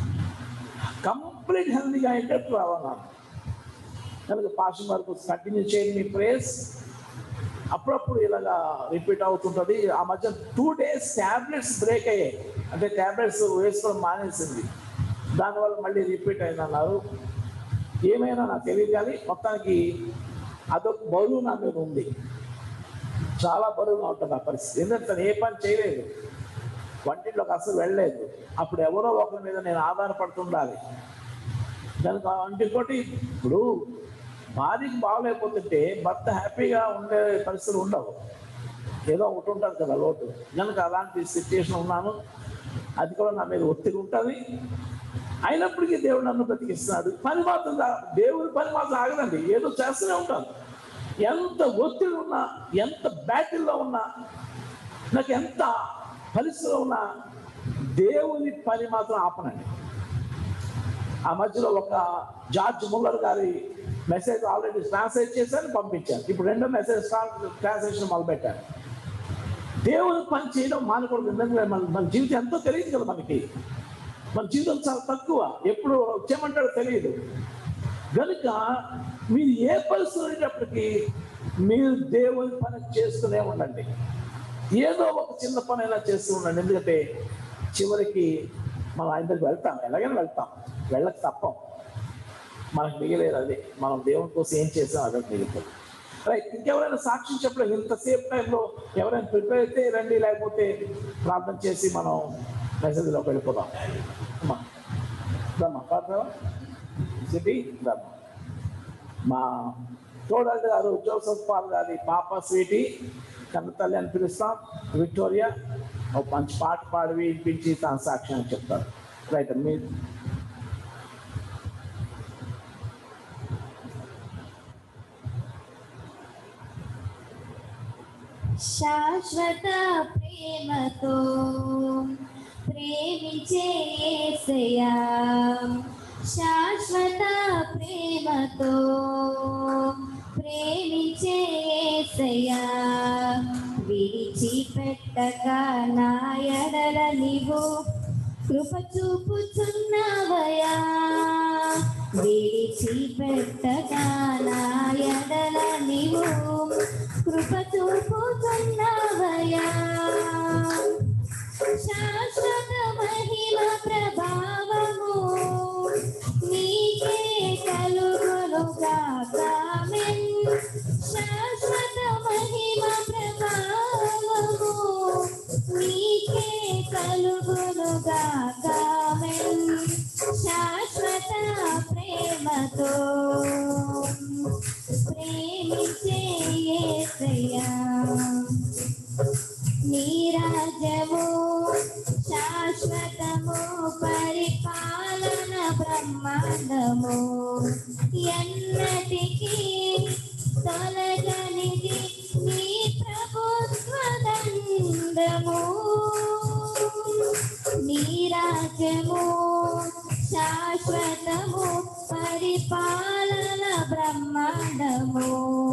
కంప్లీట్ హెల్దీగా అయ్యేటట్టు రావాలి కనుక పాషన్ వరకు కంటిన్యూ చేయండి మీ ప్రేస్ అప్పుడప్పుడు ఇలాగా రిపీట్ అవుతుంటుంది ఆ మధ్య టూ డేస్ ట్యాబ్లెట్స్ బ్రేక్ అయ్యాయి అంటే ట్యాబ్లెట్స్ వేసుకోవడం మానేసింది దానివల్ల మళ్ళీ రిపీట్ అయిందన్నారు ఏమైనా నాకు తెలియదు కానీ మొత్తానికి అదొక బరువు నా మీద ఉంది చాలా బరువుగా ఉంటుంది ఆ పరిస్థితి ఎందుకంటే తను ఏ పని చేయలేదు వంటింట్లోకి అసలు వెళ్ళలేదు అప్పుడు ఎవరో ఒకరి మీద నేను ఆధారపడుతుండాలి దానికి అంటే ఇంకోటి ఇప్పుడు భార్యకి బాగలేకపోతుంటే భర్త హ్యాపీగా ఉండే పరిస్థితులు ఉండవు ఏదో ఒకటి ఉంటుంది కదా లోటు కనుక అలాంటి సిచ్యుయేషన్ ఉన్నాను అది కూడా నా మీద ఒత్తిడి ఉంటుంది అయినప్పటికీ దేవుడు నన్ను బ్రతికిస్తున్నాడు పని మాత్రం రా- దేవుడి పని మాత్రం ఆగదండి ఏదో చేస్తూనే ఉంటాను ఎంత ఒత్తిడి ఉన్నా ఎంత బ్యాటిల్లో ఉన్నా నాకు ఎంత పరిస్థితిలో ఉన్నా దేవుని పని మాత్రం ఆపనండి ఆ మధ్యలో ఒక జార్జ్ ముల్లర్ గారి మెసేజ్ ఆల్రెడీ ట్రాన్స్లేట్ చేశాను పంపించాను ఇప్పుడు రెండో మెసేజ్ ట్రాన్స్లేషన్ మొదలుపెట్టాను దేవుని పని చేయడం మానకూడదు ఎందుకంటే మన మన జీవితం ఎంతో తెలియదు కదా మనకి మన జీవితం చాలా తక్కువ ఎప్పుడు వచ్చేమంటాడో తెలియదు కనుక మీరు ఏ పరిస్థితి ఉండేటప్పటికీ మీరు దేవుని పని చేస్తూనే ఉండండి ఏదో ఒక చిన్న పని అయినా చేస్తూ ఉండండి ఎందుకంటే చివరికి మనం ఆయన దగ్గరికి వెళ్తాం ఎలాగైనా వెళ్తాం వెళ్ళక తప్పం మనకు మిగిలేదు అది మనం దేవుని కోసం ఏం చేసాం అదే మిగులుతుంది రైట్ ఇంకెవరైనా సాక్ష్యం చెప్పలేదు ఇంతసేపు టైంలో ఎవరైనా ప్రిపేర్ అయితే రండి లేకపోతే ప్రార్థన చేసి మనం మెసేజ్లోకి వెళ్ళిపోదాం అమ్మా రమ్మా పాత్ర సిటీ రమ్మా మా తోడండి గారు జోసఫ్ పాల్ గారి పాప స్వీటీ కన్న తల్లి అని పిలుస్తాం విక్టోరియా ఒక మంచి పాట పాడి వినిపించి తన సాక్ష్యం చెప్తారు రైట్ మీ శాశ్వత ప్రేమతో ప్రేమించే యేసయ్యా శాశ్వత ప్రేమతో ప్రేమించే యేసయ్యా విడిచిపెట్టక నా ఎడల నీవు కృప చూపుచున్నావయా విడిచిపెట్టక నా ఎడల నీవు కృప చూపుచున్నావయా శాశ్వత మహిమ ప్రభావము నీకే కలుగును గాకామెన్ శాశ్వత మహిమ ప్రభావము నీకే కలుగును గాకామెన్ శాశ్వత ప్రేమతో ప్రేమించే యేసయ్యా నీ రాజ్యము శాశ్వతము పరిపాలన బ్రహ్మాండము ఎన్నటికీ తొలగనిది నీ ప్రభుత్వదండము నీ రాజ్యము శాశ్వతము పరిపాలన బ్రహ్మాండము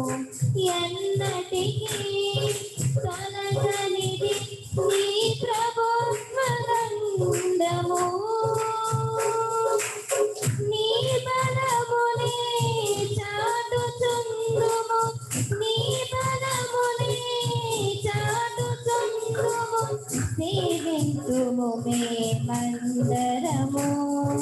ఎన్నటికీ తొలగనిది నీ ప్రభుత్వదండము నీ బలమునే చాటుచుందుము నీ బలమునే చాటుచుందుము సేవింతుము మేమందరము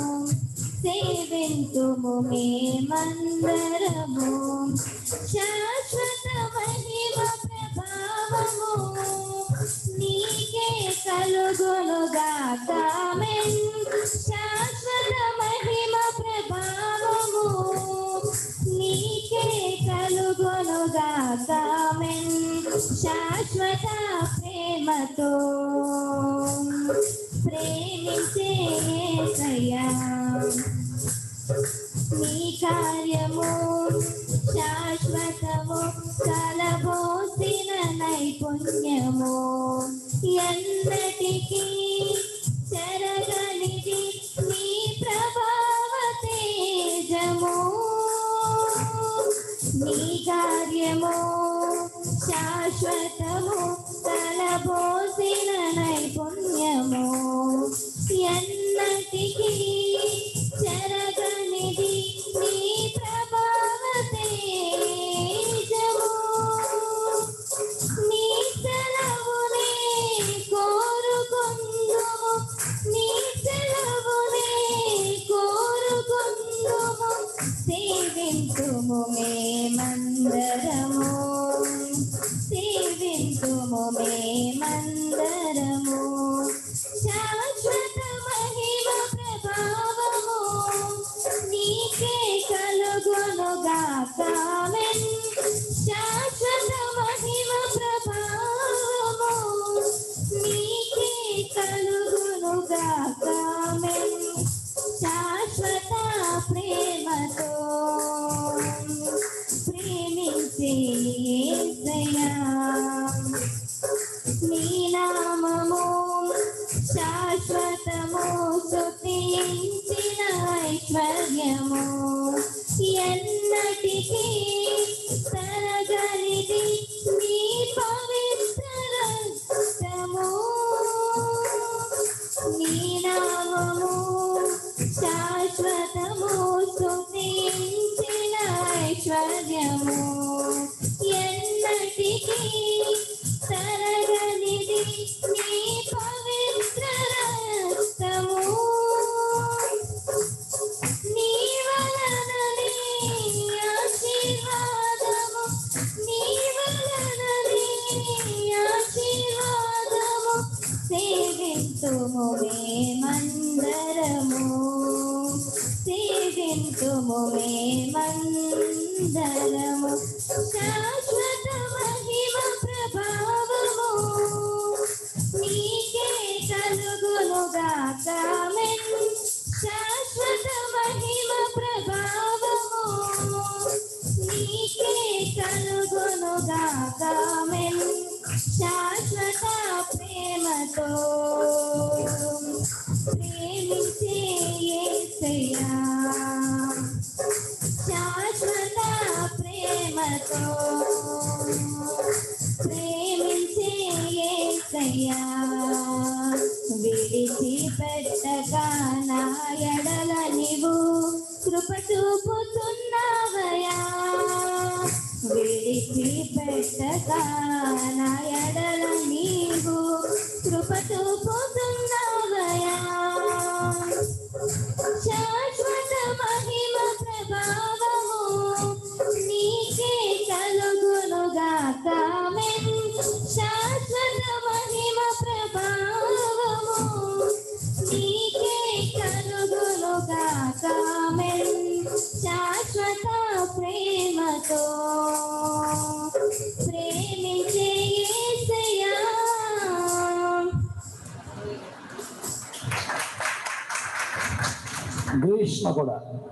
సేవింతుము మేమందరము శాశ్వత మహిమ ప్రభావము నీకే కలుగును గాకామెన్ శాశ్వత మహిమ ప్రభావము నీకే కలుగును గాకామెన్ శాశ్వత ప్రేమతో ప్రేమించే యేసయ్యా నీ కార్యము శాశ్వతము కలబోసిన నైపుణ్యము ఎన్నటికీ చెరగనిది నీ ప్రభావ తేజము నీ కార్యము శాశ్వతము కలబోసిన నైపుణ్యము ఎన్నటికీ చెరగనిది నీ ప్రభావ తేజము నీ సెలవునే కోరుకుందుము నీ సెలవునే కోరుకుందుము సేవింతుము మేమందరము సేవింతుము కలుగునుగాకామెన్ శాశ్వత ప్రేమతో ప్రేమించే యేసయ్యా నీ నామము శాశ్వతము స్తుతించిన ఐశ్వర్యము ఎన్నటికీ తరగనిది నీ పవిత్ర రక్తము నీ నామము శాశ్వతము స్తుతించిన ఐశ్వర్యము ఎన్నటికీ తరగనిది నీ పవిత్ర రక్తము నీ వలననే ఆశీర్వాదము నీ వలననే ఆశీర్వాదము సేవింతుము మేమందరము సేవింతుము మేమందరము శాశ్వత మహిమ ప్రభావము నీకే కలుగునుగాకామెన్ శాశ్వత మహిమ ప్రభావము నీకే కలుగునుగాకామెన్ శాశ్వత ప్రేమతో ప్రేమించే యేసయ్యా శాశ్వత ప్రేమతో ప్రేమించే యేసయ్యా విడిచి పెట్టగా నా ఎడల నీవు కృప చూపుతున్నావయా విడిచి పెట్టగా నా ఎడల నీవు కృప చూపుతున్నావయా శాశ్వత మహిమ ప్రభావము నీకే కలుగునుగాకామెన్ శాశ్వత మహిమ ప్రభావము నీకే కలుగునుగాకామెన్ శాశ్వత ప్రేమతో ప్రేమించే యేసయ్యా గ్రీష్మ కూడా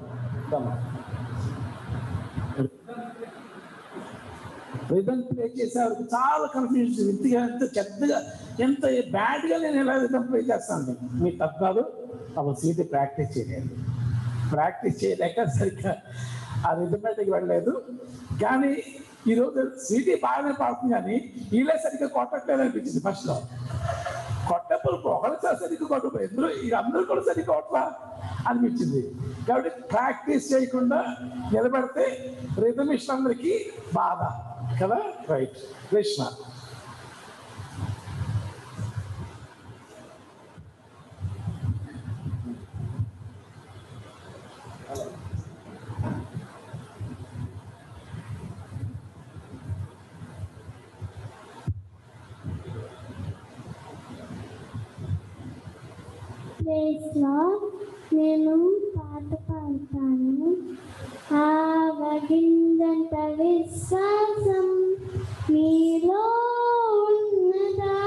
రిథమ్ ప్లే చేసేవాడికి చాలా కన్ఫ్యూజన్ ఇంతగా ఎంత చెత్తగా ఎంత బ్యాడ్గా నేను ఎలా రిథమ్ ప్లే చేస్తాను మీకు తప్పు కాదు అప్పుడు సీట్ ప్రాక్టీస్ చేయలేదు ప్రాక్టీస్ చేయలేక సరిగ్గా ఆ రిథమ్ మీదకి వెళ్ళలేదు కానీ ఈరోజు సీటీ బాగానే పాడుతుంది కానీ వీళ్ళే సరిగ్గా కొట్టట్లేదు అనిపించింది ఫస్ట్లో కొట్టప్పుడు ఒకరు సరిగ్గా కొట్టకపోయి ఎందులో అందరూ కూడా సరిగ్గా కొట్టలా అనిపించింది కాబట్టి ప్రాక్టీస్ చేయకుండా నిలబడితే రిథమిస్ట్ అందరికీ బాధ కదా రైట్ కృష్ణ ప్లేస్లో నేను పాట పాడతాను ఆవగిందంత విశ్వాసం నీలో ఉన్నదా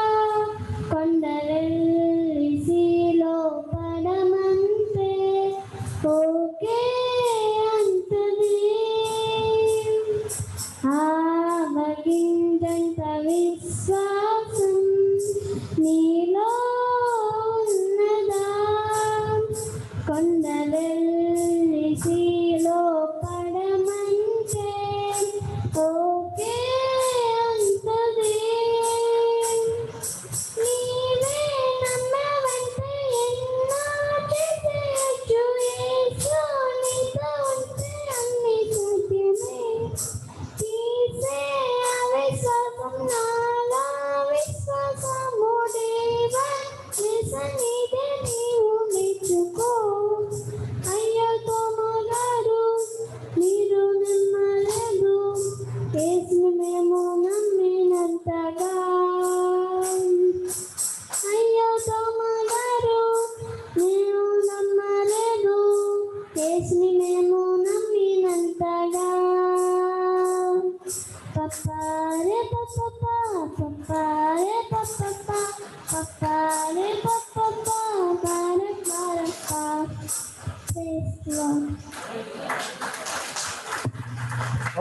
కొండరెల్లిసిలో పడమంటే ఓకే అంతది ఆవగిందంత విశ్వాసం నీలో ఉన్నదా కొండలెల్లిసిలో పడమంటే ఓకే అంత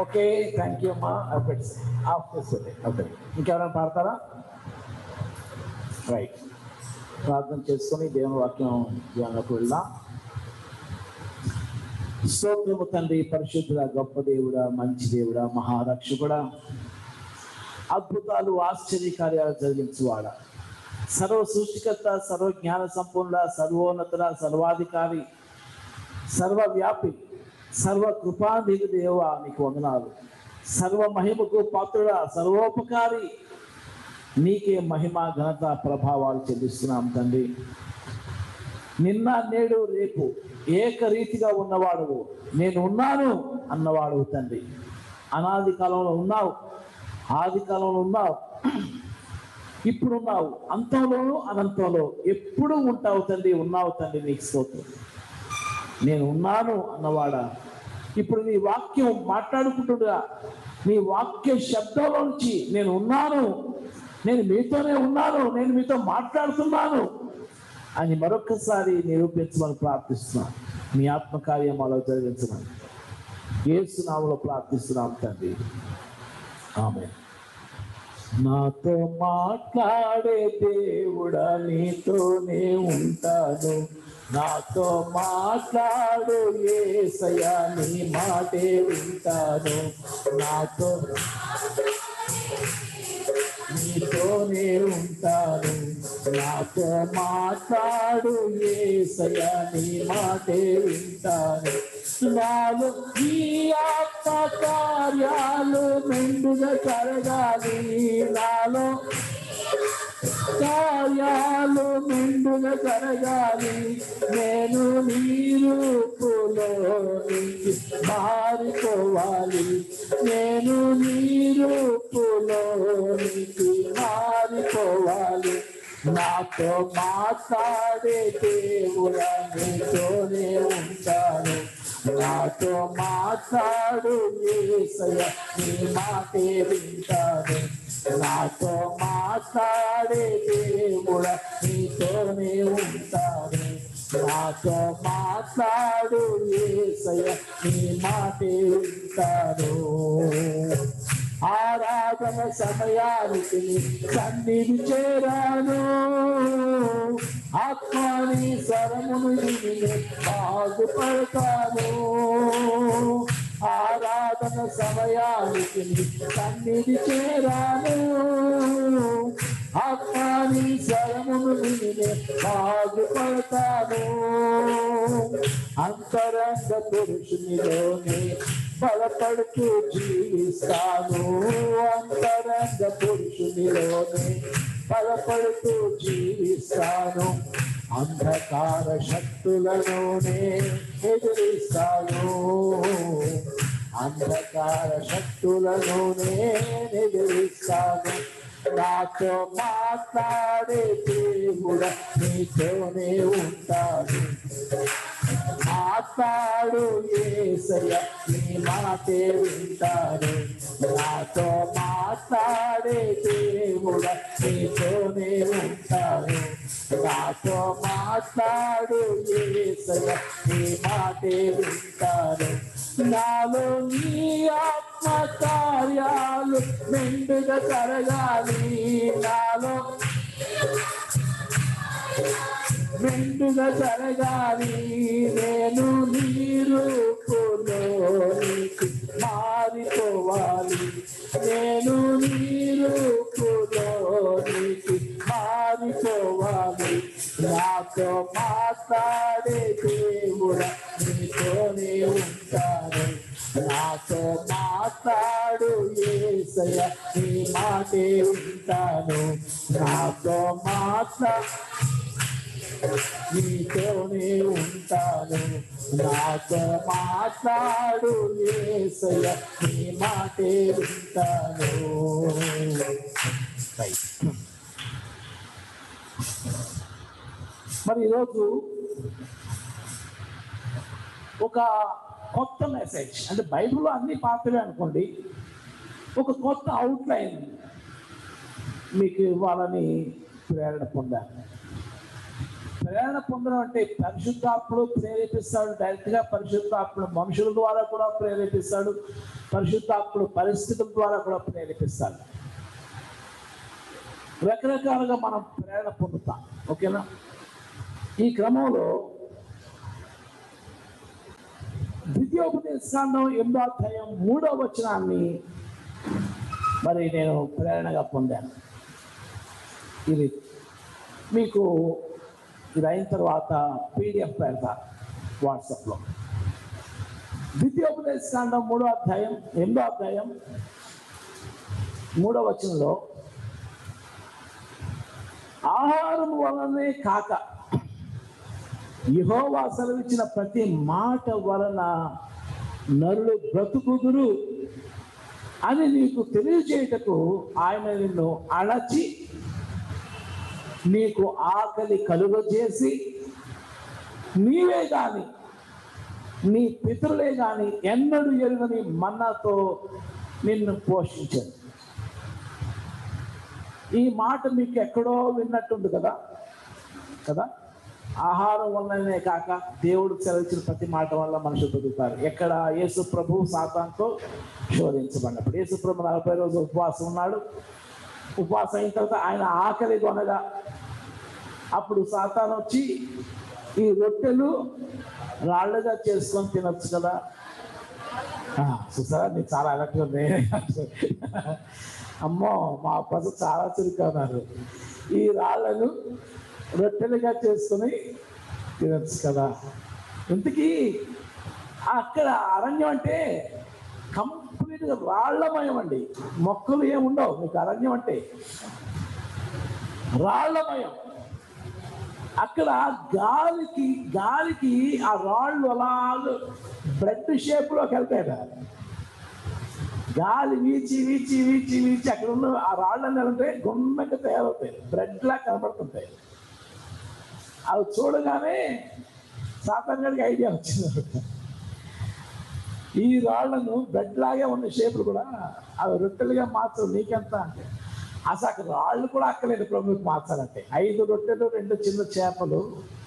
ఓకే థ్యాంక్ యూ అమ్మా ఆఫ్ చేసుకోండి ఓకే ఇంకెవరైనా పాడతారా రైట్ ప్రార్థన చేసుకొని దేవుని వాక్యం ధ్యానంలోకి వెళ్దాం స్తోత్రము తండ్రి పరిశుద్ధుడ గొప్ప దేవుడా మంచి దేవుడా మహారక్షకుడా అద్భుతాలు ఆశ్చర్య కార్యాలు జరిగించువాడ సర్వ సృష్టికర్త సర్వ జ్ఞాన సంపూర్ణ సర్వోన్నతుడ సర్వాధికారి సర్వవ్యాపి సర్వ కృపానిధి దేవ నీకు వందనాలు సర్వ మహిమకు పాత్రుడ సర్వోపకారి నీకే మహిమ ఘనత ప్రభావాలు చెల్లిస్తున్నాం తండ్రి నిన్న నేడు రేపు ఏకరీతిగా ఉన్నవాడు నేను ఉన్నాను అన్నవాడు తండ్రి అనాది కాలంలో ఉన్నావు ఆది కాలంలో ఉన్నావు ఇప్పుడు ఉన్నావు అంతంలోను అనంతంలో ఎప్పుడు ఉంటావు తండ్రి ఉన్నావు తండ్రి నీకు స్తోత్రం నేను ఉన్నాను అన్నవాడా ఇప్పుడు నీ వాక్యం మాట్లాడుకుంటుండగా నీ వాక్య శబ్దంలోంచి నేను ఉన్నాను నేను మీతోనే ఉన్నాను నేను మీతో మాట్లాడుతున్నాను అని మరొకసారి నిరూపించమని ప్రార్థిస్తున్నాను మీ ఆత్మకార్యం అలా జరిగించమని ఏసునామలో ప్రార్థిస్తున్నాం తండ్రి ఆమె నాతో మాట్లాడే దేవుడా నీతోనే ఉంటాను నాతో మాట్లాడు ఏసయ్యా నీ మాటే వింటాను నాతో నీతోనే ఉంటాను నాతో మాట్లాడు ఏసయ్యా నీ మాటే వింటాను నాలో ఈ ఆత్మ కార్యాలు మెండుగా జరగాలి నాలో కార్యాలు మెండుగా జరగాలి నేను నీ రూపులో నుంచి మారిపోవాలి నేను నీ రూపులో నుంచి మారిపోవాలి నాతో మాట్లాడే దేవుడా నీతోనే ఉంటాను నాతో మాట్లాడు ఏసయ్య నీ మాటే వింటాను నాతో మాట్లాడే దేవుడా నీతోనే ఉంటాను నాతో మాట్లాడు ఏసయ్య నీ మాటే వింటాను ఆరాధన సమయానికి సన్నిధి చేరాను ఆత్మాని స్వరమును విని బాగుపడతాను ఆరాధన సమయానికి సన్నిధి చేరాను ఆత్మాని స్వరమును విని బాగుపడతాను అంతరంగ పురుషునిలోనే బలపడుతూ జీవిస్తాను అంతరంగ పురుషునిలోనే బలపడుతూ జీవిస్తాను అంధకార శక్తులలోనే ఎదిరిస్తాను అంధకార శక్తులలోనే ఎదిరిస్తాను నాతో మాట్లాడే దేవుడ నీతోనే ఉంటాడు మాట్లాడు ఏసయ్య నీ మాటే వింటాడు నాతో మాట్లాడే దేవుడ నీతోనే ఉంటాడు నాతో మాట్లాడు ఏసయ్య నీ మాటే వింటాడు నాలో నీ ఆత్మ కార్యాలు మెండుగా జరగాలి నాలో మెండుగా జరగాలి నేను నీరు నీకు మారిపోవాలి నేను నీరు నీకు మారిపోవాలి నాతో మాట్లాడే దేవుడా నీతోనే ఉంటాను నాతో మాట్లాడు ఏసయ్య నీ మాటే ఉంటాను నాతో మాట్లా నీతోనే ఉంటాను నాతో మాట్లాడు ఏసయ్య నీ మాటే వింటాను మరి ఈరోజు ఒక కొత్త మెసేజ్ అంటే బైబిల్లో అన్ని పాత్రలే అనుకోండి ఒక కొత్త అవుట్లైన్ మీకు ఇవ్వాలని ప్రేరణ పొందాను ప్రేరణ ప్రేరణ పొందడం అంటే పరిశుద్ధాత్ముడు ప్రేరేపిస్తాడు డైరెక్ట్ గా పరిశుద్ధాత్ముడు మనుషుల ద్వారా కూడా ప్రేరేపిస్తాడు పరిశుద్ధాత్ముడు పరిస్థితుల ద్వారా కూడా ప్రేరేపిస్తాడు రకరకాలుగా మనం ప్రేరణ పొందుతాం ఓకేనా ఈ క్రమంలో ద్వితీయోపదేశాండం ఎనిమిదో అధ్యాయం మూడో వచనాన్ని మరి నేను ప్రేరణగా పొందాను ఇది మీకు ఇది అయిన తర్వాత పీడిఎఫ్ పెడతా వాట్సాప్లో ద్వితీయోపదేశకాండం మూడో అధ్యాయం ఎనిమిదో అధ్యాయం మూడో వచనంలో ఆహారం వలనే కాక యహోవా సెలవిచ్చిన ప్రతి మాట వలన నరులు బ్రతుకుదురు అని నీకు తెలియజేయటకు ఆయన నిన్ను అణచి నీకు ఆకలి కలుగజేసి నీవే గాని నీ పితరులే గాని ఎన్నడూ ఎరుగని మన్నతో నిన్ను పోషించాడు ఈ మాట మీకు ఎక్కడో విన్నట్టుంది కదా కదా ఆహారం వల్లనే కాక దేవుడు సెలవిచ్చిన ప్రతి మాట వల్ల మనుషులు బతుకుతారు ఎక్కడ యేసు ప్రభు సాతాంతో శోధించబడినప్పుడు యేసు ప్రభు నలభై రోజులు ఉపవాసం ఉన్నాడు ఉపవాసం అయిన తర్వాత ఆయన ఆకలి కొనగా అప్పుడు సాతాన్ వచ్చి ఈ రొట్టెలు రాళ్ళుగా చేసుకొని తినొచ్చు కదా ఆ, చూసారా నీకు చాలా అలర్ట్గా ఉంది అమ్మో మా ప్రజలు చాలా చురుగ్గా ఉన్నారు ఈ రాళ్ళను రొట్టెలుగా చేసుకొని తినచ్చు కదా ఇంతకీ అక్కడ అరణ్యం అంటే కంప్లీట్గా రాళ్లమయం అండి మొక్కలు ఏముండవు మీకు అరణ్యం అంటే రాళ్లమయం అక్కడ గాలికి గాలికి ఆ రాళ్ళు అలాగ బ్రెడ్ షేప్లోకి వెళ్తాయి గాలి వీచి వీచి వీచి వీచి అక్కడ ఉన్న ఆ రాళ్ళని అంటే గున్నగా తయారవుతాయి బ్రెడ్ లా కనబడుతుంటాయి అవి చూడగానే సాతాన్ గడికి ఐడియా వచ్చింది ఈ రాళ్లను బ్రెడ్ లాగే ఉన్న షేపులు కూడా అవి రొట్టెలుగా మార్చరు నీకెంత అంటే అసలు అక్కడ రాళ్ళు కూడా అక్కలేదు ప్రభుకి మార్చాలంటే ఐదు రొట్టెలు రెండు చిన్న చేపలు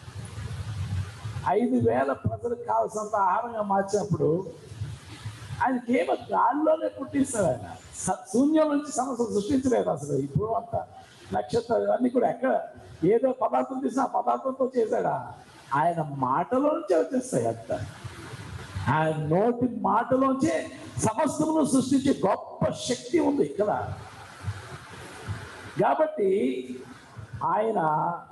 ఐదు వేల ప్రజలకు కావాల్సినంత ఆహారంగా మార్చినప్పుడు ఆయనకి ఏమో గాల్లోనే పుట్టిస్తాడు ఆయన స- శూన్యం నుంచి సమస్య సృష్టించలేదు అసలు ఇప్పుడు అంత నక్షత్రాలు అన్ని కూడా ఎక్కడ ఏదో పదార్థం తీసిన ఆ పదార్థంతో చేశాడా ఆయన మాటలో నుంచే వచ్చేస్తాయి అంత ఆయన నోటి మాటలోంచే సమస్తమును సృష్టించే గొప్ప శక్తి ఉంది కదా కాబట్టి ఆయన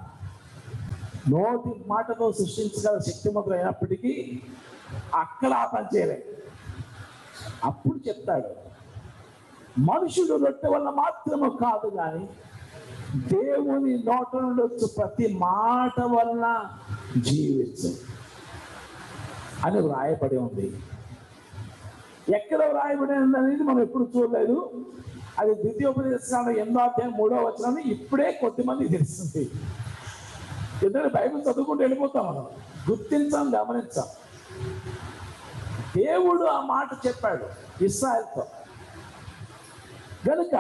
నోటి మాటతో సృష్టించగల శక్తిమంతులు అయినప్పటికీ అక్కడ ఆ పని చేయలేదు అప్పుడు చెప్తాడు మనుషుడు రొట్టె వల్ల మాత్రము కాదు కానీ దేవుని నోట నుండి వచ్చు ప్రతి మాట వలన జీవించు అని వ్రాయబడి ఉంది ఎక్కడ వ్రాయబడి ఉంది అనేది మనం ఎప్పుడు చూడలేదు అది ద్వితీయోపదేశాలు ఎనిమిదో అధ్యాయం మూడో వచ్చిన ఇప్పుడే కొద్దిమంది తెలుస్తుంది ఎందుకంటే బైబిల్ చదువుకుంటూ వెళ్ళిపోతాం మనం గుర్తించాం గమనించాం దేవుడు ఆ మాట చెప్పాడు ఇస్రాయల్తో గనుక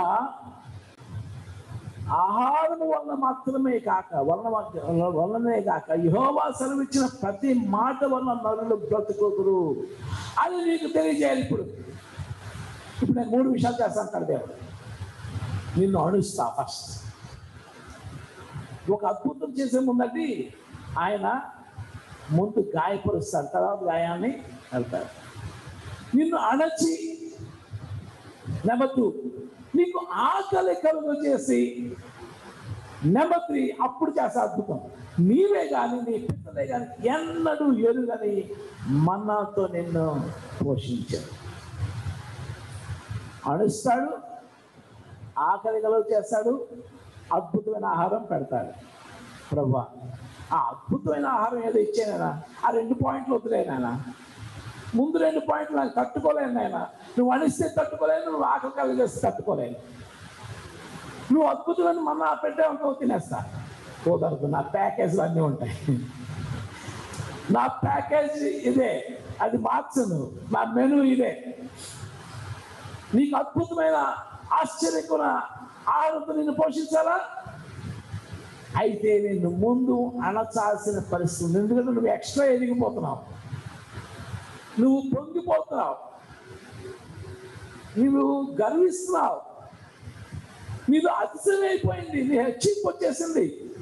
ఆహారం వలన మాత్రమే కాక వలన వలనే కాక యహోవా సెలవిచ్చిన ప్రతి మాట వలన నరులు బ్రతుకుదురు అని నీకు తెలియజేయాలి ఇప్పుడు ఇప్పుడు నేను మూడు విషయాలు చేస్తాను కదా దేవుడు నిన్ను అణుస్తా ఫస్ట్ ఒక అద్భుతం చేసే ముందండి ఆయన ముందు గాయపరుస్తాడు తర్వాత గాయాన్ని వెళ్తాడు నిన్ను అణచి నెంబర్ టూ నీకు ఆకలి కలుగు చేసి నెంబర్ త్రీ అప్పుడు చేసే అద్భుతం నీవే కానీ నీ పిల్లలే కానీ ఎన్నడూ ఎరుగని మన్నాతో నిన్ను పోషించాడు అణుస్తాడు ఆకలి కలుగు చేస్తాడు అద్భుతమైన ఆహారం పెడతాడు ప్రభా ఆ అద్భుతమైన ఆహారం ఏదో ఇచ్చానైనా ఆ రెండు పాయింట్లు వదిలేనాయన ముందు రెండు పాయింట్లు నాకు తట్టుకోలేను నాయన నువ్వు అణిస్తే తట్టుకోలేను నువ్వు ఆకలి కలిగి చేస్తే తట్టుకోలేను నువ్వు అద్భుతమైన మన పెట్టావు తినేస్తా కుదరదు నా ప్యాకేజీలు అన్నీ ఉంటాయి నా ప్యాకేజ్ ఇదే అది మార్చను నా మెను ఇదే నీకు అద్భుతమైన ఆశ్చర్యకున్న ఆహారంతో నిన్ను పోషించాలా అయితే నిన్ను ముందు అణచాల్సిన పరిస్థితి ఉంది ఎందుకంటే నువ్వు ఎక్స్ట్రా ఎదిగిపోతున్నావు నువ్వు పొంగిపోతున్నావు నువ్వు గర్విస్తున్నావు నీలో అతిశయమైపోయింది నీ హెచ్చింపు వచ్చేసింది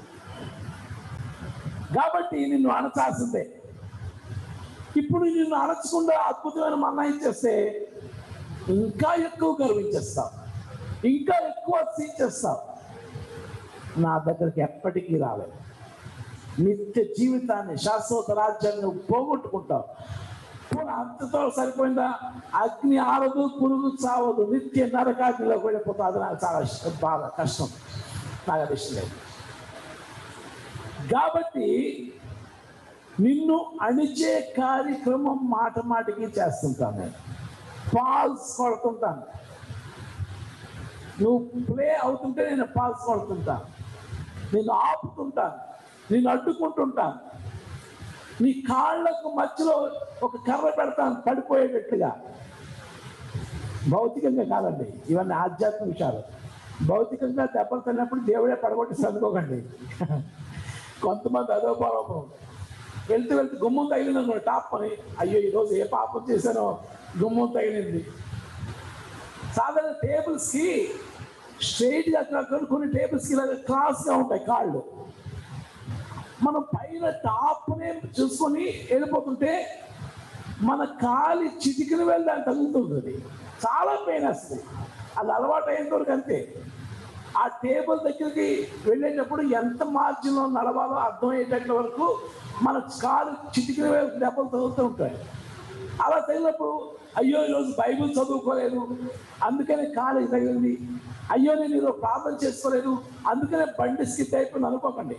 కాబట్టి నిన్ను అణచాల్సిందే ఇప్పుడు నిన్ను అణచకుండా అద్భుతమైన మన్నా ఇచ్చేస్తే ఇంకా ఎక్కువ గర్వించేస్తావు ఇంకా ఎక్కువ చేస్తావు నా దగ్గరికి ఎప్పటికీ రాలేదు నిత్య జీవితాన్ని శాశ్వత రాజ్యాన్ని నువ్వు పోగొట్టుకుంటావు పోనీ అంతతో సరిపోయిందా అగ్ని ఆరదు పురుగు చావదు నిత్య నరకాగ్నిలో వెళ్ళిపోతావు అది నాకు చాలా ఇష్టం బాగా కష్టం నాకు అది ఇష్టం లేదు కాబట్టి నిన్ను అణిచే కార్యక్రమం మాట మాటికి చేస్తుంటాను నేను పాల్స్ కొడుతుంటాను నువ్వు ప్లే అవుతుంటే నేను పాల్స్ కొడుతుంటాను నేను ఆపుతుంటాను నేను అడ్డుకుంటుంటాను నీ కాళ్ళకు మధ్యలో ఒక కర్ర పెడతాను పడిపోయేటట్టుగా భౌతికంగా కాదండి ఇవన్నీ ఆధ్యాత్మిక విషయాలు భౌతికంగా దెబ్బలు తిన్నప్పుడు దేవుడే పడగొట్టి చదువుకోకండి కొంతమంది అదో పాపం వెళ్తూ వెళ్తూ గుమ్మం తగిలింది అనుకో టాప్ అని అయ్యో ఈరోజు ఏ పాపం చేశానో గుమ్మం తగిలింది సాధారణ టేబుల్స్కి స్ట్రైట్గా కాకుండా కొన్ని టేబుల్స్కి ఇలా క్రాస్గా ఉంటాయి కాళ్ళు మనం పైన టాప్నే చూసుకొని వెళ్ళిపోతుంటే మన కాలి చిటికిన వెళ్ళి దాన్ని తగులుతుంది చాలా పెయిన్ వస్తుంది అది అలవాటు అయిన వరకు అంతే ఆ టేబుల్ దగ్గరికి వెళ్ళేటప్పుడు ఎంత మార్జిన్లో నడవాలో అర్థమయ్యేటట్ల వరకు మన కాలు చిటికిన వేలు దెబ్బలు తగులుతూ ఉంటాయి అలా తగిలినప్పుడు అయ్యో ఈరోజు బైబిల్ చదువుకోలేదు అందుకనే కాలు తగిలింది అయ్యో నేను ఈరోజు ప్రార్థన చేసుకోలేదు అందుకనే బండి స్కిప్ అయిపోయింది అనుకోకండి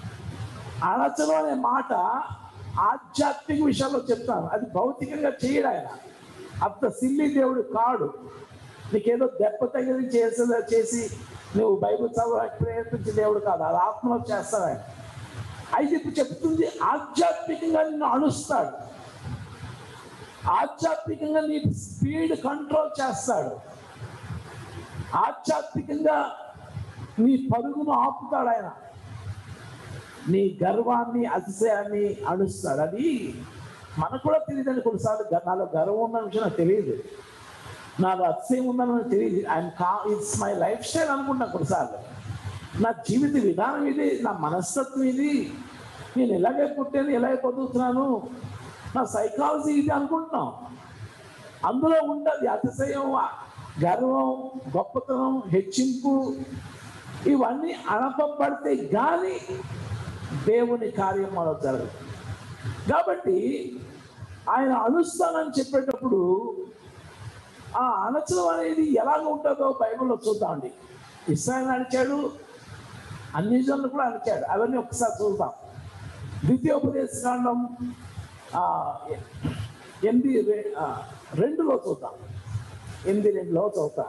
అణచడం అనే మాట ఆధ్యాత్మిక విషయాల్లో చెప్తాను అది భౌతికంగా చేయడు ఆయన అంత సిల్లి దేవుడు కాడు నీకేదో దెబ్బ తగిలి చేసేదా చేసి నువ్వు బైబిల్ చదవడానికి ప్రయత్నించే దేవుడు కాదు అది ఆత్మలో చేస్తాడు ఆయన అయితే ఇప్పుడు చెప్తుంది ఆధ్యాత్మికంగా నిన్ను అణుస్తాడు ఆధ్యాత్మికంగా నీ స్పీడ్ కంట్రోల్ చేస్తాడు ఆధ్యాత్మికంగా నీ పరుగును ఆపుతాడు ఆయన నీ గర్వాన్ని అతిశయాన్ని అణుస్తాడు అది మనకు కూడా తెలియదండి కొన్నిసార్లు గ- నాలో గర్వం ఉన్న విషయం నాకు తెలియదు నాలో అతిశయం ఉందని నాకు తెలియదు ఐఎమ్ కా ఇట్స్ మై లైఫ్ స్టైల్ అనుకుంటా కొన్నిసార్లు నా జీవిత విధానం ఇది నా మనస్తత్వం ఇది నేను ఎలాగే పుట్టాను ఎలాగే బతుకుతున్నాను నా సైకాలజీ ఇది అనుకుంటున్నాం అందులో ఉండదు అతిశయం గర్వం గొప్పతనం హెచ్చింపు ఇవన్నీ అణపబడితే కానీ దేవుని కార్యం మనలో జరగదు కాబట్టి ఆయన అణుస్తానని చెప్పేటప్పుడు ఆ అణచడం అనేది ఎలాగ ఉంటుందో బైబిల్లో చూద్దామండి ఇస్రాయల్ అణిచాడు అన్ని జనులు కూడా అణిచాడు అవన్నీ ఒకసారి చూద్దాం ద్వితీయోపదేశ కాండం ఆ, ఎనిమిది రె- ఆ, రెండులో చూద్దాం ఎనిమిది రెండులో చదువుతాం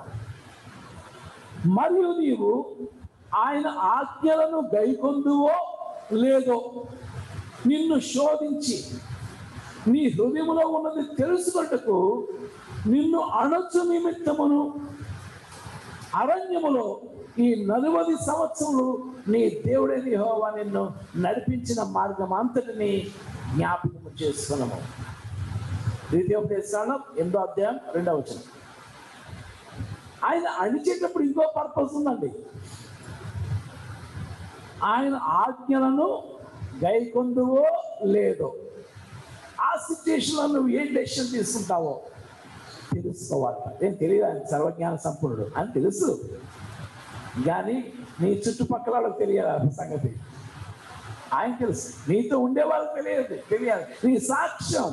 మరియు నీవు ఆయన ఆజ్ఞలను గైకొందువో లేదో నిన్ను శోధించి నీ హృదయములో ఉన్నది తెలుసుకొట్టుకు నిన్ను అణచు నిమిత్తమును అరణ్యములో ఈ నలువది సంవత్సరములు నీ దేవుడైన యెహోవా నిన్ను నడిపించిన మార్గం అంతటిని జ్ఞాపకం చేసుకున్నాము ద్వితీయోపదేశానం ఎనిమిదో అధ్యాయం రెండవ వచనం ఆయన అణిచేటప్పుడు ఇంకో పర్పస్ ఉందండి ఆయన ఆజ్ఞలను గైకొందువో లేదో ఆ సిచ్యుయేషన్లో నువ్వు ఏం డెసిషన్ తీసుకుంటావో తెలుసుకోవాలి ఏం తెలియదు ఆయన సర్వజ్ఞాన సంపూర్ణుడు అని తెలుసు కానీ నీ చుట్టుపక్కల వాళ్ళకి తెలియాలి ఆ సంగతి ఆయన తెలుసు నీతో ఉండే వాళ్ళకి తెలియదు తెలియాలి నీ సాక్ష్యం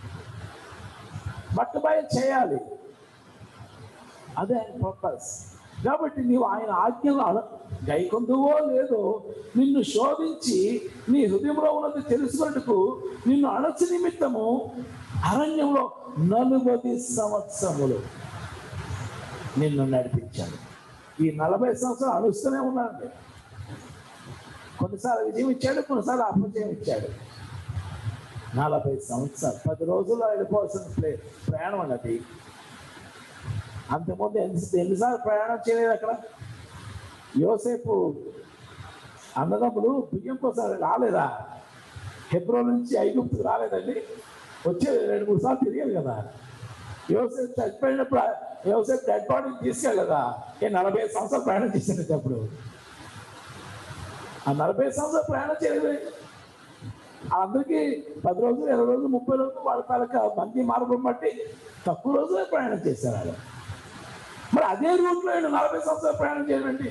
బట్టబయ చేయాలి అదే ఆయన పర్పస్ కాబట్టి నీవు ఆయన ఆజ్ఞలు అల- గైకొందువో లేదో నిన్ను శోధించి నీ హృదయంలో ఉన్నది తెలుసుకున్నట్టుకు నిన్ను అణచి నిమిత్తము అరణ్యంలో నలుబది సంవత్సరములు నిన్ను నడిపించాడు ఈ నలభై సంవత్సరాలు అణుస్తూనే ఉన్నాడు కొన్నిసార్లు విజయం ఇచ్చాడు కొన్నిసార్లు అపజయం ఇచ్చాడు నలభై సంవత్సరాలు పది రోజుల్లో వెళ్ళిపోవాల్సిన ప్లే ప్రయాణం అన్నది అంతకుముందు ఎన్ని ఎన్నిసార్లు ప్రయాణం చేయలేదు అక్కడ యోసేపు అన్నదమ్ములు బియ్యం కోసం రాలేదా హెబ్రో నుంచి ఐగుప్తుకు రాలేదండి వచ్చే రెండు మూడు సార్లు తిరిగారు కదా యోసేపు చచ్చిపోయినప్పుడు యోసేపు డెడ్ బాడీని తీసుకెళ్ళదా ఏ నలభై ఐదు సంవత్సరాలు ప్రయాణం చేశాడు అప్పుడు ఆ నలభై ఐదు సంవత్సరాలు ప్రయాణం చేయలేదు అందరికీ పది రోజులు ఇరవై రోజులు ముప్పై రోజులు వాళ్ళ తాలూకా మంది మార్గం బట్టి తక్కువ రోజులే ప్రయాణం చేశారు వాళ్ళు మరి అదే రూట్లో ఈయన నలభై సంవత్సరాలు ప్రయాణం చేయండి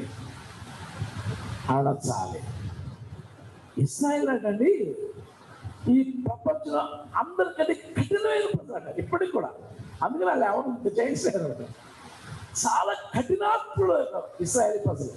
అనచాలి ఇస్రాయిల్ అంటండి ఈ ప్రపంచంలో అందరికంటే కఠినమైన ప్రజలు ఇప్పటికి కూడా అందుకని వాళ్ళు ఎవరు జయించలేరు చాలా కఠినాత్ముడు ఇస్రాయల్ ప్రజలు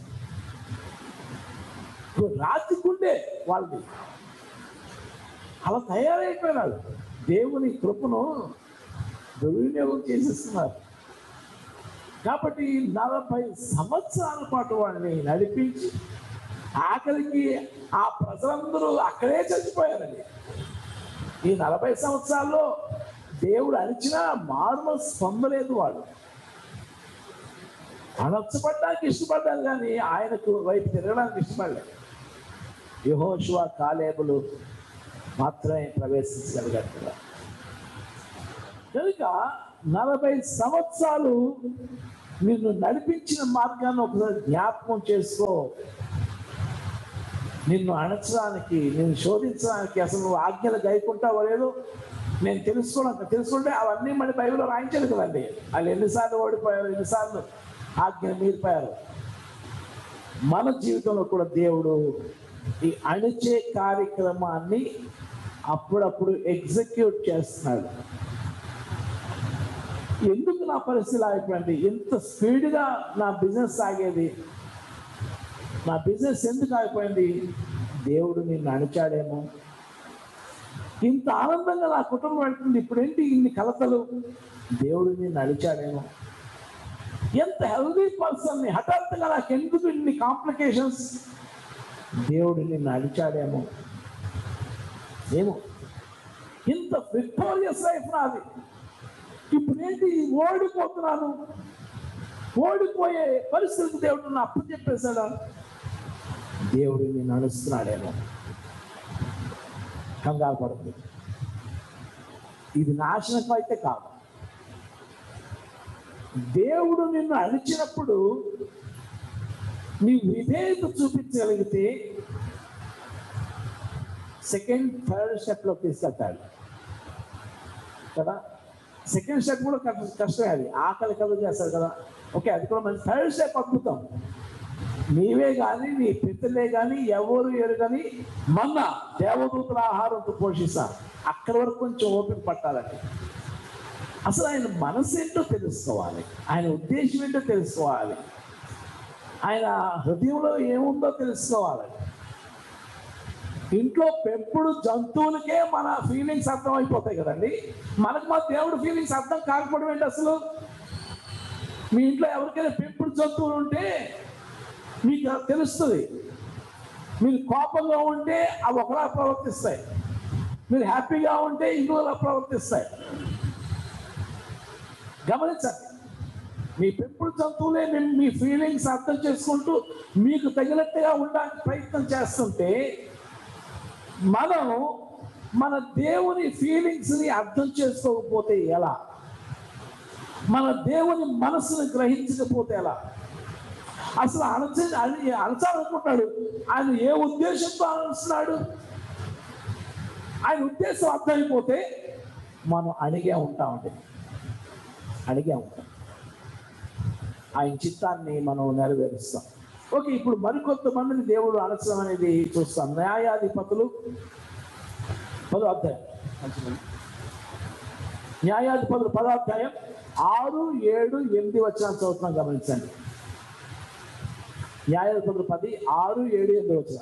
రాతికుండే వాళ్ళది అలా తయారైపోయినాడు దేవుని కృపను దుర్వినియోగం చేసేస్తున్నారు కాబట్టి నలభై సంవత్సరాల పాటు వాడిని నడిపించి ఆఖరికి ఆ ప్రజలందరూ అక్కడే చచ్చిపోయారండి ఈ నలభై సంవత్సరాల్లో దేవుడు అణిచినా మార్మల్స్ పొందలేదు వాడు అనొచ్చబడ్డానికి ఇష్టపడ్డారు కానీ ఆయనకు వైపు తిరగడానికి ఇష్టపడలేదు యహోశివ కాలేబులు మాత్రమే ప్రవేశించగలిగారు కదా కనుక నలభై సంవత్సరాలు నిన్ను నడిపించిన మార్గాన్ని ఒకసారి జ్ఞాపకం చేసుకో నిన్ను అణచడానికి నిన్ను శోధించడానికి అసలు నువ్వు ఆజ్ఞలు గైకుంటావో లేదో నేను తెలుసుకోవడం తెలుసుకుంటే అవన్నీ మళ్ళీ బైబిల్లో రాయించారు కదండి వాళ్ళు ఎన్నిసార్లు ఓడిపోయారు ఎన్నిసార్లు ఆజ్ఞ మీరిపోయారు మన జీవితంలో కూడా దేవుడు ఈ అణిచే కార్యక్రమాన్ని అప్పుడప్పుడు ఎగ్జిక్యూట్ చేస్తున్నాడు ఎందుకు నా పరిస్థితి అయిపోయింది ఎంత స్పీడ్గా నా బిజినెస్ సాగేది నా బిజినెస్ ఎందుకు ఆగిపోయింది దేవుడు నిన్ను అణిచాడేమో ఇంత ఆనందంగా నా కుటుంబం వెళ్తుంది ఇప్పుడేంటి ఇన్ని కలతలు దేవుడు నిన్ను అడిచాడేమో ఎంత హెల్దీ పర్సన్ని హఠాత్తుగా నాకు ఎందుకు ఇన్ని కాంప్లికేషన్స్ దేవుడు నిన్ను అడిచాడేమో ఏమో ఇంత విక్టోరియస్ లైఫ్ నాది ఇప్పుడేంటి ఓడిపోతున్నాను ఓడిపోయే పరిస్థితికి దేవుడు నన్ను అప్పు చెప్పేశాడా దేవుడు నేను నడుస్తున్నాడేమో కంగారు పడుతుంది ఇది నాశనం అయితే కాదు దేవుడు నిన్ను అణిచినప్పుడు నీ విధేయత చూపించగలిగితే సెకండ్ థర్డ్ స్టెప్లో తీసుకెళ్తాడు కదా సెకండ్ స్టెప్ కూడా కష్ట- కష్టమే అది ఆకలి కలుగు చేస్తారు కదా ఓకే అది కూడా మంచి థర్డ్ స్టెప్ అద్భుతం నీవే కానీ నీ పితలే కానీ ఎవరు ఎరుగని మన్న దేవదూతుల ఆహారంతో పోషిస్తారు అక్కడి వరకు కొంచెం ఓపిక పట్టాలండి అసలు ఆయన మనసు ఏంటో తెలుసుకోవాలి ఆయన ఉద్దేశం ఏంటో తెలుసుకోవాలి ఆయన హృదయంలో ఏముందో తెలుసుకోవాలి ఇంట్లో పెంపుడు జంతువులకే మన ఫీలింగ్స్ అర్థం అయిపోతాయి కదండి మనకు మా దేవుడు ఫీలింగ్స్ అర్థం కాకపోవడం ఏంటి అసలు మీ ఇంట్లో ఎవరికైనా పెంపుడు జంతువులు ఉంటే మీకు తెలుస్తుంది మీరు కోపంగా ఉంటే అవి ఒకలా ప్రవర్తిస్తాయి మీరు హ్యాపీగా ఉంటే ఇంకోలా ప్రవర్తిస్తాయి గమనించండి మీ పెంపుడు జంతువులే మీ- మీ ఫీలింగ్స్ అర్థం చేసుకుంటూ మీకు తగినట్టుగా ఉండడానికి ప్రయత్నం చేస్తుంటే మనం మన దేవుని ఫీలింగ్స్ని అర్థం చేసుకోకపోతే ఎలా మన దేవుని మనసును గ్రహించకపోతే ఎలా అసలు అణచ అని అణచాలనుకుంటాడు ఆయన ఏ ఉద్దేశంతో అణస్తున్నాడు ఆయన ఉద్దేశం అర్థమైపోతే మనం అడిగే ఉంటామండి అడిగే ఉంటాం ఆయన చిత్తాన్ని మనం నెరవేరుస్తాం ఓకే ఇప్పుడు మరికొంతమందిని దేవుడు అణచడం అనేది చూస్తాం న్యాయాధిపతులు పదో అధ్యాయం న్యాయాధిపతులు పదో అధ్యాయం ఆరు ఏడు ఎనిమిది వచ్చిన చదువుతున్నాం గమనించండి న్యాయాధిపతులు పది ఆరు ఏడు ఎనిమిది వచ్చిన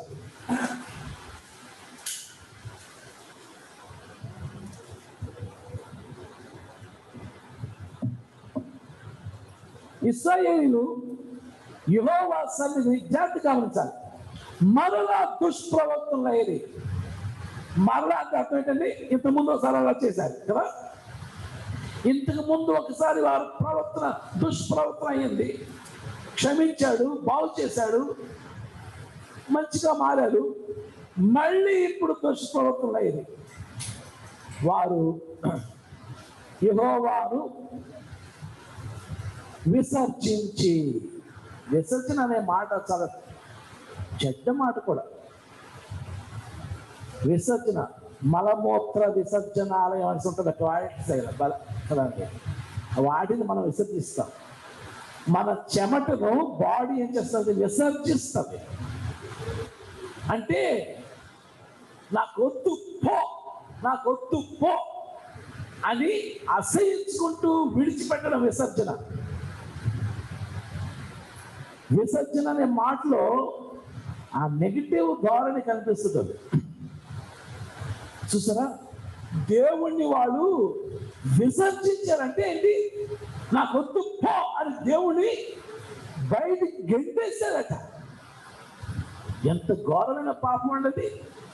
ఇస్రాయేలీలు యెహోవా సన్నిధిని జాగ్రత్త గమనించాలి మరలా దుష్ప్రవర్తనలు అయ్యేది మరలా అంటే అర్థం ఏంటండి ఇంత ముందు ఒకసారి అలా చేశారు కదా ఇంతకు ముందు ఒకసారి వారి ప్రవర్తన దుష్ప్రవర్తన అయింది క్షమించాడు బాగు చేశాడు మంచిగా మారారు మళ్ళీ ఇప్పుడు దుష్ప్రవర్తనలు అయ్యింది వారు యెహోవాను విసర్జించి విసర్జన అనే మాట చాలా చెడ్డ మాట కూడా విసర్జన మలమూత్ర విసర్జనాలయం అని ఉంటుంది టాయిలెట్స్ దగ్గర బల కదండి వాటిని మనం విసర్జిస్తాం మన చెమటను బాడీ ఏం చేస్తుంది విసర్జిస్తుంది అంటే నాకొద్దు పో నాకొద్దు పో అని అసహించుకుంటూ విడిచిపెట్టడం విసర్జన విసర్జన అనే మాటలో ఆ నెగిటివ్ ధోరణి కనిపిస్తుంది చూసారా దేవుణ్ణి వాళ్ళు విసర్జించారంటే ఏంటి నాకొద్దు పో అని దేవుణ్ణి బయటికి గెంటేశారట ఎంత ఘోరమైన పాపం అన్నది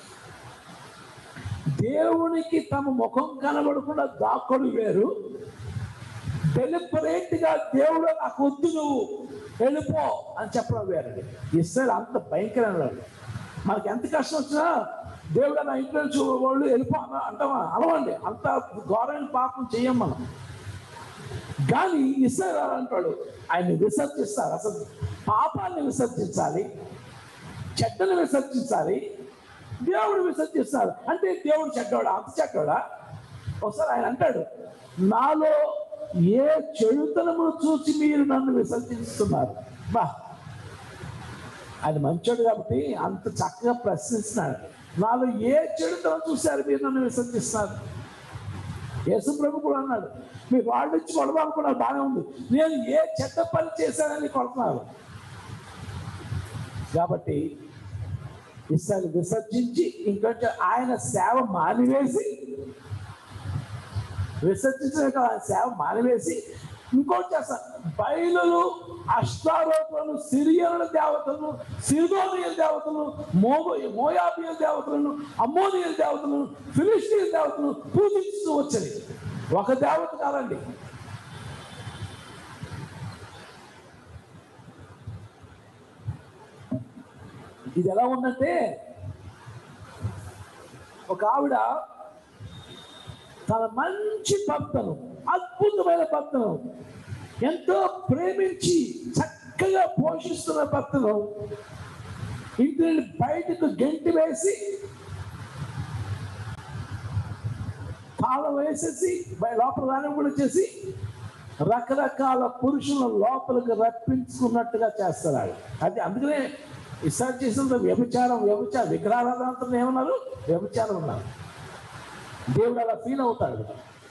దేవునికి తమ ముఖం కనబడకుండా దాక్కుడు వేరు డెలిబరేట్ గా దేవుడు నాకు వద్దు నువ్వు వెళ్ళిపో అని చెప్పడం వేరండి ఇస్రాయల్ అంత భయంకరమైన వాడు. మనకి ఎంత కష్టం వచ్చినా దేవుడు నా ఇంట్లో నుంచి వాళ్ళు వెళ్ళిపో అన్న- అంటామా అనవండి అంత ఘోరమైన పాపం చెయ్యం మనం కానీ ఇస్రాయల్ అంటాడు ఆయన విసర్జిస్తారు అసలు పాపాన్ని విసర్జించాలి చెడ్డను విసర్జించాలి దేవుడు విసర్జిస్తారు అంటే దేవుడు చెడ్డోడా అంత చెడ్డోడా ఒకసారి ఆయన అంటాడు నాలో ఏ చెడుతనమును చూసి మీరు నన్ను విసర్జిస్తున్నారు బా ఆయన మంచోడు కాబట్టి అంత చక్కగా ప్రశ్నిస్తున్నాడు నాలో ఏ చెడుతనం చూశారు మీరు నన్ను విసర్జిస్తున్నారు యేసు ప్రభు కూడా అన్నాడు మీరు వాళ్ళు ఇచ్చి కొడదామనుకున్నారు బాగానే ఉంది నేను ఏ చెడ్డ పని చేశానని కొడుతున్నారు కాబట్టి ఇస్రాయల్ విసర్జించి ఇంకొంచెం ఆయన సేవ మానివేసి విసర్జించిన కదా ఆయన సేవ మానివేసి ఇంకోటి చేస్తారు బయలులు అష్టారోపులను సిరియనుల దేవతలను సిరిదోనియల దేవతలను మోగో మోయాబియల దేవతలను అమ్మోనియల దేవతలను ఫిలిస్టీన్ దేవతలను పూజిస్తూ వచ్చాయి ఒక దేవత కాదండి ఇది ఎలా ఉందంటే ఒక ఆవిడ తన మంచి భర్తను అద్భుతమైన భర్తను ఎంతో ప్రేమించి చక్కగా పోషిస్తున్న భర్తను ఇంటి నుండి బయటకు గెంటి వేసి తాళం వేసేసి బయ- లోపల రానివ్వడం చేసి రకరకాల పురుషులను లోపలికి రప్పించుకున్నట్టుగా చేస్తారు ఆయన. అది అందుకనే ఇసారి చేసిన వ్యభిచారం వ్యభిచారం విగ్రహారాధన ఏమన్నారు వ్యభిచారం ఉన్నారు దేవుడు అలా ఫీల్ అవుతాడు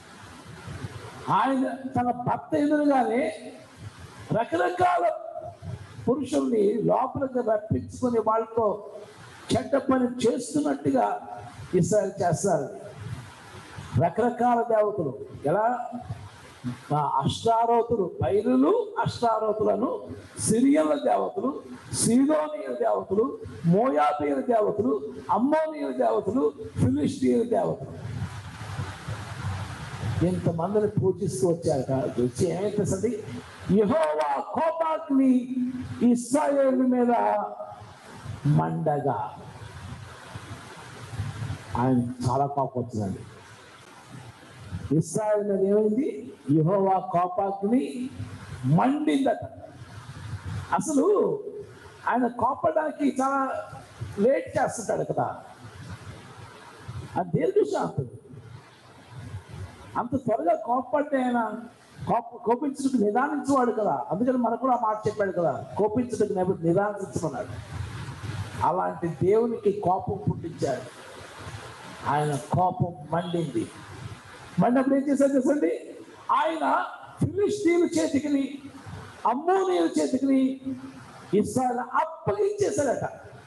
ఆయన తన భర్త ఎదురుగానే రకరకాల పురుషుల్ని లోపలికి రప్పించుకొని వాళ్ళతో చెడ్డ పని చేస్తున్నట్టుగా ఇస్రాయల్ చేస్తారు రకరకాల దేవతలు ఎలా ఆ అష్టారోతులు పైరులు అష్టారోతులను సిరియల దేవతలు సీదోనియల దేవతలు మోయాబీల దేవతలు అమ్మోనియల దేవతలు ఫిలిస్టీల దేవతలు ఎంతమందిని పూజిస్తూ వచ్చారట వచ్చి ఏమైతుంది యహోవా కోపాగ్ని ఇస్రాయేల్ మీద మండగా ఆయన చాలా కోపం వచ్చిందండి ఇస్రాయల్ మీద ఏమైంది యహోవా కోపాగ్ని మండిందట అసలు ఆయన కోపడానికి చాలా లేట్ చేస్తుంటాడు కదా అది దీర్ఘశాంతుడు అంత త్వరగా కోపపడితే ఆయన కోప కోపించుటకు నిదానించేవాడు కదా అందుకని మనకు కూడా ఆ మాట చెప్పాడు కదా కోపించుటకు నిబ- నిదానించమన్నాడు అలాంటి దేవునికి కోపం పుట్టించాడు ఆయన కోపం మండింది మండినప్పుడు ఏం చేశారు చూసండి ఆయన ఫిలిస్తీన్ల చేతికిని అమ్మోనియల చేతికిని ఇస్రాయల్ అప్పగించేశాడట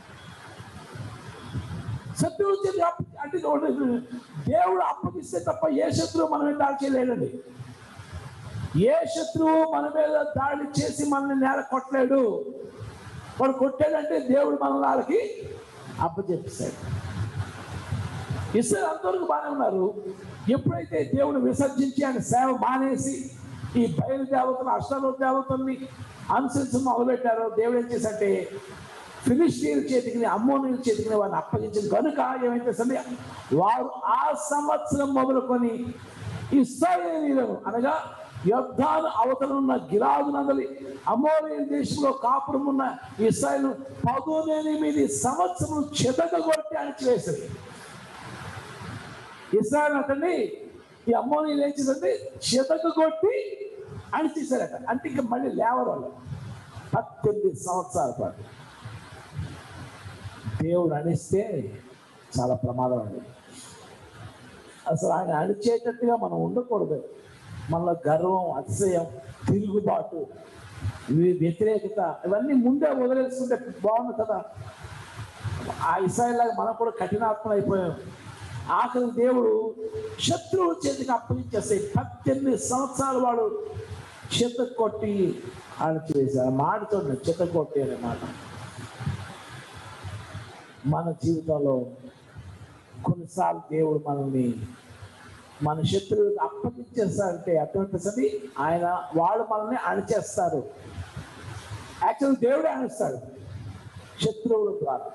శత్రువుల చేతి అప్ప- అంటే ఒకటి దేవుడు అప్పగిస్తే తప్ప ఏ శత్రువు మన మీద దాడి చేయలేడండి ఏ శత్రువు మన మీద దాడి చేసి మనల్ని నేల కొట్టలేడు వాడు కొట్టాడంటే దేవుడు మన వాళ్ళకి అప్పచెప్పిస్తాడు ఇస్రాయల్ అంతవరకు బాగానే ఉన్నారు ఎప్పుడైతే దేవుడు విసర్జించి ఆయన సేవ మానేసి ఈ బయలు దేవతలు అష్టాలు దేవతల్ని అనుసరించి మొదలుపెట్టారో దేవుడు ఏం చేశాడంటే ఫిలిస్టీన్ చేతికి అమ్మోనీల చేతికి వారిని అప్పగించింది కనుక ఏమైతే వారు ఆ సంవత్సరం మొదలుకొని ఇస్రాయేలీలను అనగా యుద్ధాలు అవతలున్న గిలాదు నగలి అమోరియా దేశంలో కాపురం ఉన్న ఇస్రాయల్ పదునెనిమిది సంవత్సరం చెదగొట్టి అణిచివేసింది ఇస్రాయల్ అతన్ని ఈ అమ్మోనీలు ఏం చేసిందంటే చెదగొట్టి అణిచేశారట అంటే ఇంకా మళ్ళీ లేవరు వాళ్ళు పద్దెనిమిది సంవత్సరాల పాటు దేవుడు అణిస్తే చాలా ప్రమాదం అండి అసలు ఆయన అణిచేటట్టుగా మనం ఉండకూడదు మనలో గర్వం అతిశయం తిరుగుబాటు ఇవి వ్యతిరేకత ఇవన్నీ ముందే వదిలేసుకుంటే బాగుంది కదా ఆ ఇసాయిలాగా మనం కూడా కఠినాత్మలు అయిపోయాం ఆఖరి దేవుడు శత్రువు చేతికి అప్పగించేస్తే పద్దెనిమిది సంవత్సరాలు వాడు చేత కొట్టి అణచివేశారు మాట చూడండి చేత కొట్టి అనే మాట మన జీవితంలో కొన్నిసార్లు దేవుడు మనల్ని మన శత్రువులకు అప్పగించేస్తారంటే అర్థమైపోతుంది ఆయన వాళ్ళు మనల్ని అణిచేస్తారు యాక్చువల్ దేవుడే అణిస్తాడు శత్రువుల ద్వారా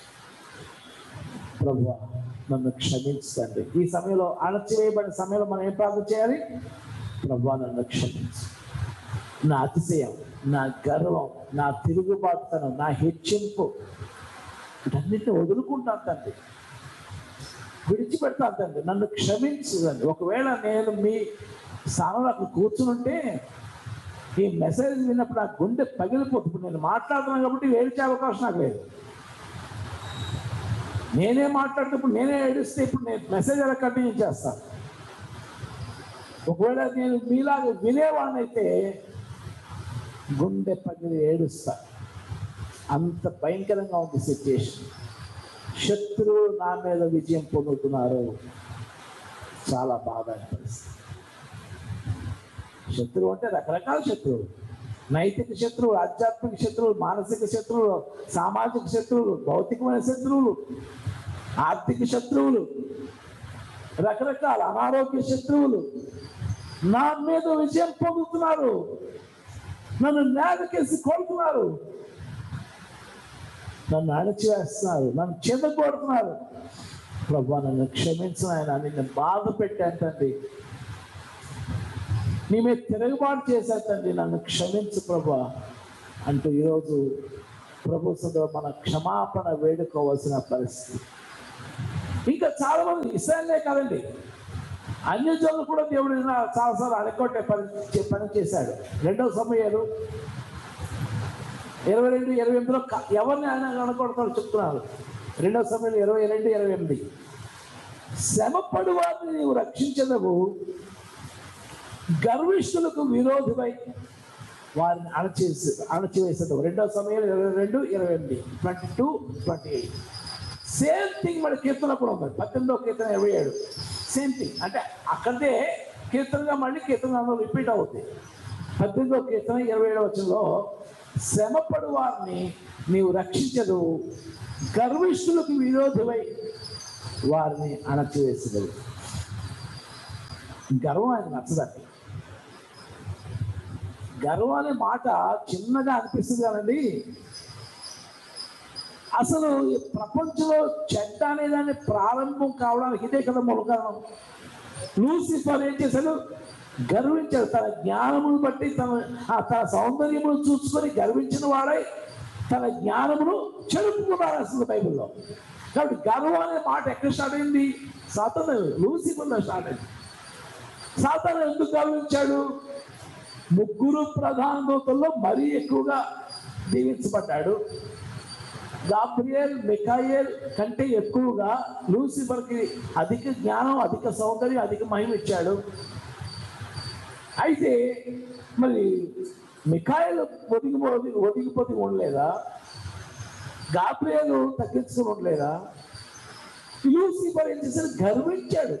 ప్రభు నన్ను క్షమించండి ఈ సమయంలో అణచివేయబడిన సమయంలో మనం ఏం ప్రార్థన చేయాలి ప్రభు నన్ను క్షమించు నా అతిశయం నా గర్వం నా తిరుగుబాటుతనం నా హెచ్చింపు వీటన్నిటిని వదులుకుంటాను తండ్రి విడిచిపెడతాను తండ్రి నన్ను క్షమించదండి ఒకవేళ నేను మీ స్థానంలో అక్కడ కూర్చునుంటే ఈ మెసేజ్ విన్నప్పుడు నా గుండె పగిలిపోతుంది ఇప్పుడు నేను మాట్లాడుతున్నాను కాబట్టి ఏడ్చే అవకాశం నాకు లేదు నేనే మాట్లాడుతున్నప్పుడు నేనే ఏడిస్తే ఇప్పుడు నేను మెసేజ్ ఎలా కంటిన్యూ చేస్తాను ఒకవేళ నేను మీలాగా వినేవాడిని అయితే గుండె పగిలి ఏడుస్తా అంత భయంకరంగా ఉంది సిచ్యుయేషన్ శత్రువు నా మీద విజయం పొందుతున్నారు చాలా బాధ అనిపిస్తుంది శత్రువు అంటే రకరకాల శత్రువులు నైతిక శత్రువులు ఆధ్యాత్మిక శత్రువులు మానసిక శత్రువులు సామాజిక శత్రువులు భౌతికమైన శత్రువులు ఆర్థిక శత్రువులు రకరకాల అనారోగ్య శత్రువులు నా మీద విజయం పొందుతున్నారు నన్ను నేలకేసి కొడుతున్నారు నన్ను అణచివేస్తున్నారు నన్ను చెదగొడుతున్నారు ప్రభా నన్ను క్షమించిన ఆయన నిన్ను బాధ పెట్టాను తండ్రి నీ మీద తిరుగుబాటు చేశాను తండ్రి నన్ను క్షమించు ప్రభా అంటూ ఈరోజు ప్రభు సదో మన క్షమాపణ వేడుకోవాల్సిన పరిస్థితి ఇంకా చాలా మంది ఇస్రాయలే కాదండి అన్యజనులు కూడా దేవుడు ఇలా చాలాసార్లు అడగొట్టే పని చే- పని చేశాడు రెండవ సమయాలు ఇరవై రెండు ఇరవై ఎనిమిదిలో క- ఎవరిని ఆయన అనకూడతాడు చెప్తున్నారు రెండవ సమయంలో ఇరవై రెండు ఇరవై ఎనిమిది శ్రమపడు వారిని నీవు రక్షించదవు గర్విష్ఠులకు విరోధమై వారిని అణచేసి అణచివేసదు రెండవ సమయంలో ఇరవై రెండు ఇరవై ఎనిమిది twenty two twenty eight same thing మన కీర్తన కూడా ఉంది పద్దెనిమిదో కీర్తన ఇరవై ఏడు సేమ్ థింగ్ అంటే అక్కడే కీర్తనగా మళ్ళీ కీర్తన రిపీట్ అవుతుంది పద్దెనిమిదో కీర్తన ఇరవై ఏడవ వచనంలో శ్రమపడు వారిని నీవు రక్షించదు గర్విష్ఠులకు విరోధమై వారిని అణచివేసదు గర్వం ఆయన నచ్చదండి గర్వం అనే మాట చిన్నగా అనిపిస్తుంది కదండి అసలు ఈ ప్రపంచంలో చెడ్డ అనేదాన్ని ప్రారంభం కావడానికి ఇదే కదా మూల కారణం లూసిఫర్ ఏం చేశాడు గర్వించాడు తన జ్ఞానమును బట్టి తన ఆ తన సౌందర్యమును చూసుకొని గర్వించిన వాడై తన జ్ఞానమును చెరుపుకున్నాడు అసలు బైబిల్లో కాబట్టి గర్వం అనే మాట ఎక్కడ స్టార్ట్ అయింది సాతను లూసిఫర్లో స్టార్ట్ అయింది సాతాను ఎందుకు గర్వించాడు ముగ్గురు ప్రధాన దూతల్లో మరీ ఎక్కువగా దీవించబడ్డాడు గాబ్రియల్ మికాయల్ కంటే ఎక్కువగా లూసిఫర్కి అధిక జ్ఞానం అధిక సౌందర్యం అధిక మహిమ ఇచ్చాడు అయితే మరి మికాయల్ ఒదిగిపోది ఒదిగిపోతే ఉండలేదా గాబ్రియలు తగ్గించుకుని ఉండలేదా లూసిఫర్ ఏం చేశాడు గర్వించాడు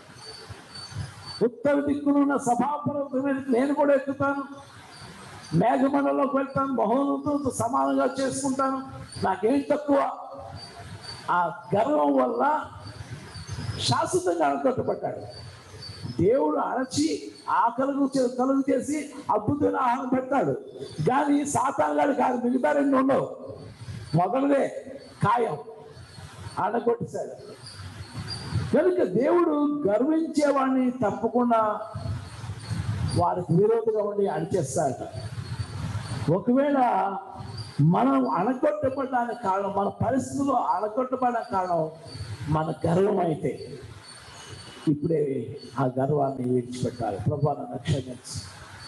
ఉత్తర దిక్కున ఉన్న సభాపర్వతం మీద నేను కూడా ఎక్కుతాను మేఘమండలోకి వెళ్తాను మహోన్నతులతో సమానంగా చేసుకుంటాను నాకేం తక్కువ ఆ గర్వం వల్ల శాశ్వతంగా అణగొట్టబడ్డాడు దేవుడు అణచి ఆకలుగు చే- కలుగు చేసి అద్భుతమైన ఆహారం పెడతాడు కానీ సాతాన్ గారు కాదు మిగతా రెండు ఉండవు మొదటిదే ఖాయం ఆడగొట్టేశాడు కనుక దేవుడు గర్వించేవాడిని తప్పకుండా వారికి విరోధంగా ఉండి అణిచేస్తాడట ఒకవేళ మనం అణగొట్టబడడానికి కారణం మన పరిస్థితుల్లో అణగొట్టబడడానికి కారణం మన గర్వం అయితే ఇప్పుడే ఆ గర్వాన్ని విడిచిపెట్టాలి ప్రభా నన్ను క్షమించు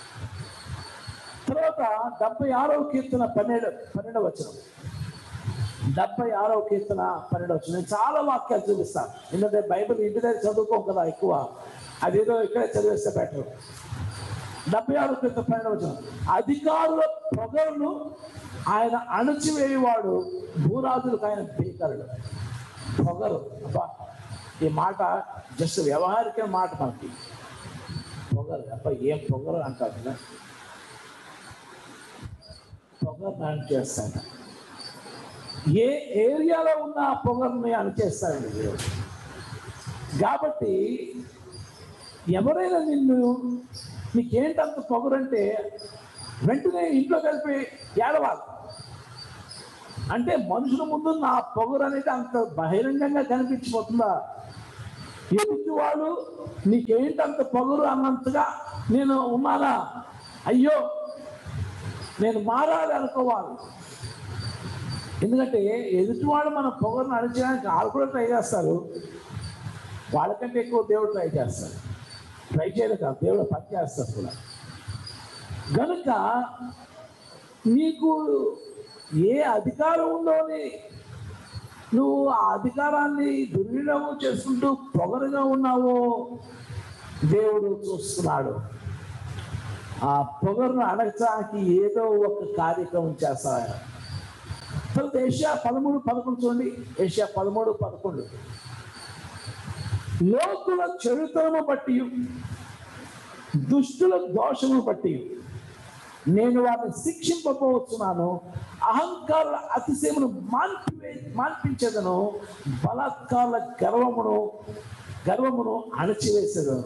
తర్వాత డెబ్బై ఆరవ కీర్తన పన్నెండు పన్నెండవ వచనం డెబ్బై ఆరవ కీర్తన పన్నెండు వచ్చిన నేను చాలా వాక్యాలు చూపిస్తాను ఎందుకంటే బైబిల్ ఇంటి దగ్గర చదువుకోం కదా ఎక్కువ అదేదో ఇక్కడే చదివేస్తే బెటర్ డెబ్బై ఆరవ కీర్తన పన్నెండు వచ్చిన అధికారుల పొగరును ఆయన అణచివేయవాడు భూరాజులకు ఆయన భీకరుడు పొగరు అబ్బా ఈ మాట జస్ట్ వ్యవహారిక మాట మనకి పొగరు అబ్బా ఏం పొగరు అంటారు కదా పొగరు నాని చేస్తాడు ఏ ఏరియాలో ఉన్న ఆ పొగర్ని అణచేస్తాడండి దేవుడు కాబట్టి ఎవరైనా నిన్ను నీకేంటంత పొగరంటే వెంటనే ఇంట్లో కలిపి ఏడవాలి అంటే మనుషుల ముందు నా పొగరు అనేది అంత బహిరంగంగా కనిపించిపోతుందా ఎదుటి వాళ్ళు నీకేంటంత పొగరు అన్నంతగా నేను ఉన్నానా అయ్యో నేను మారాలి అనుకోవాలి ఎందుకంటే ఎదుటివాడు మన పొగరును అణించడానికి వాళ్ళు కూడా ట్రై చేస్తారు వాళ్ళకంటే ఎక్కువ దేవుడు ట్రై చేస్తారు ట్రై చేయలేదు కాదు దేవుడు పని చేస్తారు కూడా గనుక నీకు ఏ అధికారం ఉందో అని నువ్వు ఆ అధికారాన్ని దుర్వినియోగం చేసుకుంటూ పొగరుగా ఉన్నావో దేవుడు చూస్తున్నాడు ఆ పొగరును అణగడానికి ఏదో ఒక కార్యక్రమం చేస్తాడు ఆయన తర్వాత ఏషియా పదమూడు పదకొండు చూడండి ఏషియా పదమూడు పదకొండు లోకుల చరిత్రను బట్టి దుష్టుల దోషమును బట్టి నేను వారిని శిక్షింపబోతున్నాను అహంకారుల అతిశయమును మాన్పివే మాన్పించదను బలాత్కారుల గర్వమును గర్వమును అణచివేసేదను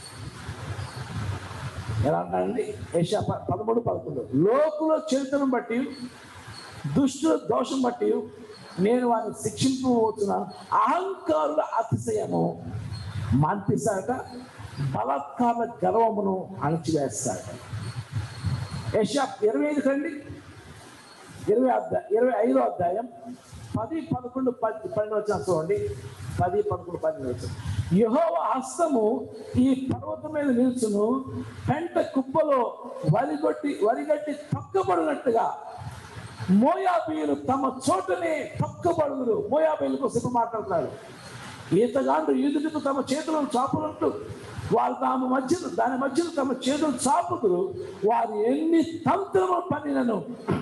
ఎలా అంటారండి ఏషియా ప- పదమూడు పదకొండు లోకుల చరిత్రను బట్టి దుష్టుల దోషం బట్టి నేను వారిని శిక్షింపబోతున్నాను అహంకారుల అతిశయము మాన్పిస్తాడట బలాత్కారుల గర్వమును అణచివేస్తాడట యశా ఇరవై ఐదు కండి ఇరవై అధ్యాయం ఇరవై ఐదో అధ్యాయం పది పదకొండు పది పన్నెండు వచ్చిన చూడండి పది పదకొండు పన్నెండు వచ్చిన యహోవ హస్తము ఈ పర్వతం మీద నిల్చును పెంట కుప్పలో వరిగొట్టి వరిగట్టి తొక్కబడినట్టుగా మోయాబీలు తమ చోటనే తొక్కబడుదురు మోయాబీల కోసం ఇప్పుడు మాట్లాడుతున్నారు ఈతగాండ్రు ఈదుటకు తమ చేతులను చాపులంటూ వారు తమ మధ్యను దాని మధ్యలో తమ చేతులు చాపుదురు వారు ఎన్ని తంత్రములు పనిలను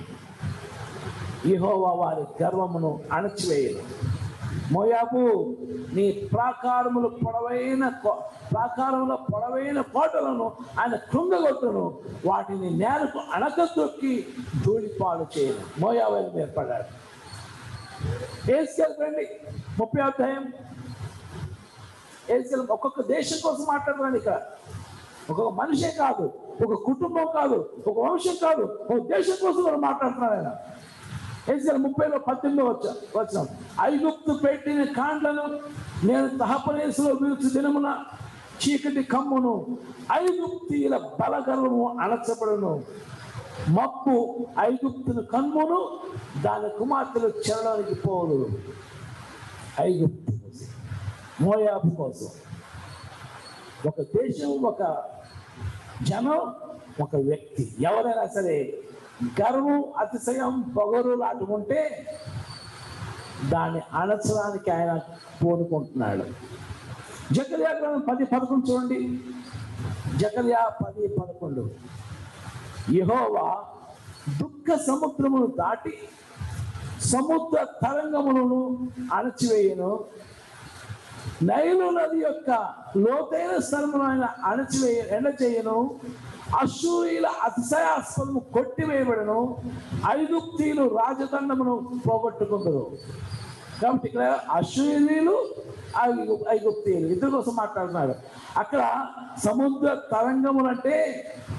యెహోవా వారి గర్వమును అణచివేయను మోయాబు నీ ప్రాకారములు పొడవైన కో- ప్రాకారముల పొడవైన కోటలను ఆయన కృంగగొట్టును వాటిని నేలకు అణకదొక్కి ధూళిపాలు చేయను మోయాబు ఏర్పడ్డాడు వేసుకెళ్ళండి ముప్పై అధ్యాయం వేసుకెళ్ళి ఒక్కొక్క దేశం కోసం మాట్లాడుతున్నాను ఇక్కడ ఒక్కొక్క మనిషే కాదు ఒక కుటుంబం కాదు ఒక వంశం కాదు ఒక దేశం కోసం కూడా మాట్లాడుతున్నాడు ఆయన ఏసారి ముప్పైలో పద్దెనిమిది వచ్చా వచ్చాం ఐగుప్తు పెట్టిన కాండ్లను నేను తహపనేసులో విరుచు దినమున చీకటి కమ్మును ఐగుప్తీయుల బలగర్వము అణచబడును మప్పు ఐగుప్తును కమ్మును దాని కుమార్తెలు చెరడానికి పోదు ఐగుప్తు కోసం మోయాబు కోసం ఒక దేశం ఒక జనం ఒక వ్యక్తి ఎవరైనా సరే గర్వం అతిశయం పొగరు లాంటి ఉంటే దాన్ని అణచడానికి ఆయన కోరుకుంటున్నాడు జకర్యా గ్రంథం పది పదకొండు చూడండి జకర్యా పది పదకొండు యెహోవా దుఃఖ సముద్రమును దాటి సముద్ర తరంగములను అణచివేయను నైలు నది యొక్క లోతైన స్థలమును ఆయన అణచివేయ ఎండ చేయను అసూయుల అతిశయాస్పదము కొట్టివేయబడను ఐగుప్తీయులు రాజదండమును పోగొట్టుకుందరు కాబట్టి ఇక్కడ అసూయులు ఐగు- ఐగుప్తీయులు ఇద్దరు కోసం మాట్లాడుతున్నారు అక్కడ సముద్ర తరంగములు అంటే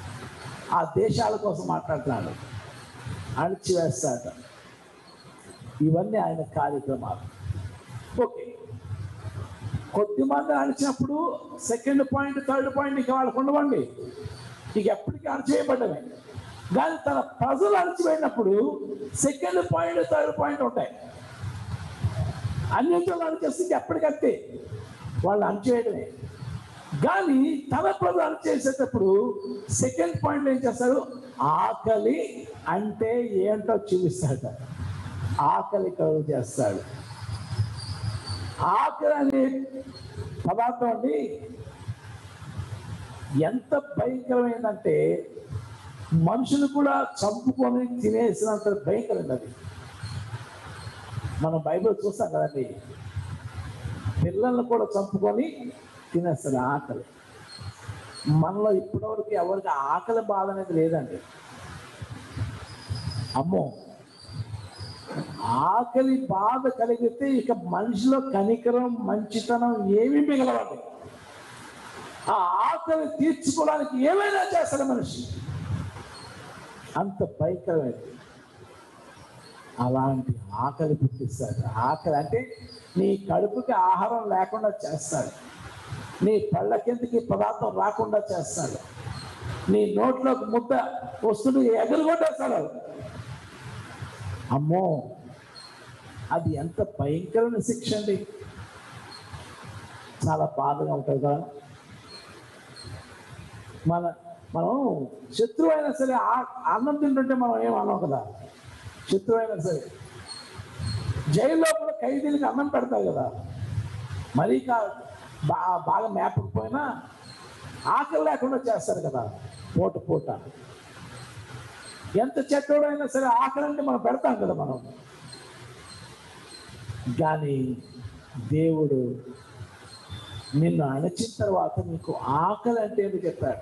ఆ దేశాల కోసం మాట్లాడుతున్నాడు అణిచివేస్తాట ఇవన్నీ ఆయన కార్యక్రమాలు ఓకే కొద్ది మంది అణిచినప్పుడు సెకండ్ పాయింట్ థర్డ్ పాయింట్ ఇక వాళ్ళకు ఉండవండి ఇక ఎప్పటికీ అణచివేయబడ్డమే కానీ తన ప్రజలు అణచివేసినప్పుడు సెకండ్ పాయింట్ థర్డ్ పాయింట్ ఉంటాయి అన్నింటిలో అణచేస్తే ఇంక ఎప్పటికంతే వాళ్ళు అణచివేయడమే కానీ తన ప్రజలు అణచేసేటప్పుడు సెకండ్ పాయింట్ ఏం చేస్తారు ఆకలి అంటే ఏంటో చూపిస్తాడు ఆకలి కలుగు చేస్తాడు ఆకలి అనే పదార్థం అండి ఎంత భయంకరమైందంటే మనుషులు కూడా చంపుకొని తినేసినంత భయంకరమైంది అది మనం బైబిల్ చూస్తాం కదండి పిల్లల్ని కూడా చంపుకొని తినేస్తారు ఆకలి మనలో ఇప్పటివరకు ఎవరికి ఆకలి బాధ అనేది లేదండి అమ్మో ఆకలి బాధ కలిగితే ఇక మనిషిలో కనికరం మంచితనం ఏమీ మిగలవండి ఆ ఆకలి తీర్చుకోవడానికి ఏమైనా చేస్తాడు మనిషి అంత భయంకరమైనది అలాంటి ఆకలి పుట్టిస్తాడు ఆకలి అంటే నీ కడుపుకి ఆహారం లేకుండా చేస్తాడు నీ పళ్ళ కిందకి పదార్థం రాకుండా చేస్తాడు నీ నోట్లోకి ముద్ద వస్తువులు ఎగరగొట్టేస్తాడు అమ్మో అది ఎంత భయంకరమైన శిక్ష అండి చాలా బాధగా ఉంటుంది కదా మన మనం శత్రువు అయినా సరే ఆ- అన్నం తింటుంటే మనం ఏం అన్నాం కదా శత్రువు అయినా సరే జైల్లో కూడా ఖైదీలకు అన్నం పెడతారు కదా మరీ కా బా బాగా మేపకపోయినా ఆకలి లేకుండా చేస్తారు కదా పూట పూట ఎంత చెట్టోడైనా సరే ఆకలి అంటే మనం పెడతాం కదా మనం కానీ దేవుడు నిన్ను అణచిన తర్వాత నీకు ఆకలి అంటే ఏంటో చెప్పాడు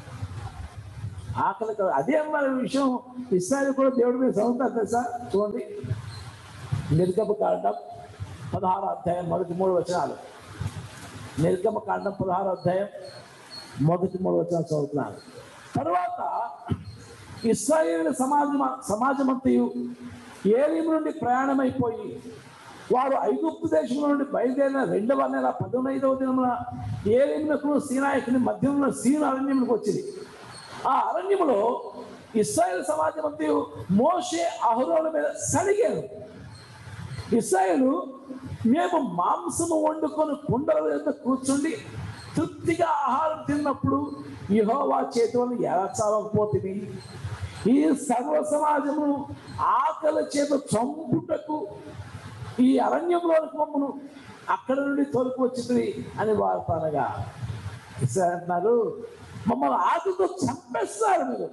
ఆకలి కాదు అదే మరి విషయం ఇస్రాయల్ కూడా దేవుడి మీద చదువుతారు తెలుసా చూడండి నిర్గమ కాండం పదహారు అధ్యాయం మొదటి మూడు వచనాలు నిర్గమ కాండం పదహారు అధ్యాయం మొదటి మూడు వచనాలు చదువుతున్నాను తర్వాత ఇస్రాయేల్ సమాజం సమాజమంతయు ఏలీము నుండి ప్రయాణమైపోయి వారు ఐగుప్తు దేశం నుండి బయలుదేరిన రెండవ నెల పదనైదవ దినమున ఏలీమునకు సీనాయకుని మధ్యంలో సీన అరణ్యములకు వచ్చింది ఆ అరణ్యములో ఇస్రాయేల్ సమాజమంతయు మోషే అహరోల మీద సడిగారు ఇస్రాయేలు మేము మాంసము వండుకొని కుండల మీద కూర్చుండి తృప్తిగా ఆహారం తిన్నప్పుడు యెహోవా చేతి వల్ల ఎలా చావకపోతుంది ఈ సర్వ సమాజము ఆకలి చేత చంపుటకు ఈ అరణ్యంలోని మమ్మను అక్కడ నుండి తోలుకు వచ్చింది అని వారు అనగా ఇస్రాయేల్ అంటున్నారు మమ్మల్ని ఆకలితో చంపేస్తున్నారు మీరు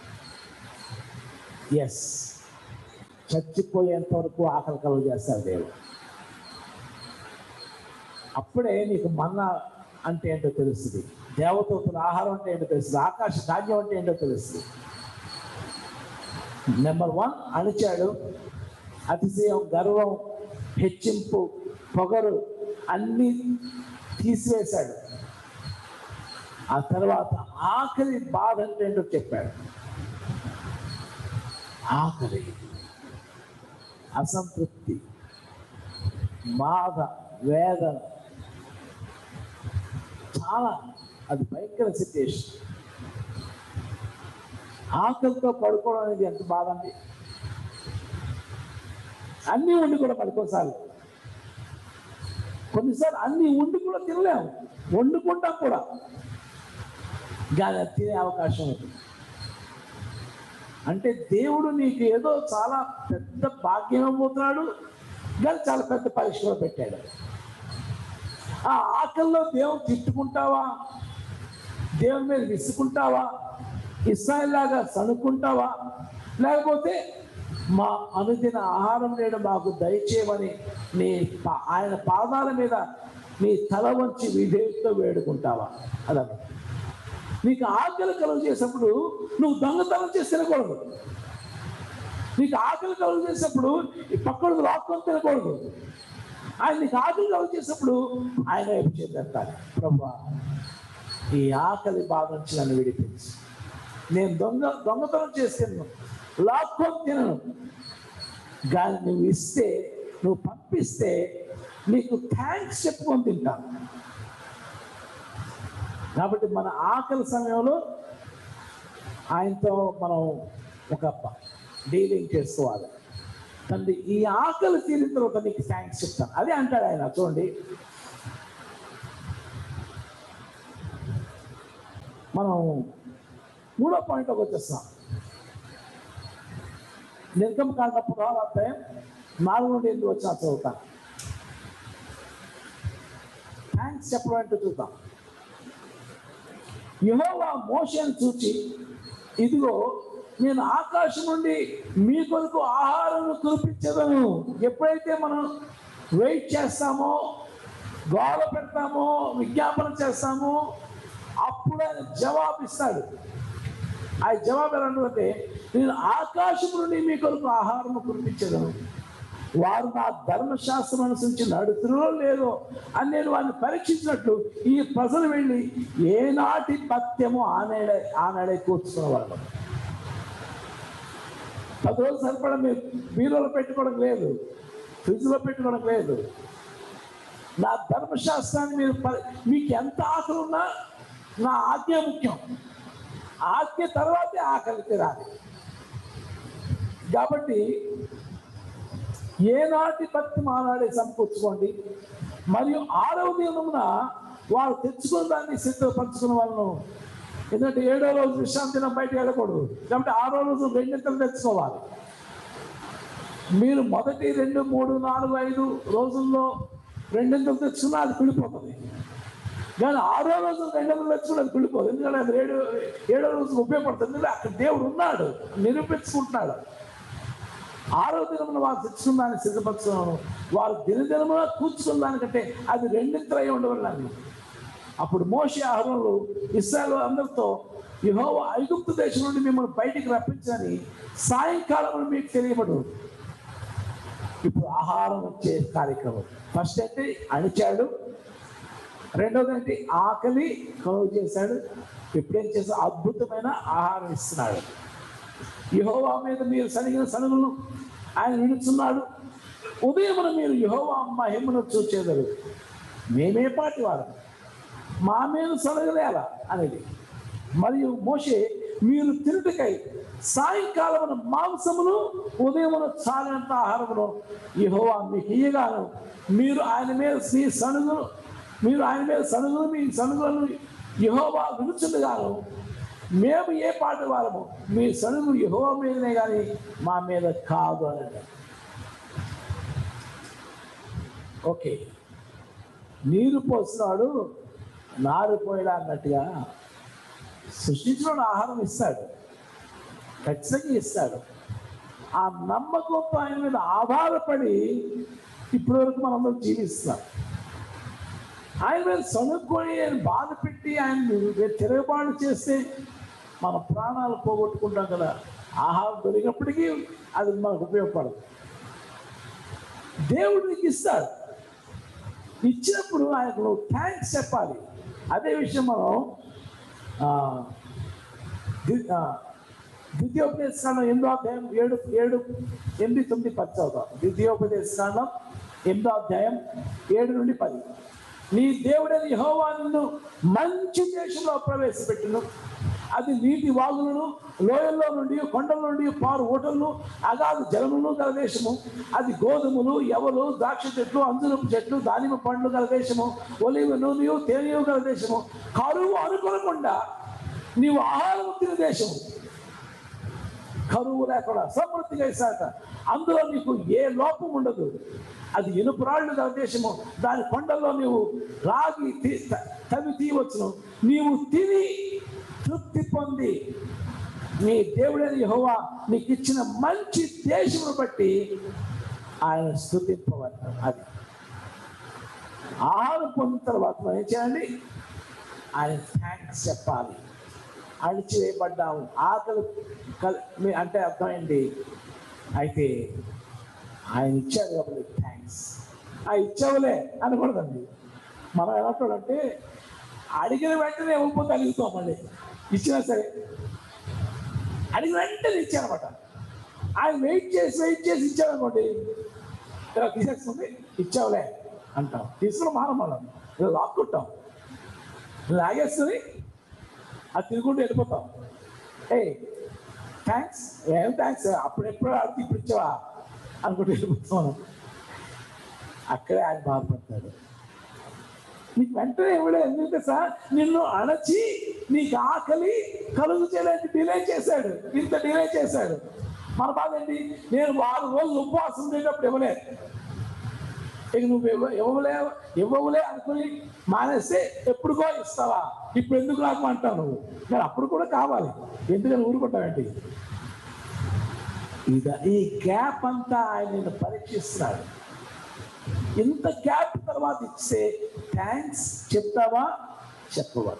ఎస్ చచ్చిపోయేంత వరకు ఆకలి కలుగు చేస్తారు దేవుడు అప్పుడే నీకు మన్న అంటే ఏంటో తెలుస్తుంది దేవతల ఆహారం అంటే ఏంటో తెలుస్తుంది ఆకాశ ధాన్యం అంటే ఏంటో తెలుస్తుంది నెంబర్ వన్ అణిచాడు అతిశయం గర్వం హెచ్చింపు పొగరు అన్నీ తీసివేశాడు ఆ తర్వాత ఆకలి బాధ అంటే ఏంటో చెప్పాడు ఆకలి అసంతృప్తి బాధ వేదన చాలా అది భయంకర సిచ్యుయేషన్ ఆకలితో పడుకోవడం అనేది ఎంత బాధ అండి అన్నీ ఉండి కూడా పడుకోసారి కొన్నిసార్లు అన్నీ ఉండి కూడా తినలేము వండుకుంటాం కూడా కానీ అది తినే అవకాశం ఉంది అంటే దేవుడు నీకు ఏదో చాలా పెద్ద భాగ్యం ఇవ్వబోతున్నాడు కానీ చాలా పెద్ద పరీక్ష కూడా పెట్టాడు ఆ ఆకల్లో దేవుడు తిట్టుకుంటావా దేవుని మీద విసుకుంటావా ఇస్రాయల్ లాగా సనుక్కుంటావా లేకపోతే మా అనుదిన ఆహారం నేడు మాకు దయచేయమని నీ పా- ఆయన పాదాల మీద నీ తల వంచి విధేయతతో వేడుకుంటావా అదన్న నీకు ఆకలి కలుగు చేసినప్పుడు నువ్వు దొంగతనం చేసి తినకూడదు నీకు ఆకలి కలుగు చేసినప్పుడు ఈ పక్కడు లాక్కొని తినకూడదు ఆయన నీకు ఆకలి కలుగు చేసినప్పుడు ఆయన వైపు చేద్దాం ప్రభా ఈ ఆకలి బాధ నుంచి నన్ను విడిపించి నేను దొంగ దొంగతనం చేస్తాను లాక్కొని తినను కానీ నువ్వు ఇస్తే నువ్వు పంపిస్తే నీకు థ్యాంక్స్ చెప్పుకొని తింటాను కాబట్టి మన ఆకలి సమయంలో ఆయనతో మనం ఒక డీలింగ్ చేసుకోవాలి తండ్రి ఈ ఆకలి తీరిన తర్వాత నీకు థ్యాంక్స్ చెప్తాను అదే అంటాడు ఆయన చూడండి మనం మూడో పాయింట్లోకి వచ్చేస్తాం నిర్గమ కాండప్పుడు అధ్యాయం నాలుగు నుండి ఎనిమిది వచ్చిన చదువుతాను థ్యాంక్స్ చెప్పడం అంటే చూద్దాం యెహోవా మోషను చూచి ఇదిగో నేను ఆకాశం నుండి మీ కొరకు ఆహారం కురిపించదను ఎప్పుడైతే మనం వెయిట్ చేస్తామో గోల పెడతామో విజ్ఞాపన చేస్తామో అప్పుడు ఆయన జవాబు ఇస్తాడు ఆ జవాబు ఎలా అంటే నేను ఆకాశం నుండి మీ కొరకు ఆహారం కురిపించదను వారు నా ధర్మశాస్త్రం అనుసరించి నడుతురో లేదో అని నేను వారిని పరీక్షించినట్లు ఈ ప్రజలు వెళ్ళి ఏనాటి పత్యము ఆనాడే ఆనాడే కూర్చుకున్న వాళ్ళు పది రోజులు సరిపడా మీరు బీరోలో పెట్టుకోవడం లేదు ఫ్రిడ్జ్లో పెట్టుకోవడం లేదు నా ధర్మశాస్త్రాన్ని మీరు ప- మీకు ఎంత ఆకలి ఉన్నా నా ఆజ్ఞ ముఖ్యం ఆజ్ఞ తర్వాతే ఆకలి తీరాలి కాబట్టి ఏనాటి భక్తి మానాడే సమకూర్చుకోండి మరియు ఆరవ దినమున వారు తెచ్చుకున్న దాన్ని సిద్ధపరచుకున్న వాళ్ళను ఎందుకంటే ఏడో రోజు విశ్రాంతి దినం బయట వెళ్ళకూడదు కాబట్టి ఆరో రోజు రెండింతలు తెచ్చుకోవాలి మీరు మొదటి రెండు మూడు నాలుగు ఐదు రోజుల్లో రెండింతలు తెచ్చుకున్నా అది కుళ్ళిపోతుంది కానీ ఆరో రోజు రెండింతలు తెచ్చుకున్నా అది కుళ్ళిపోదు ఎందుకంటే అది ఏడు ఏడో రోజు ఉపయోగపడుతుంది ఎందుకంటే అక్కడ దేవుడు ఉన్నాడు నిరూపించుకుంటున్నాడు ఆరో దినమున వారు తెచ్చుకున్న దాన్ని సిద్ధపరచుకున్నాను వారు దినదినమున కూర్చుకున్న దానికంటే అది రెండింతలై ఉండవలని అప్పుడు మోషే ఆహారంలో ఇస్రాయల్ అందరితో యెహోవా ఐగుప్తు దేశం నుండి మిమ్మల్ని బయటికి రప్పించని సాయంకాలం మీకు తెలియబడు ఇప్పుడు ఆహారం వచ్చే కార్యక్రమం ఫస్ట్ అయితే అణిచాడు రెండోది ఏంటి ఆకలి కలుగు చేశాడు ఇప్పుడేం చేశాడు అద్భుతమైన ఆహారం ఇస్తున్నాడు యహోవా మీద మీరు సనిగిన సనుగులను ఆయన వినుచున్నాడు ఉదయమున మీరు యహోవా మహిమను చూచేదరు మేమే పాటి వారు మా మీద సొలగలేలా అనేది మరియు మోషే మీరు తిరుటకై సాయంకాలమున మాంసమును ఉదయమున చాలినంత ఆహారమును యహోవా మీకు ఇయ్యగాను మీరు ఆయన మీద మీ సనుగును మీరు ఆయన మీద సనుగులు మీ సనుగులను యహోవా వినుచుండగాను మేము ఏ పాట వారము మీ సనుగు యహోవా మీదనే కానీ మా మీద కాదు అని అన్నాడు. ఓకే నీరు పోసినాడు నారు పోయడా అన్నట్టుగా సృష్టించిన ఆహారం ఇస్తాడు ఖచ్చితంగా ఇస్తాడు ఆ నమ్మకంతో ఆయన మీద ఆధారపడి ఇప్పటి వరకు మనందరం జీవిస్తాం ఆయన మీద సనుక్కొని ఆయన బాధ పెట్టి ఆయన తిరగబాటు చేస్తే మన ప్రాణాలు పోగొట్టుకుంటాం కదా ఆహారం దొరికినప్పటికీ అది మనకు ఉపయోగపడదు దేవుడు నీకు ఇస్తాడు ఇచ్చినప్పుడు ఆయనకు నువ్వు థ్యాంక్స్ చెప్పాలి అదే విషయం మనం ఆ, ది- ఆ, ద్వితీయోపదేశకాండం ఎనిమిదో అధ్యాయం ఏడు ఏడు ఎనిమిది తొమ్మిది పది చదువుతాం ద్వితీయోపదేశకాండం ఎనిమిదో అధ్యాయం ఏడు నుండి పది నీ దేవుడైన యెహోవా నిన్ను మంచి దేశంలో ప్రవేశపెట్టును అది నీటి వాగులను లోయల్లో నుండి కొండల నుండి పారు ఓటలను అగాధ జలములను గల దేశము అది గోధుమలు ఎవలు ద్రాక్ష చెట్లు అంజురపు చెట్లు దానిమ్మ పండ్లు గల దేశము ఒలివ నూనెయు తేనెయు గల దేశము కరువు అనుకోనకుండా నీవు ఆహారం తిన దేశము కరువు లేకుండా సమృద్ధిగా ఇస్తాట అందులో నీకు ఏ లోపం ఉండదు అది ఇనుపురాళ్ళు గల దేశము దాని కొండల్లో నీవు రాగి తీ- త- తవి తీయవచ్చును నీవు తిని తృప్తి పొంది నీ దేవుడైన యెహోవా నీకు ఇచ్చిన మంచి దేశమును బట్టి ఆయన స్థుతింపవద్దు అది ఆహారం పొందిన తర్వాత మనం ఏం చేయాలి ఆయన థ్యాంక్స్ చెప్పాలి అణిచివేయబడ్డాము ఆకలి కల్ మీ- అంటే అర్థమైంది అయితే ఆయన ఇచ్చాడు కాబట్టి థ్యాంక్స్ ఆ ఇచ్చావులే అనకూడదండి మనం ఏమంటాడంటే అడిగిన వెంటనే ఇవ్వకపోతే అడుగుతాం మళ్ళీ ఇచ్చినా సరే అడిగిన వెంటనే ఇచ్చానమాట ఆయన వెయిట్ చేసి వెయిట్ చేసి ఇచ్చామనుకోండి ఇలా తీసేస్తుంది ఇచ్చావులే అంటాం తీసుకుని మానం మనం ఇలా లాక్కుంటాం లాగేస్తుంది అది తిరుగుంటూ వెళ్ళిపోతాం ఏ థ్యాంక్స్ ఏం థ్యాంక్స్ అప్పుడెప్పుడు అడిగి ఇప్పుడు ఇచ్చావా అనుకుంటూ వెళ్ళిపోతాం మనం అక్కడే ఆయన బాధపడతాడు నీకు వెంటనే ఇవ్వలేదు ఎందుకంటే సార్ నిన్ను అణచి నీకు ఆకలి కలుగు చేయడానికి డిలే చేశాడు ఇంత డిలే చేశాడు మన బాధ ఏంటి నేను వారం రోజులు ఉపవాసం ఉండేటప్పుడు ఇవ్వలేదు ఇక నువ్వు ఇవ్వ ఇవ్వలే ఇవ్వవులే అనుకుని మానేస్తే ఎప్పుడుకో ఇస్తావా ఇప్పుడు ఎందుకు నాకు అంటావు నువ్వు మరి అప్పుడు కూడా కావాలి ఎందుకని ఊరుకుంటావేంటి ఇద ఈ గ్యాప్ అంతా ఆయన నిన్ను పరీక్షిస్తున్నాడు ఇంత గ్యాప్ తర్వాత ఇస్తే థ్యాంక్స్ చెప్తావా చెప్పవా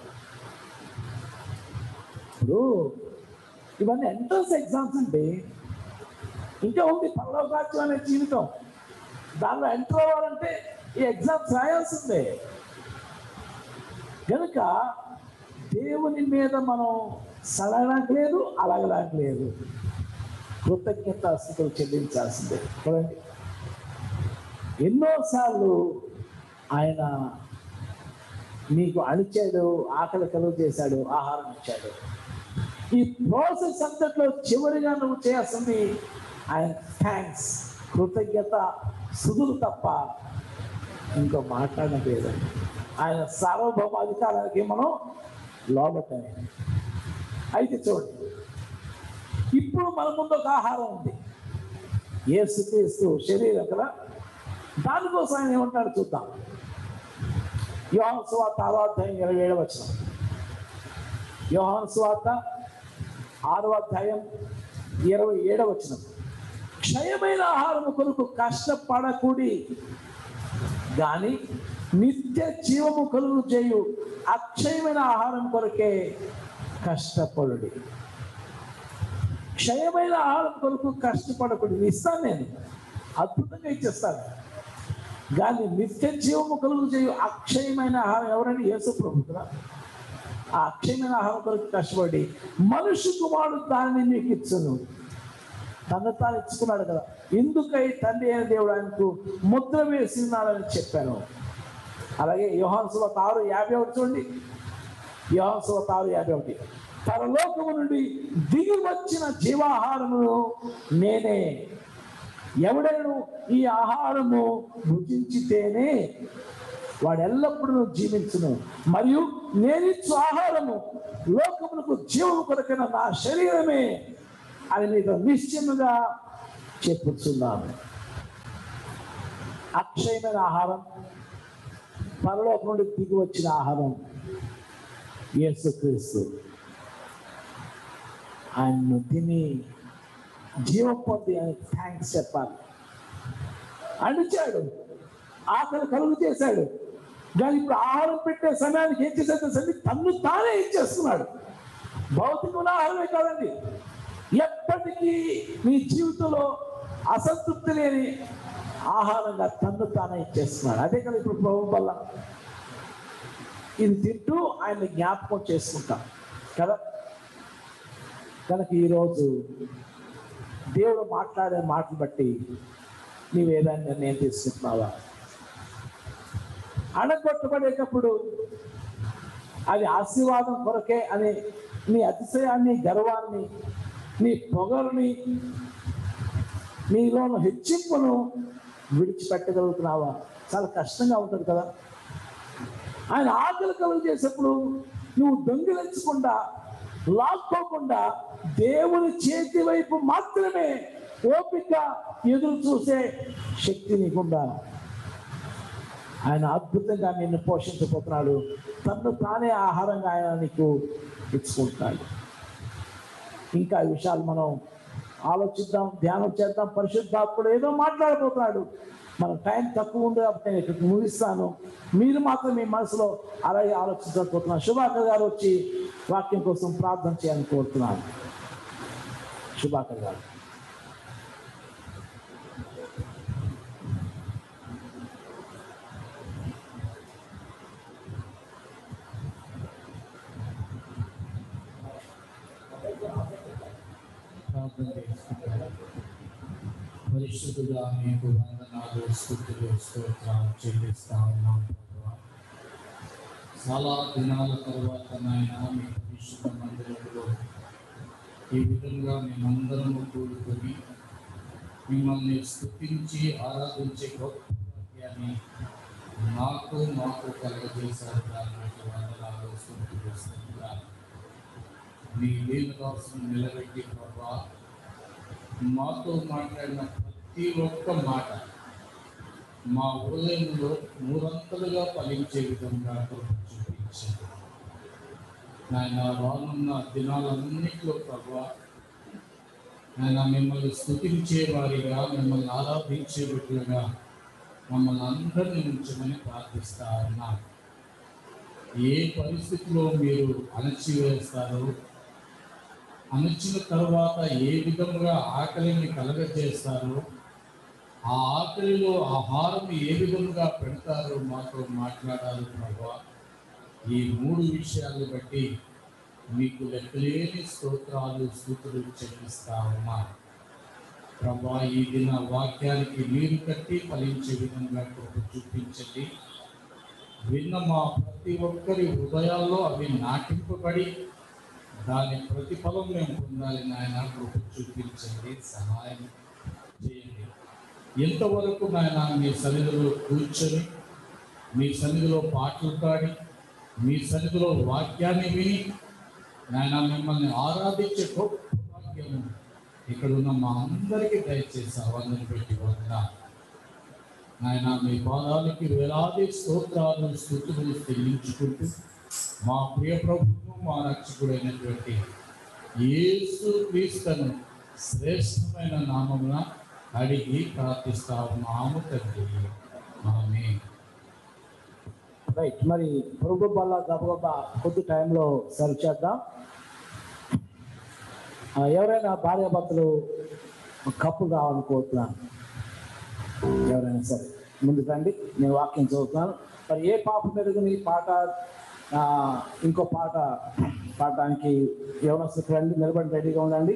ఇప్పుడు ఇవన్నీ ఎంట్రన్స్ ఎగ్జామ్స్ అండి ఇంకా ఉంది పరలోకాత్యం అనే జీవితం దానిలో ఎంటర్ అవ్వాలంటే ఈ ఎగ్జామ్స్ రాయాల్సిందే కనుక దేవుని మీద మనం సడగడానికి లేదు అలగడానికి లేదు కృతజ్ఞత స్థితులు చెల్లించాల్సిందే కదండి ఎన్నోసార్లు ఆయన నీకు అణిచాడు ఆకలి కలుగు చేశాడు ఆహారం ఇచ్చాడు ఈ ప్రాసెస్ అంతట్లో చివరిగా నువ్వు చేయాల్సింది ఆయన థ్యాంక్స్ కృతజ్ఞత సుదులు తప్ప ఇంకో మాట్లాడడం లేదండి ఆయన సార్వభౌమ అధికారానికి మనం లోబట్టాలి అయితే చూడండి ఇప్పుడు మన ముందు ఒక ఆహారం ఉంది ఏసుక్రీస్తు శరీరం కదా దానికోసం ఆయన ఏమంటాడు చూద్దాం యోహాను సువార్త ఆరో అధ్యాయం ఇరవై ఏడు వచ్చిన యోహాను సువార్త ఆరో అధ్యాయం ఇరవై ఏడవ వచ్చిన క్షయమైన ఆహారము కొరకు కష్టపడకూడి గాని నిత్య జీవము కలుగు చేయు అక్షయమైన ఆహారం కొరకే కష్టపడుడి క్షయమైన ఆహారం కొరకు కష్టపడకూడదు ఇస్తాను నేను అద్భుతంగా ఇచ్చేస్తాను కానీ నిత్య జీవము కలుగు చేయు అక్షయమైన ఆహారం ఎవరండి యేసు ప్రభుత్వ ఆ అక్షయమైన ఆహారం కొరకు కష్టపడి మనుషు కుమారుడు దానిని మీకు ఇచ్చును తను తాను ఇచ్చుకున్నాడు కదా ఎందుకై తండ్రి అయిన దేవుడు ఆయనకు ముద్ర వేసి ఉన్నాడని చెప్పాను అలాగే యోహాన్ సువత ఆరు యాభై ఒకటి చూడండి యోహాన్ సువత ఆరు యాభై ఒకటి పరలోకము నుండి దిగి వచ్చిన జీవాహారమును నేనే ఎవడైనా ఈ ఆహారము భుజించితేనే వాడు ఎల్లప్పుడూ జీవించును మరియు నేనిచ్చు ఆహారము లోకమునకు జీవము కొరకైన నా శరీరమే అని మీకు నిశ్చయముగా చెప్పుచున్నాను అక్షయమైన ఆహారం పరలోకం నుండి దిగి వచ్చిన ఆహారం యేసుక్రీస్తు ఆయన్ను తిని జీవం పొంది ఆయన థ్యాంక్స్ చెప్పాలి అణిచాడు ఆకలి కలుగు చేశాడు కానీ ఇప్పుడు ఆహారం పెట్టే సమయానికి ఏం చేసేది సరే తన్ను తానే ఇచ్చేస్తున్నాడు భౌతికమైన ఆహారమే కాదండి ఎప్పటికీ నీ జీవితంలో అసంతృప్తి లేని ఆహారంగా తన్ను తానే ఇచ్చేస్తున్నాడు అదే కదా ఇప్పుడు ప్రభు వల్ల ఇది తింటూ ఆయన జ్ఞాపకం చేసుకుంటాం కదా కనుక ఈరోజు దేవుడు మాట్లాడే మాటలు బట్టి నీవు ఏదైనా నిర్ణయం తీసుకుంటున్నావా అడగొట్టబడేటప్పుడు అది ఆశీర్వాదం కొరకే అని నీ అతిశయాన్ని గర్వాన్ని నీ పొగరుని నీలోని హెచ్చింపును విడిచిపెట్టగలుగుతున్నావా చాలా కష్టంగా ఉంటుంది కదా ఆయన ఆకలి కలుగు చేసేప్పుడు నువ్వు దొంగిలించకుండా లాక్కోకుండా దేవుని చేతి వైపు మాత్రమే ఓపిక ఎదురు చూసే శక్తి నీకుందా ఆయన అద్భుతంగా నిన్ను పోషించబోతున్నాడు తను తానే ఆహారంగా ఆయన నీకు ఇచ్చుకుంటున్నాడు ఇంకా ఈ విషయాలు మనం ఆలోచిద్దాం ధ్యానం చేద్దాం పరిశుద్ధాత్ముడు ఏదో మాట్లాడబోతున్నాడు మన టైం తక్కువ ఉంది కాబట్టి నేను ఇక్కడ ముగిస్తాను మీరు మాత్రం మీ మనసులో అలాగే ఆలోచించకపోతున్నాను శుభాకర్ గారు వచ్చి వాక్యం కోసం ప్రార్థన చేయాలని కోరుతున్నాను శుభాకర్ గారు ప్రార్థన చేసుకుంటారు పరిశుద్ధుగా మీకు వందనాలు స్థుతులు స్తోత్రాలు చెల్లిస్తా ఉన్నాం ప్రభువా. చాలా దినాల తర్వాత నాయన మీ పరిశుద్ధ మందిరంలో ఈ విధంగా మేమందరము కూడుకొని మిమ్మల్ని స్థుతించి ఆరాధించే గొప్ప భాగ్యాన్ని నాకు మాకు కలగజేశారు దానికి వందనాలు స్థుతులు స్తోత్రాలు మీ దేని కోసం నిలబెట్టి ప్రభా మాతో మాట్లాడిన ప్రతి ఒక్క మాట మా హృదయంలో మూరంతలుగా ఫలించే విధంగా కృప చూపించారు నాయన రానున్న దినాలన్నింటిలో ప్రభా నాయన మిమ్మల్ని స్థుతించే వారిగా మిమ్మల్ని ఆరాధించే బిడ్డలుగా మమ్మల్ని అందరినీ ఉంచమని ప్రార్థిస్తా ఉన్నా ఏ పరిస్థితిలో మీరు అణచివేస్తారో అణచిన తర్వాత ఏ విధముగా ఆకలిని కలగజేస్తారో ఆ ఆకలిలో ఆహారం ఏ విధముగా పెడతారో మాతో మాట్లాడాలి ప్రభా ఈ మూడు విషయాలు బట్టి మీకు లెక్కలేని స్తోత్రాలు స్థుతులు చెల్లిస్తా ఉన్నా ప్రభా ఈ దిన వాక్యానికి నీరు కట్టి ఫలించే విధంగా కృప చూపించండి విన్న మా ప్రతి ఒక్కరి హృదయాల్లో అవి నాటింపబడి దాని ప్రతిఫలం మేము పొందాలి నాయన కృప చూపించండి సహాయం చేయండి ఎంతవరకు నాయన మీ సన్నిధిలో కూర్చొని మీ సన్నిధిలో పాటలు పాడి మీ సన్నిధిలో వాక్యాన్ని విని నాయన మిమ్మల్ని ఆరాధించే గొప్ప వాక్యము ఇక్కడ ఉన్న మా అందరికీ దయచేసి అవన్నీ పెట్టి వందనా నాయన మీ పాదాలకి వేలాది స్తోత్రాలు స్థుతులు చెల్లించుకుంటూ మా ప్రియ ప్రభువు మా రక్షకుడైనటువంటి యేసు క్రీస్తును శ్రేష్టమైన నామమున అడిగి ప్రార్థిస్తా ఉన్నాము తండ్రి ఆమె రైట్ మరి పొరుగు బల్ల గబగబా కొద్ది టైంలో సర్వ్ చేద్దాం ఆ, ఎవరైనా భార్యాభర్తలు కప్పు కావాలనుకుంటున్నాను ఎవరైనా సరే ముందుకు రండి నేను వాక్యం చదువుతున్నాను మరి ఏ పాప మెరుగుని పాట ఆ, ఇంకో పాట పాడడానికి ఎవరైనా రండి నిలబడి రెడీగా ఉండండి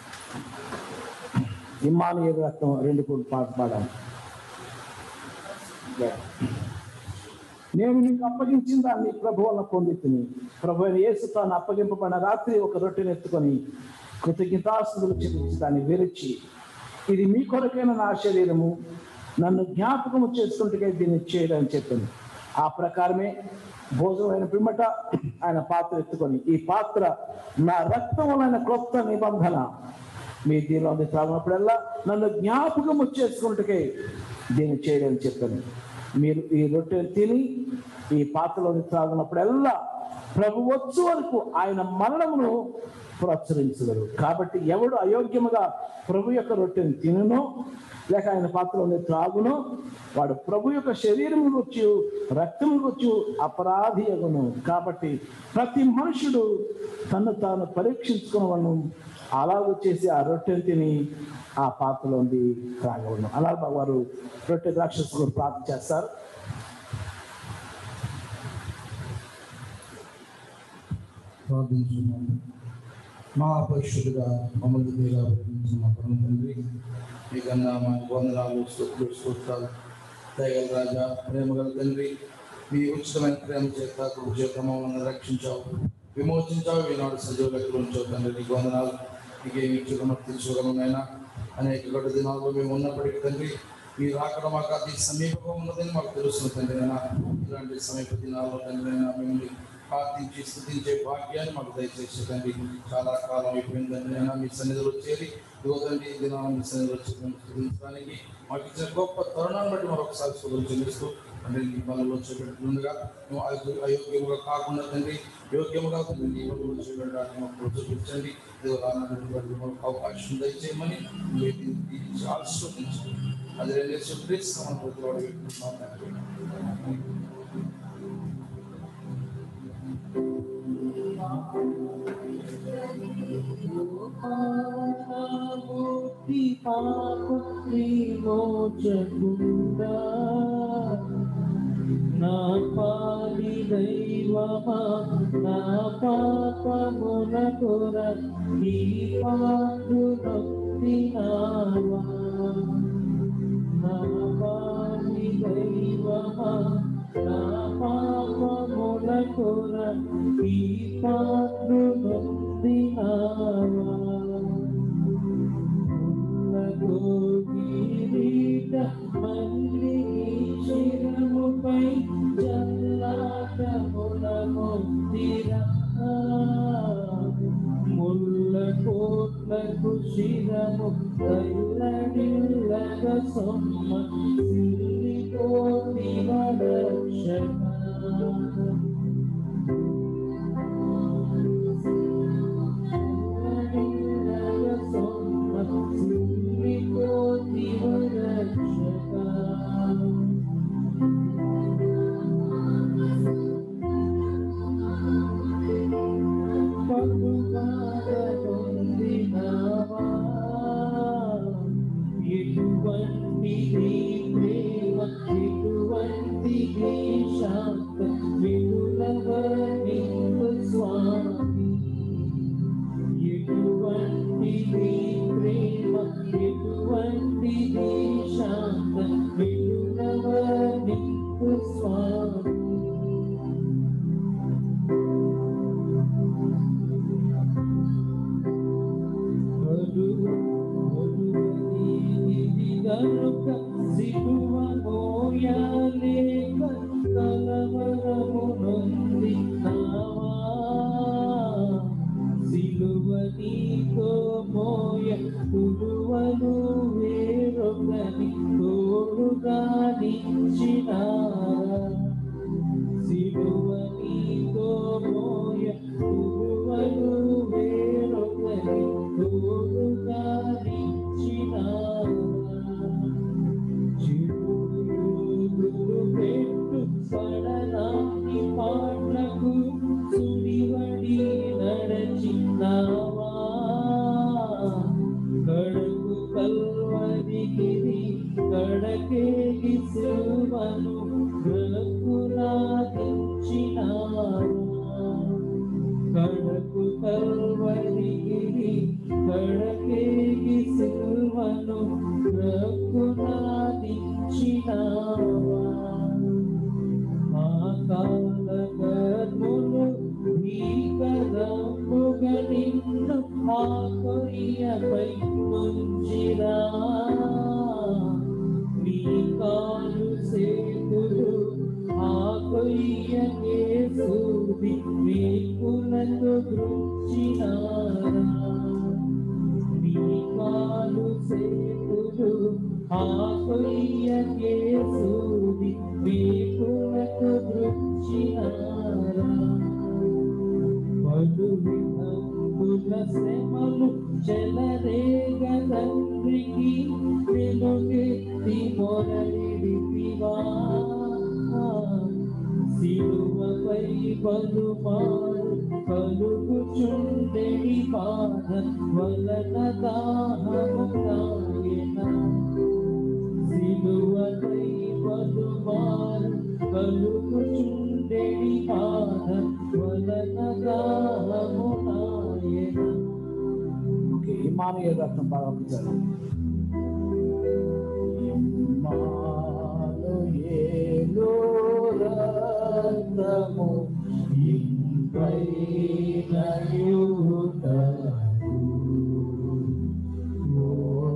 ఇమ్మానుయేలు రక్తం రెండు కూడా పాట పాడాలి నేను నీకు అప్పగించిన దాన్ని ప్రభు వల్ల పొందితిని ప్రభు అయిన యేసు తాను అప్పగింపబడిన రాత్రి ఒక రొట్టెను ఎత్తుకొని కృతజ్ఞతాస్తులు చెల్లించి దాన్ని విరిచి ఇది మీ కొరకైన నా శరీరము నన్ను జ్ఞాపకము చేసుకుంటే దీన్ని చేయడని చెప్పింది ఆ ప్రకారమే భోజనం అయిన పిమ్మట ఆయన పాత్ర ఎత్తుకొని ఈ పాత్ర నా రక్తములైన క్రొత్త నిబంధన మీ దీనిలో ఉంది త్రాగినప్పుడల్లా నన్ను జ్ఞాపకము చేసుకుంటే దీన్ని చేయడని చెప్పాను మీరు ఈ రొట్టెను తిని ఈ పాత్రలోని త్రాగినప్పుడల్లా ప్రభు వచ్చు వరకు ఆయన మరణమును ప్రచురించగలరు కాబట్టి ఎవడు అయోగ్యముగా ప్రభు యొక్క రొట్టెను తినునో లేక ఆయన పాత్రలోని త్రాగునో వాడు ప్రభు యొక్క శరీరం గుర్చి రక్తం గుర్చి అపరాధి అగును కాబట్టి ప్రతి మనుషుడు తను తాను పరీక్షించుకున్నవను అలాగ చేసి ఆ రొట్టెను తిని ఆ పాత్రలోంది త్రాగవను అలా వారు రొట్టె ద్రాక్షసు ప్రార్థన చేస్తారు ప్రార్థించున్నాము మా పరిశుద్ధుగా మమ్మల్ని మీగా ప్రేమించిన మా పరమ తండ్రి మీ కన్నా మా వందనాలు స్తోత్రులు స్తోత్రాలు దయగల రాజా ప్రేమగల తండ్రి మీ ఉచితమైన ప్రేమ చేత కృప చేత మమ్మల్ని రక్షించావు విమోచించావు ఈనాడు సజీవ లెక్కలు ఉంచావు తండ్రి నీకు వందనాలు నీకేమి చూడమర్తించుకోగలనైనా అనేక గడ్డ దినాల్లో మేము ఉన్నప్పటికీ తండ్రి మీ రాకడ మాకు అతి సమీపంగా ఉన్నదని మాకు తెలుస్తుంది తండ్రి అయినా ఇలాంటి సమీప దినాల్లో తండ్రి అయినా మిమ్మల్ని ప్రార్థించి స్థుతించే భాగ్యాన్ని మాకు దయచేసి తండ్రి చాలా కాలం అయిపోయిందండి అయినా మీ సన్నిధిలో చేరి యువతండి దినాన్ని మీ సన్నిధిలో వచ్చి మేము స్థుతించడానికి మాకు ఇచ్చిన గొప్ప తరుణాన్ని బట్టి మరొకసారి శుభ్రం చెల్లిస్తూ తండ్రి నీ పనులు చేపెట్టుకుండగా నువ్వు అయో- అయోగ్యముగా కాకుండా తండ్రి యోగ్యముగా తండ్రి నీ పనులు చేపెట్టడానికి మాకు చూపించండి ఇదిగో రానున్నటువంటి వారికి మాకు అవకాశం దయచేయమని మీరు దీన్ని ఆశీర్వదించండి అది రెండు శుభ్రీస్తామని ప్రతివాడు పెట్టుకుంటున్నాం తండ్రి ముక్తి పాపు విమోచకుండా నా పాలి దైవ దైవమా నా పాపముల కొర ఈ పాత్రునొత్తినావా నా పాని దైవమా నా పాపముల కొర ఈ పాత్రునొత్తినావా కిరీట మళ్ళీ శిరముపై జల్లాటములముద్దిరా ముల్ల కోట్లకు శిరము తల్లడిల్లగ సొమ్మ సిల్లి కోటి రక్షణ ఎటువంటి ప్రేమ ఎటువంటి శాంత విడులవని స్వామి ఎటువంటి ప్రేమ ఎటువంటి శాంత విడులవని స్వామి గనుక సిగువ మోయాలేక కలవరమునొంది నావా సిలువ నీతో మోయ తులువలు వేరొకని తోడుగా నిచ్చినారా సిలువ నీతో మోయ తులువలు వేరొకని తోడుగా నిచ్చినారా చిరుదులు పెట్టు పడనాని పాటలకు సుడివడి నడచినావా కడుగు కల్వరిగిరి కడకేగి సిల్వను గ్రహకులాదించినావా కడకు కల్వరిగిరి కడకేగి సిల్వను రఘునాదించినావా మా కాల గర్భులు భీకరముగా నిన్ను మా కొయ్యపై ముంచిరా నీ కాలు సేతులు ఆ కొయ్యకే సూది వేకులతో దృచ్చినారా నీ కాలు సేతులు ఆ కొయ్యకే సూది వేకులకు దృచ్చినారా పలు విధముల శ్రమలు చెలరేగ తండ్రికి వెలుగెత్తి మొరలిడిపివా సిలువపై పలుమారు పలుకుచుండెడి బాధ వలన దాహము నాయన సిలువపై పలుమారు పలుకుచుండెడి బాధ వలన దాహము నాయన ఓకే ఇమానుయ రత్నం ప్రారంభించారు ఇమ్మానుయేలు రత్నము ఇంపైన యుటకు ఓ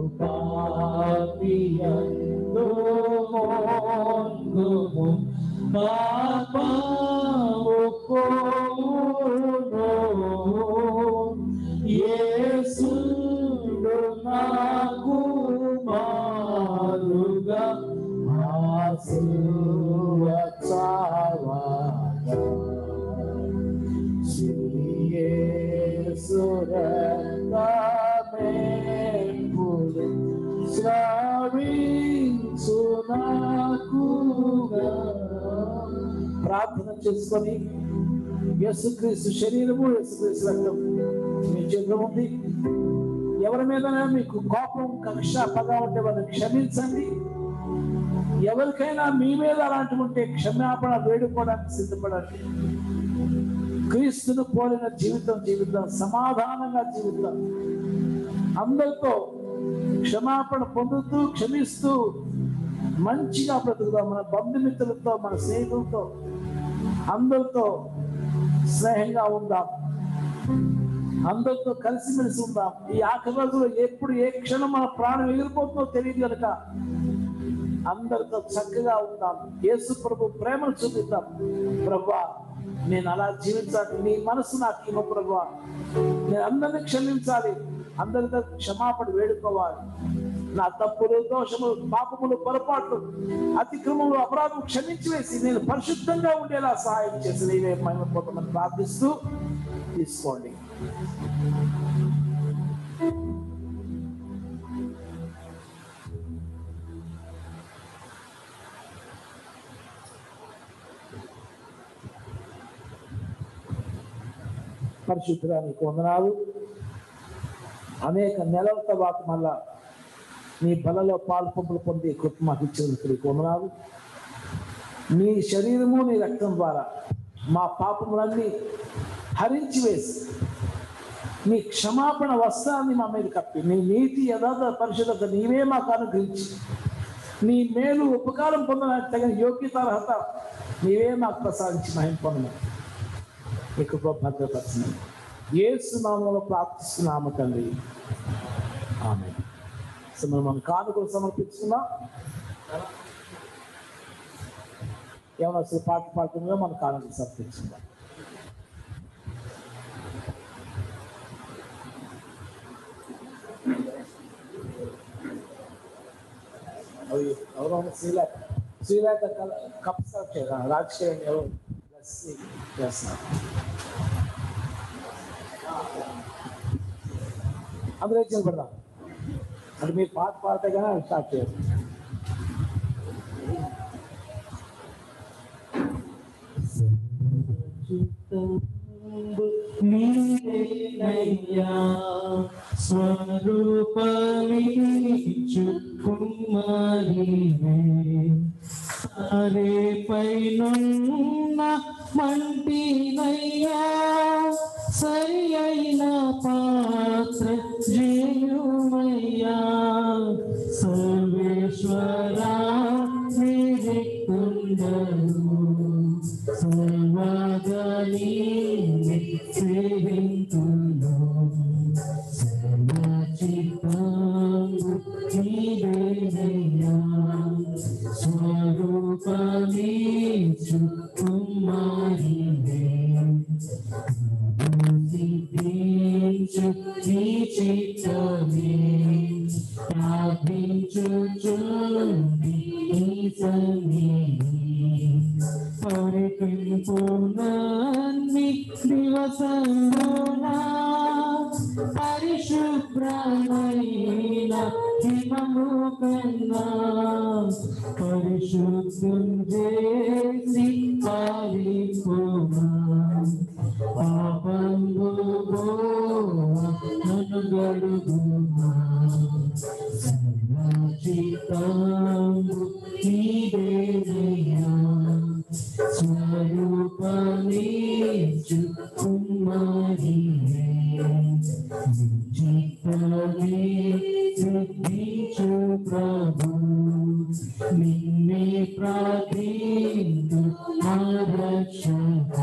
పాపియందు మోందుము పాపము పోవును యేసుడు నాకు మారుగా ఆశీర్వచావాగా శ్రీయేసురూడు శ్రావించునాకుగా ప్రార్థన చేసుకొని యేసుక్రీస్తు శరీరము యేసుక్రీస్తు రక్తం మీ చేతిలో ఉంది ఎవరి మీద మీకు కోపం కక్ష పగ ఉంటే వారిని క్షమించండి ఎవరికైనా మీ మీద అలాంటి ఉంటే క్షమాపణ వేడుకోవడానికి సిద్ధపడండి క్రీస్తును పోలిన జీవితం జీవితం సమాధానంగా జీవితం అందరితో క్షమాపణ పొందుతూ క్షమిస్తూ మంచిగా బ్రతుకుదాం మన బంధుమిత్రులతో మన స్నేహితులతో అందరితో స్నేహంగా ఉందాం అందరితో కలిసిమెలిసి ఉందాం ఈ ఆఖరి రోజుల్లో ఎప్పుడు ఏ క్షణం మన ప్రాణం ఎగిరిపోతుందో తెలియదు కనుక అందరితో చక్కగా ఉందాం యేసు ప్రభు ప్రేమను చూపిద్దాం ప్రభా నేను అలా జీవించాలి నీ మనసు నాకు ఇవ్వ ప్రభా నేను అందరిని క్షమించాలి అందరితో క్షమాపణ వేడుకోవాలి నా తప్పులు దోషములు పాపములు పొరపాట్లు అతిక్రమములు అపరాధం క్షమించి వేసి నేను పరిశుద్ధంగా ఉండేలా సహాయం చేసి నీవే మహిమ పొందమని ప్రార్థిస్తూ తీసుకోండి పరిశుద్ధుగా నీకు వందనాలు అనేక నెలల తర్వాత మళ్ళా నీ బలలో పాలు పంపులు పొంది కృప మాకు ఇచ్చినందుకు నీకు వందనాలు నీ శరీరము నీ రక్తం ద్వారా మా పాపములన్నీ హరించి వేసి నీ క్షమాపణ వస్త్రాన్ని మా మీద కప్పి నీ నీతి యథార్థ పరిశుద్ధత నీవే మాకు అనుగ్రహించి నీ మేలు ఉపకారం పొందడానికి తగిన యోగ్యత అర్హత నీవే మాకు ప్రసాదించి మహిమ పొందమని నీ కృప భద్రపరచమని ఏసు నామంలో ప్రార్థిస్తున్నాము తండ్రి ఆమె సో మనం మన కానుకలు సమర్పించుకుందాం ఏమైనా అసలు పాట పాడుతుందో మన కానుకలు సమర్పించుకుందాం అవి ఎవరో శ్రీలేఖ శ్రీలేఖ కప్ చేయడం రాజకీయం ఎవరు లస్సీ చేస్తున్నారు అందులో ఇచ్చిన పెడదాం అంటే మీరు పాట పాడితే కానీ అవి స్టార్ట్ చేయరు నీవేనయ్యా స్వరూపమిచ్చు కుమారివే అరే పైనున్న మంటినయ్యా సరి అయిన పాత్ర జీవమయ్యా సర్వేశ్వరా నిరికుండరు సర్వగని సేవింతును సర్వచిత్తంగు నీవేనయ్యా స్వరూపమీచు కుమారివే సిద్ధించు నీ చిత్తమే ప్రార్థించుచుంది నీ సన్నిధి పరికింపునన్ని దివసమునా పరిశుభ్రమైన హిమము కన్నా పరిశుద్ధం చేసి పాలిపోమా పాపంబు నన్ను గడుగుమా సర్వచిత్తంబు నీదేనయ్యా స్వరూపమీచు కుమారివే చిత్తమే సిద్ధించు ప్రభు నిన్నే ప్రార్థించు మా రక్షక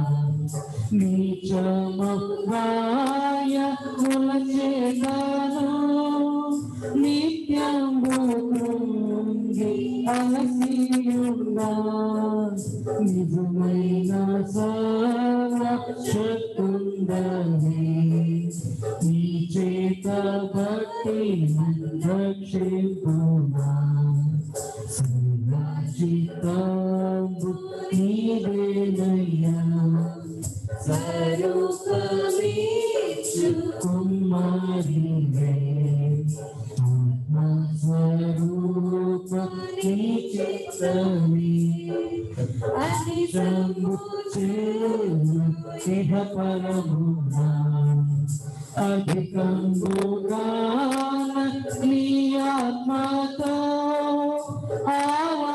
నీచమయ ములచేగాను నిత్యంబు కృంగి అలసియున్నా నిజమైన సర్వశక్తుందని నీ చేత భక్తి రక్షింపుమా సర్వచిత్తంబు నీవేనయ్యా సరూపమీచు కుమారివే ఆత్మస్వరూప నీ చిత్తమే అధికంబు చేరు ఇహ పరమునా అధికంబుగాన నీ ఆత్మతో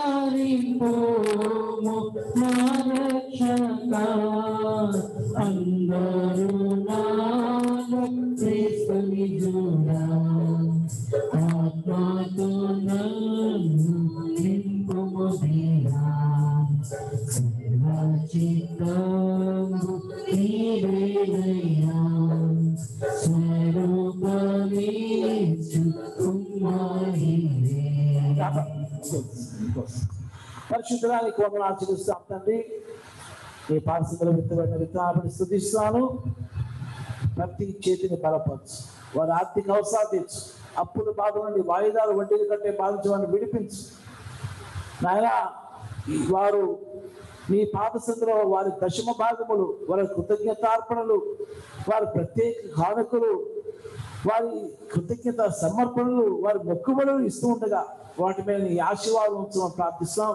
ఆవరింపోము నా రక్షక అన్న పరిశుద్ధరానికి వందనాలు చెల్లిస్తాం తండ్రి ఈ పారిశుద్ధుల విత్తబడిన విత్తనాలను స్థుతిస్తాను ప్రతి చేతిని బలపరచు వారి ఆర్థిక అవసరాలు తీర్చు అప్పుల బాధ నుండి వాయిదాలు వడ్డీలు కట్టే బాధించవాడిని విడిపించు నాయన వారు నీ పాదసంలో వారి దశమ భాగములు వారి కృతజ్ఞతార్పణలు వారి ప్రత్యేక కానుకలు వారి కృతజ్ఞత సమర్పణలు వారి మొక్కుబడులు ఇస్తూ ఉండగా వాటి మీద నీ ఆశీర్వాదం ఉంచమని ప్రార్థిస్తున్నాం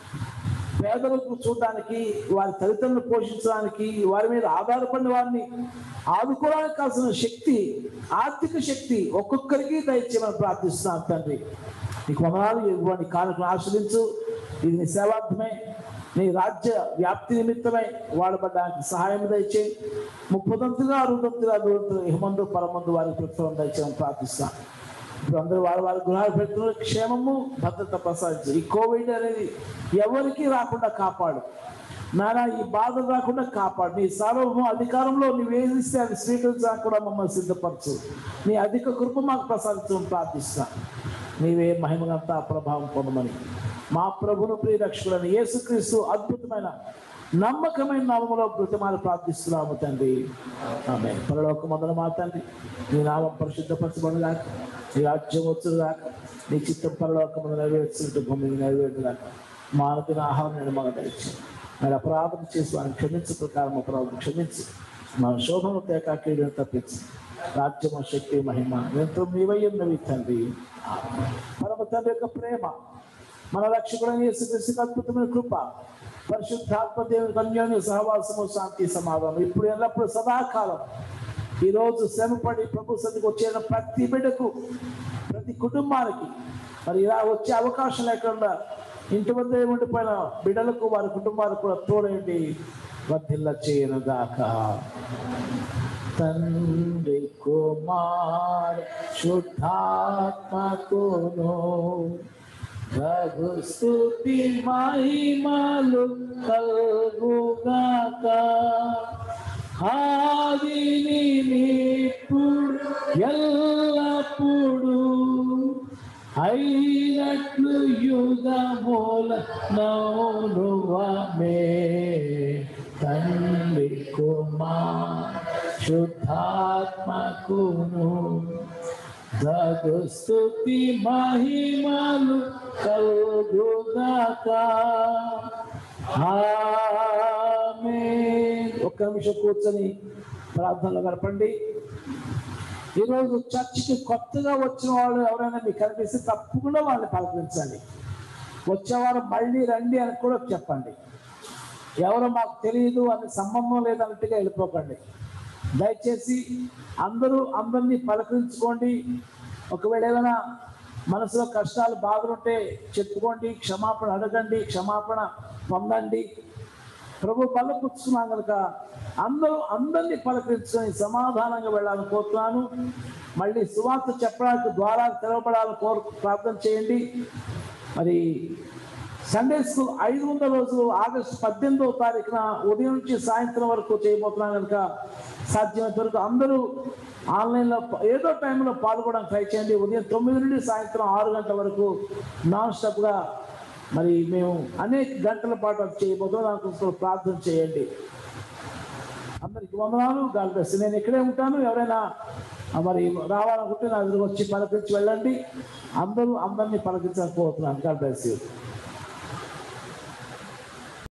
పేదలకు చూడడానికి వారి తల్లిదండ్రులు పోషించడానికి వారి మీద ఆధారపడిన వారిని ఆదుకోవడానికి కావాల్సిన శక్తి ఆర్థిక శక్తి ఒక్కొక్కరికి దయచేయమని ప్రార్థిస్తున్నాం తండ్రి నీకు వందనాలు ఇవ్వండి కానుకను ఆశ్రయించు ఇది నీ సేవార్థమే నీ రాజ్య వ్యాప్తి నిమిత్తమై వాడబడ్డానికి సహాయం దయచేయి ముప్పదంతుగా అరుదంతుగా అరుదంతుగా ఇహమందు పరమందు వారికి ప్రతిఫలం దయచేయమని ప్రార్థిస్తాను ఇప్పుడు అందరూ వారి వారి గృహాలు పెడుతున్న క్షేమము భద్రత ప్రసాదించు ఈ కోవిడ్ అనేది ఎవరికి రాకుండా కాపాడు నానా ఈ బాధ రాకుండా కాపాడు నీ సార్వభౌమ అధికారంలో నువ్వు ఏదిస్తే అది స్వీకరించడానికి కూడా మమ్మల్ని సిద్ధపరచు నీ అధిక కృప మాకు ప్రసాదించమని ప్రార్థిస్తా నీవే మహిమగంతా ప్రభావం పొందమని మా ప్రభును ప్రియరక్షకుడని యేసుక్రీస్తు అద్భుతమైన నమ్మకమైన నామములో కృతమాలు ప్రార్థిస్తున్నాము తండ్రి ఆమె పరలోక మొదల మా తండ్రి నీ నామం పరిశుద్ధపరచబడుగాక నీ రాజ్యం వచ్చుగాక నీ చిత్తం పరలోకమును నెరవేర్చుంటూ భూమిని నెరవేరుగాక మానవుని ఆహారం నేను మగ దయచి మరి అపరాధం చేసి వారిని క్షమించు ప్రకారం అపరాధం క్షమించి మన శోభను తేక కీడును తప్పించి రాజ్యము శక్తి మహిమ ఎంతో మీవై ఉన్నవి తండ్రి పరమ తండ్రి యొక్క ప్రేమ మన రక్షకుడైన యేసుక్రీస్తుకి అద్భుతమైన కృప పరిశుద్ధాత్మ దేవుని కన్యోని సహవాసము శాంతి సమాధానం ఇప్పుడు ఎల్లప్పుడు సదాకాలం ఈ రోజు శ్రమపడి ప్రభు సన్నిధికి వచ్చే ప్రతి బిడ్డకు ప్రతి కుటుంబానికి మరి ఇలా వచ్చే అవకాశం లేకుండా ఇంటి వద్ద ఉండిపోయిన బిడ్డలకు వారి కుటుంబాలకు కూడా తోడేంటి వర్ధిల్ల చేయను దాకా తండ్రి కుమార్ శుద్ధాత్మకును ప్రభు స్తుతి మహిమలు కలుగుగాక ఆదిని ఇప్పుడు ఎల్లప్పుడు అయినట్లు యుగముల నౌనువమే తండ్రి కుమార్ శుద్ధాత్మకును దగు స్తుతి మహిమలు కలుగుగాక ఆమేన్. ఒక్క నిమిషం కూర్చొని ప్రార్థనలు గడపండి ఈరోజు చర్చికి కొత్తగా వచ్చిన వాళ్ళు ఎవరైనా మీకు కనిపిస్తే తప్పకుండా వాళ్ళని పలకరించాలి వచ్చేవారు మళ్ళీ రండి అని కూడా చెప్పండి ఎవరో మాకు తెలియదు అని సంబంధం లేదన్నట్టుగా వెళ్ళిపోకండి దయచేసి అందరూ అందరినీ పలకరించుకోండి ఒకవేళ ఏదైనా మనసులో కష్టాలు బాధలుంటే చెప్పుకోండి క్షమాపణ అడగండి క్షమాపణ పొందండి ప్రభు బలపుచ్చుకున్నాం కనుక అందరూ అందరినీ పలకరించుకొని సమాధానంగా వెళ్ళాలని కోరుతున్నాను మళ్ళీ సువార్త చెప్పడానికి ద్వారా తెరవబడాలని కోరు ప్రార్థన చేయండి మరి సండే స్కూల్ ఐదు వందల రోజులు ఆగస్టు పద్దెనిమిదవ తారీఖున ఉదయం నుంచి సాయంత్రం వరకు చేయబోతున్నాం కనుక సాధ్యమైనంత వరకు అందరూ ఆన్లైన్లో ఏదో టైంలో పాల్గొనడానికి ట్రై చేయండి ఉదయం తొమ్మిది నుండి సాయంత్రం ఆరు గంటల వరకు నాన్ స్టాప్గా మరి మేము అనేక గంటల పాటు అది చేయబోతున్నాం దానికోసం ప్రార్థన చేయండి అందరికి వందనాలు గాలి బెస్ట్ నేను ఇక్కడే ఉంటాను ఎవరైనా ఆ, మరి రావాలనుకుంటే నా దగ్గర వచ్చి పలకరించి వెళ్ళండి అందరూ అందరినీ పలకించకపోతున్నాను గాలి బెస్ట్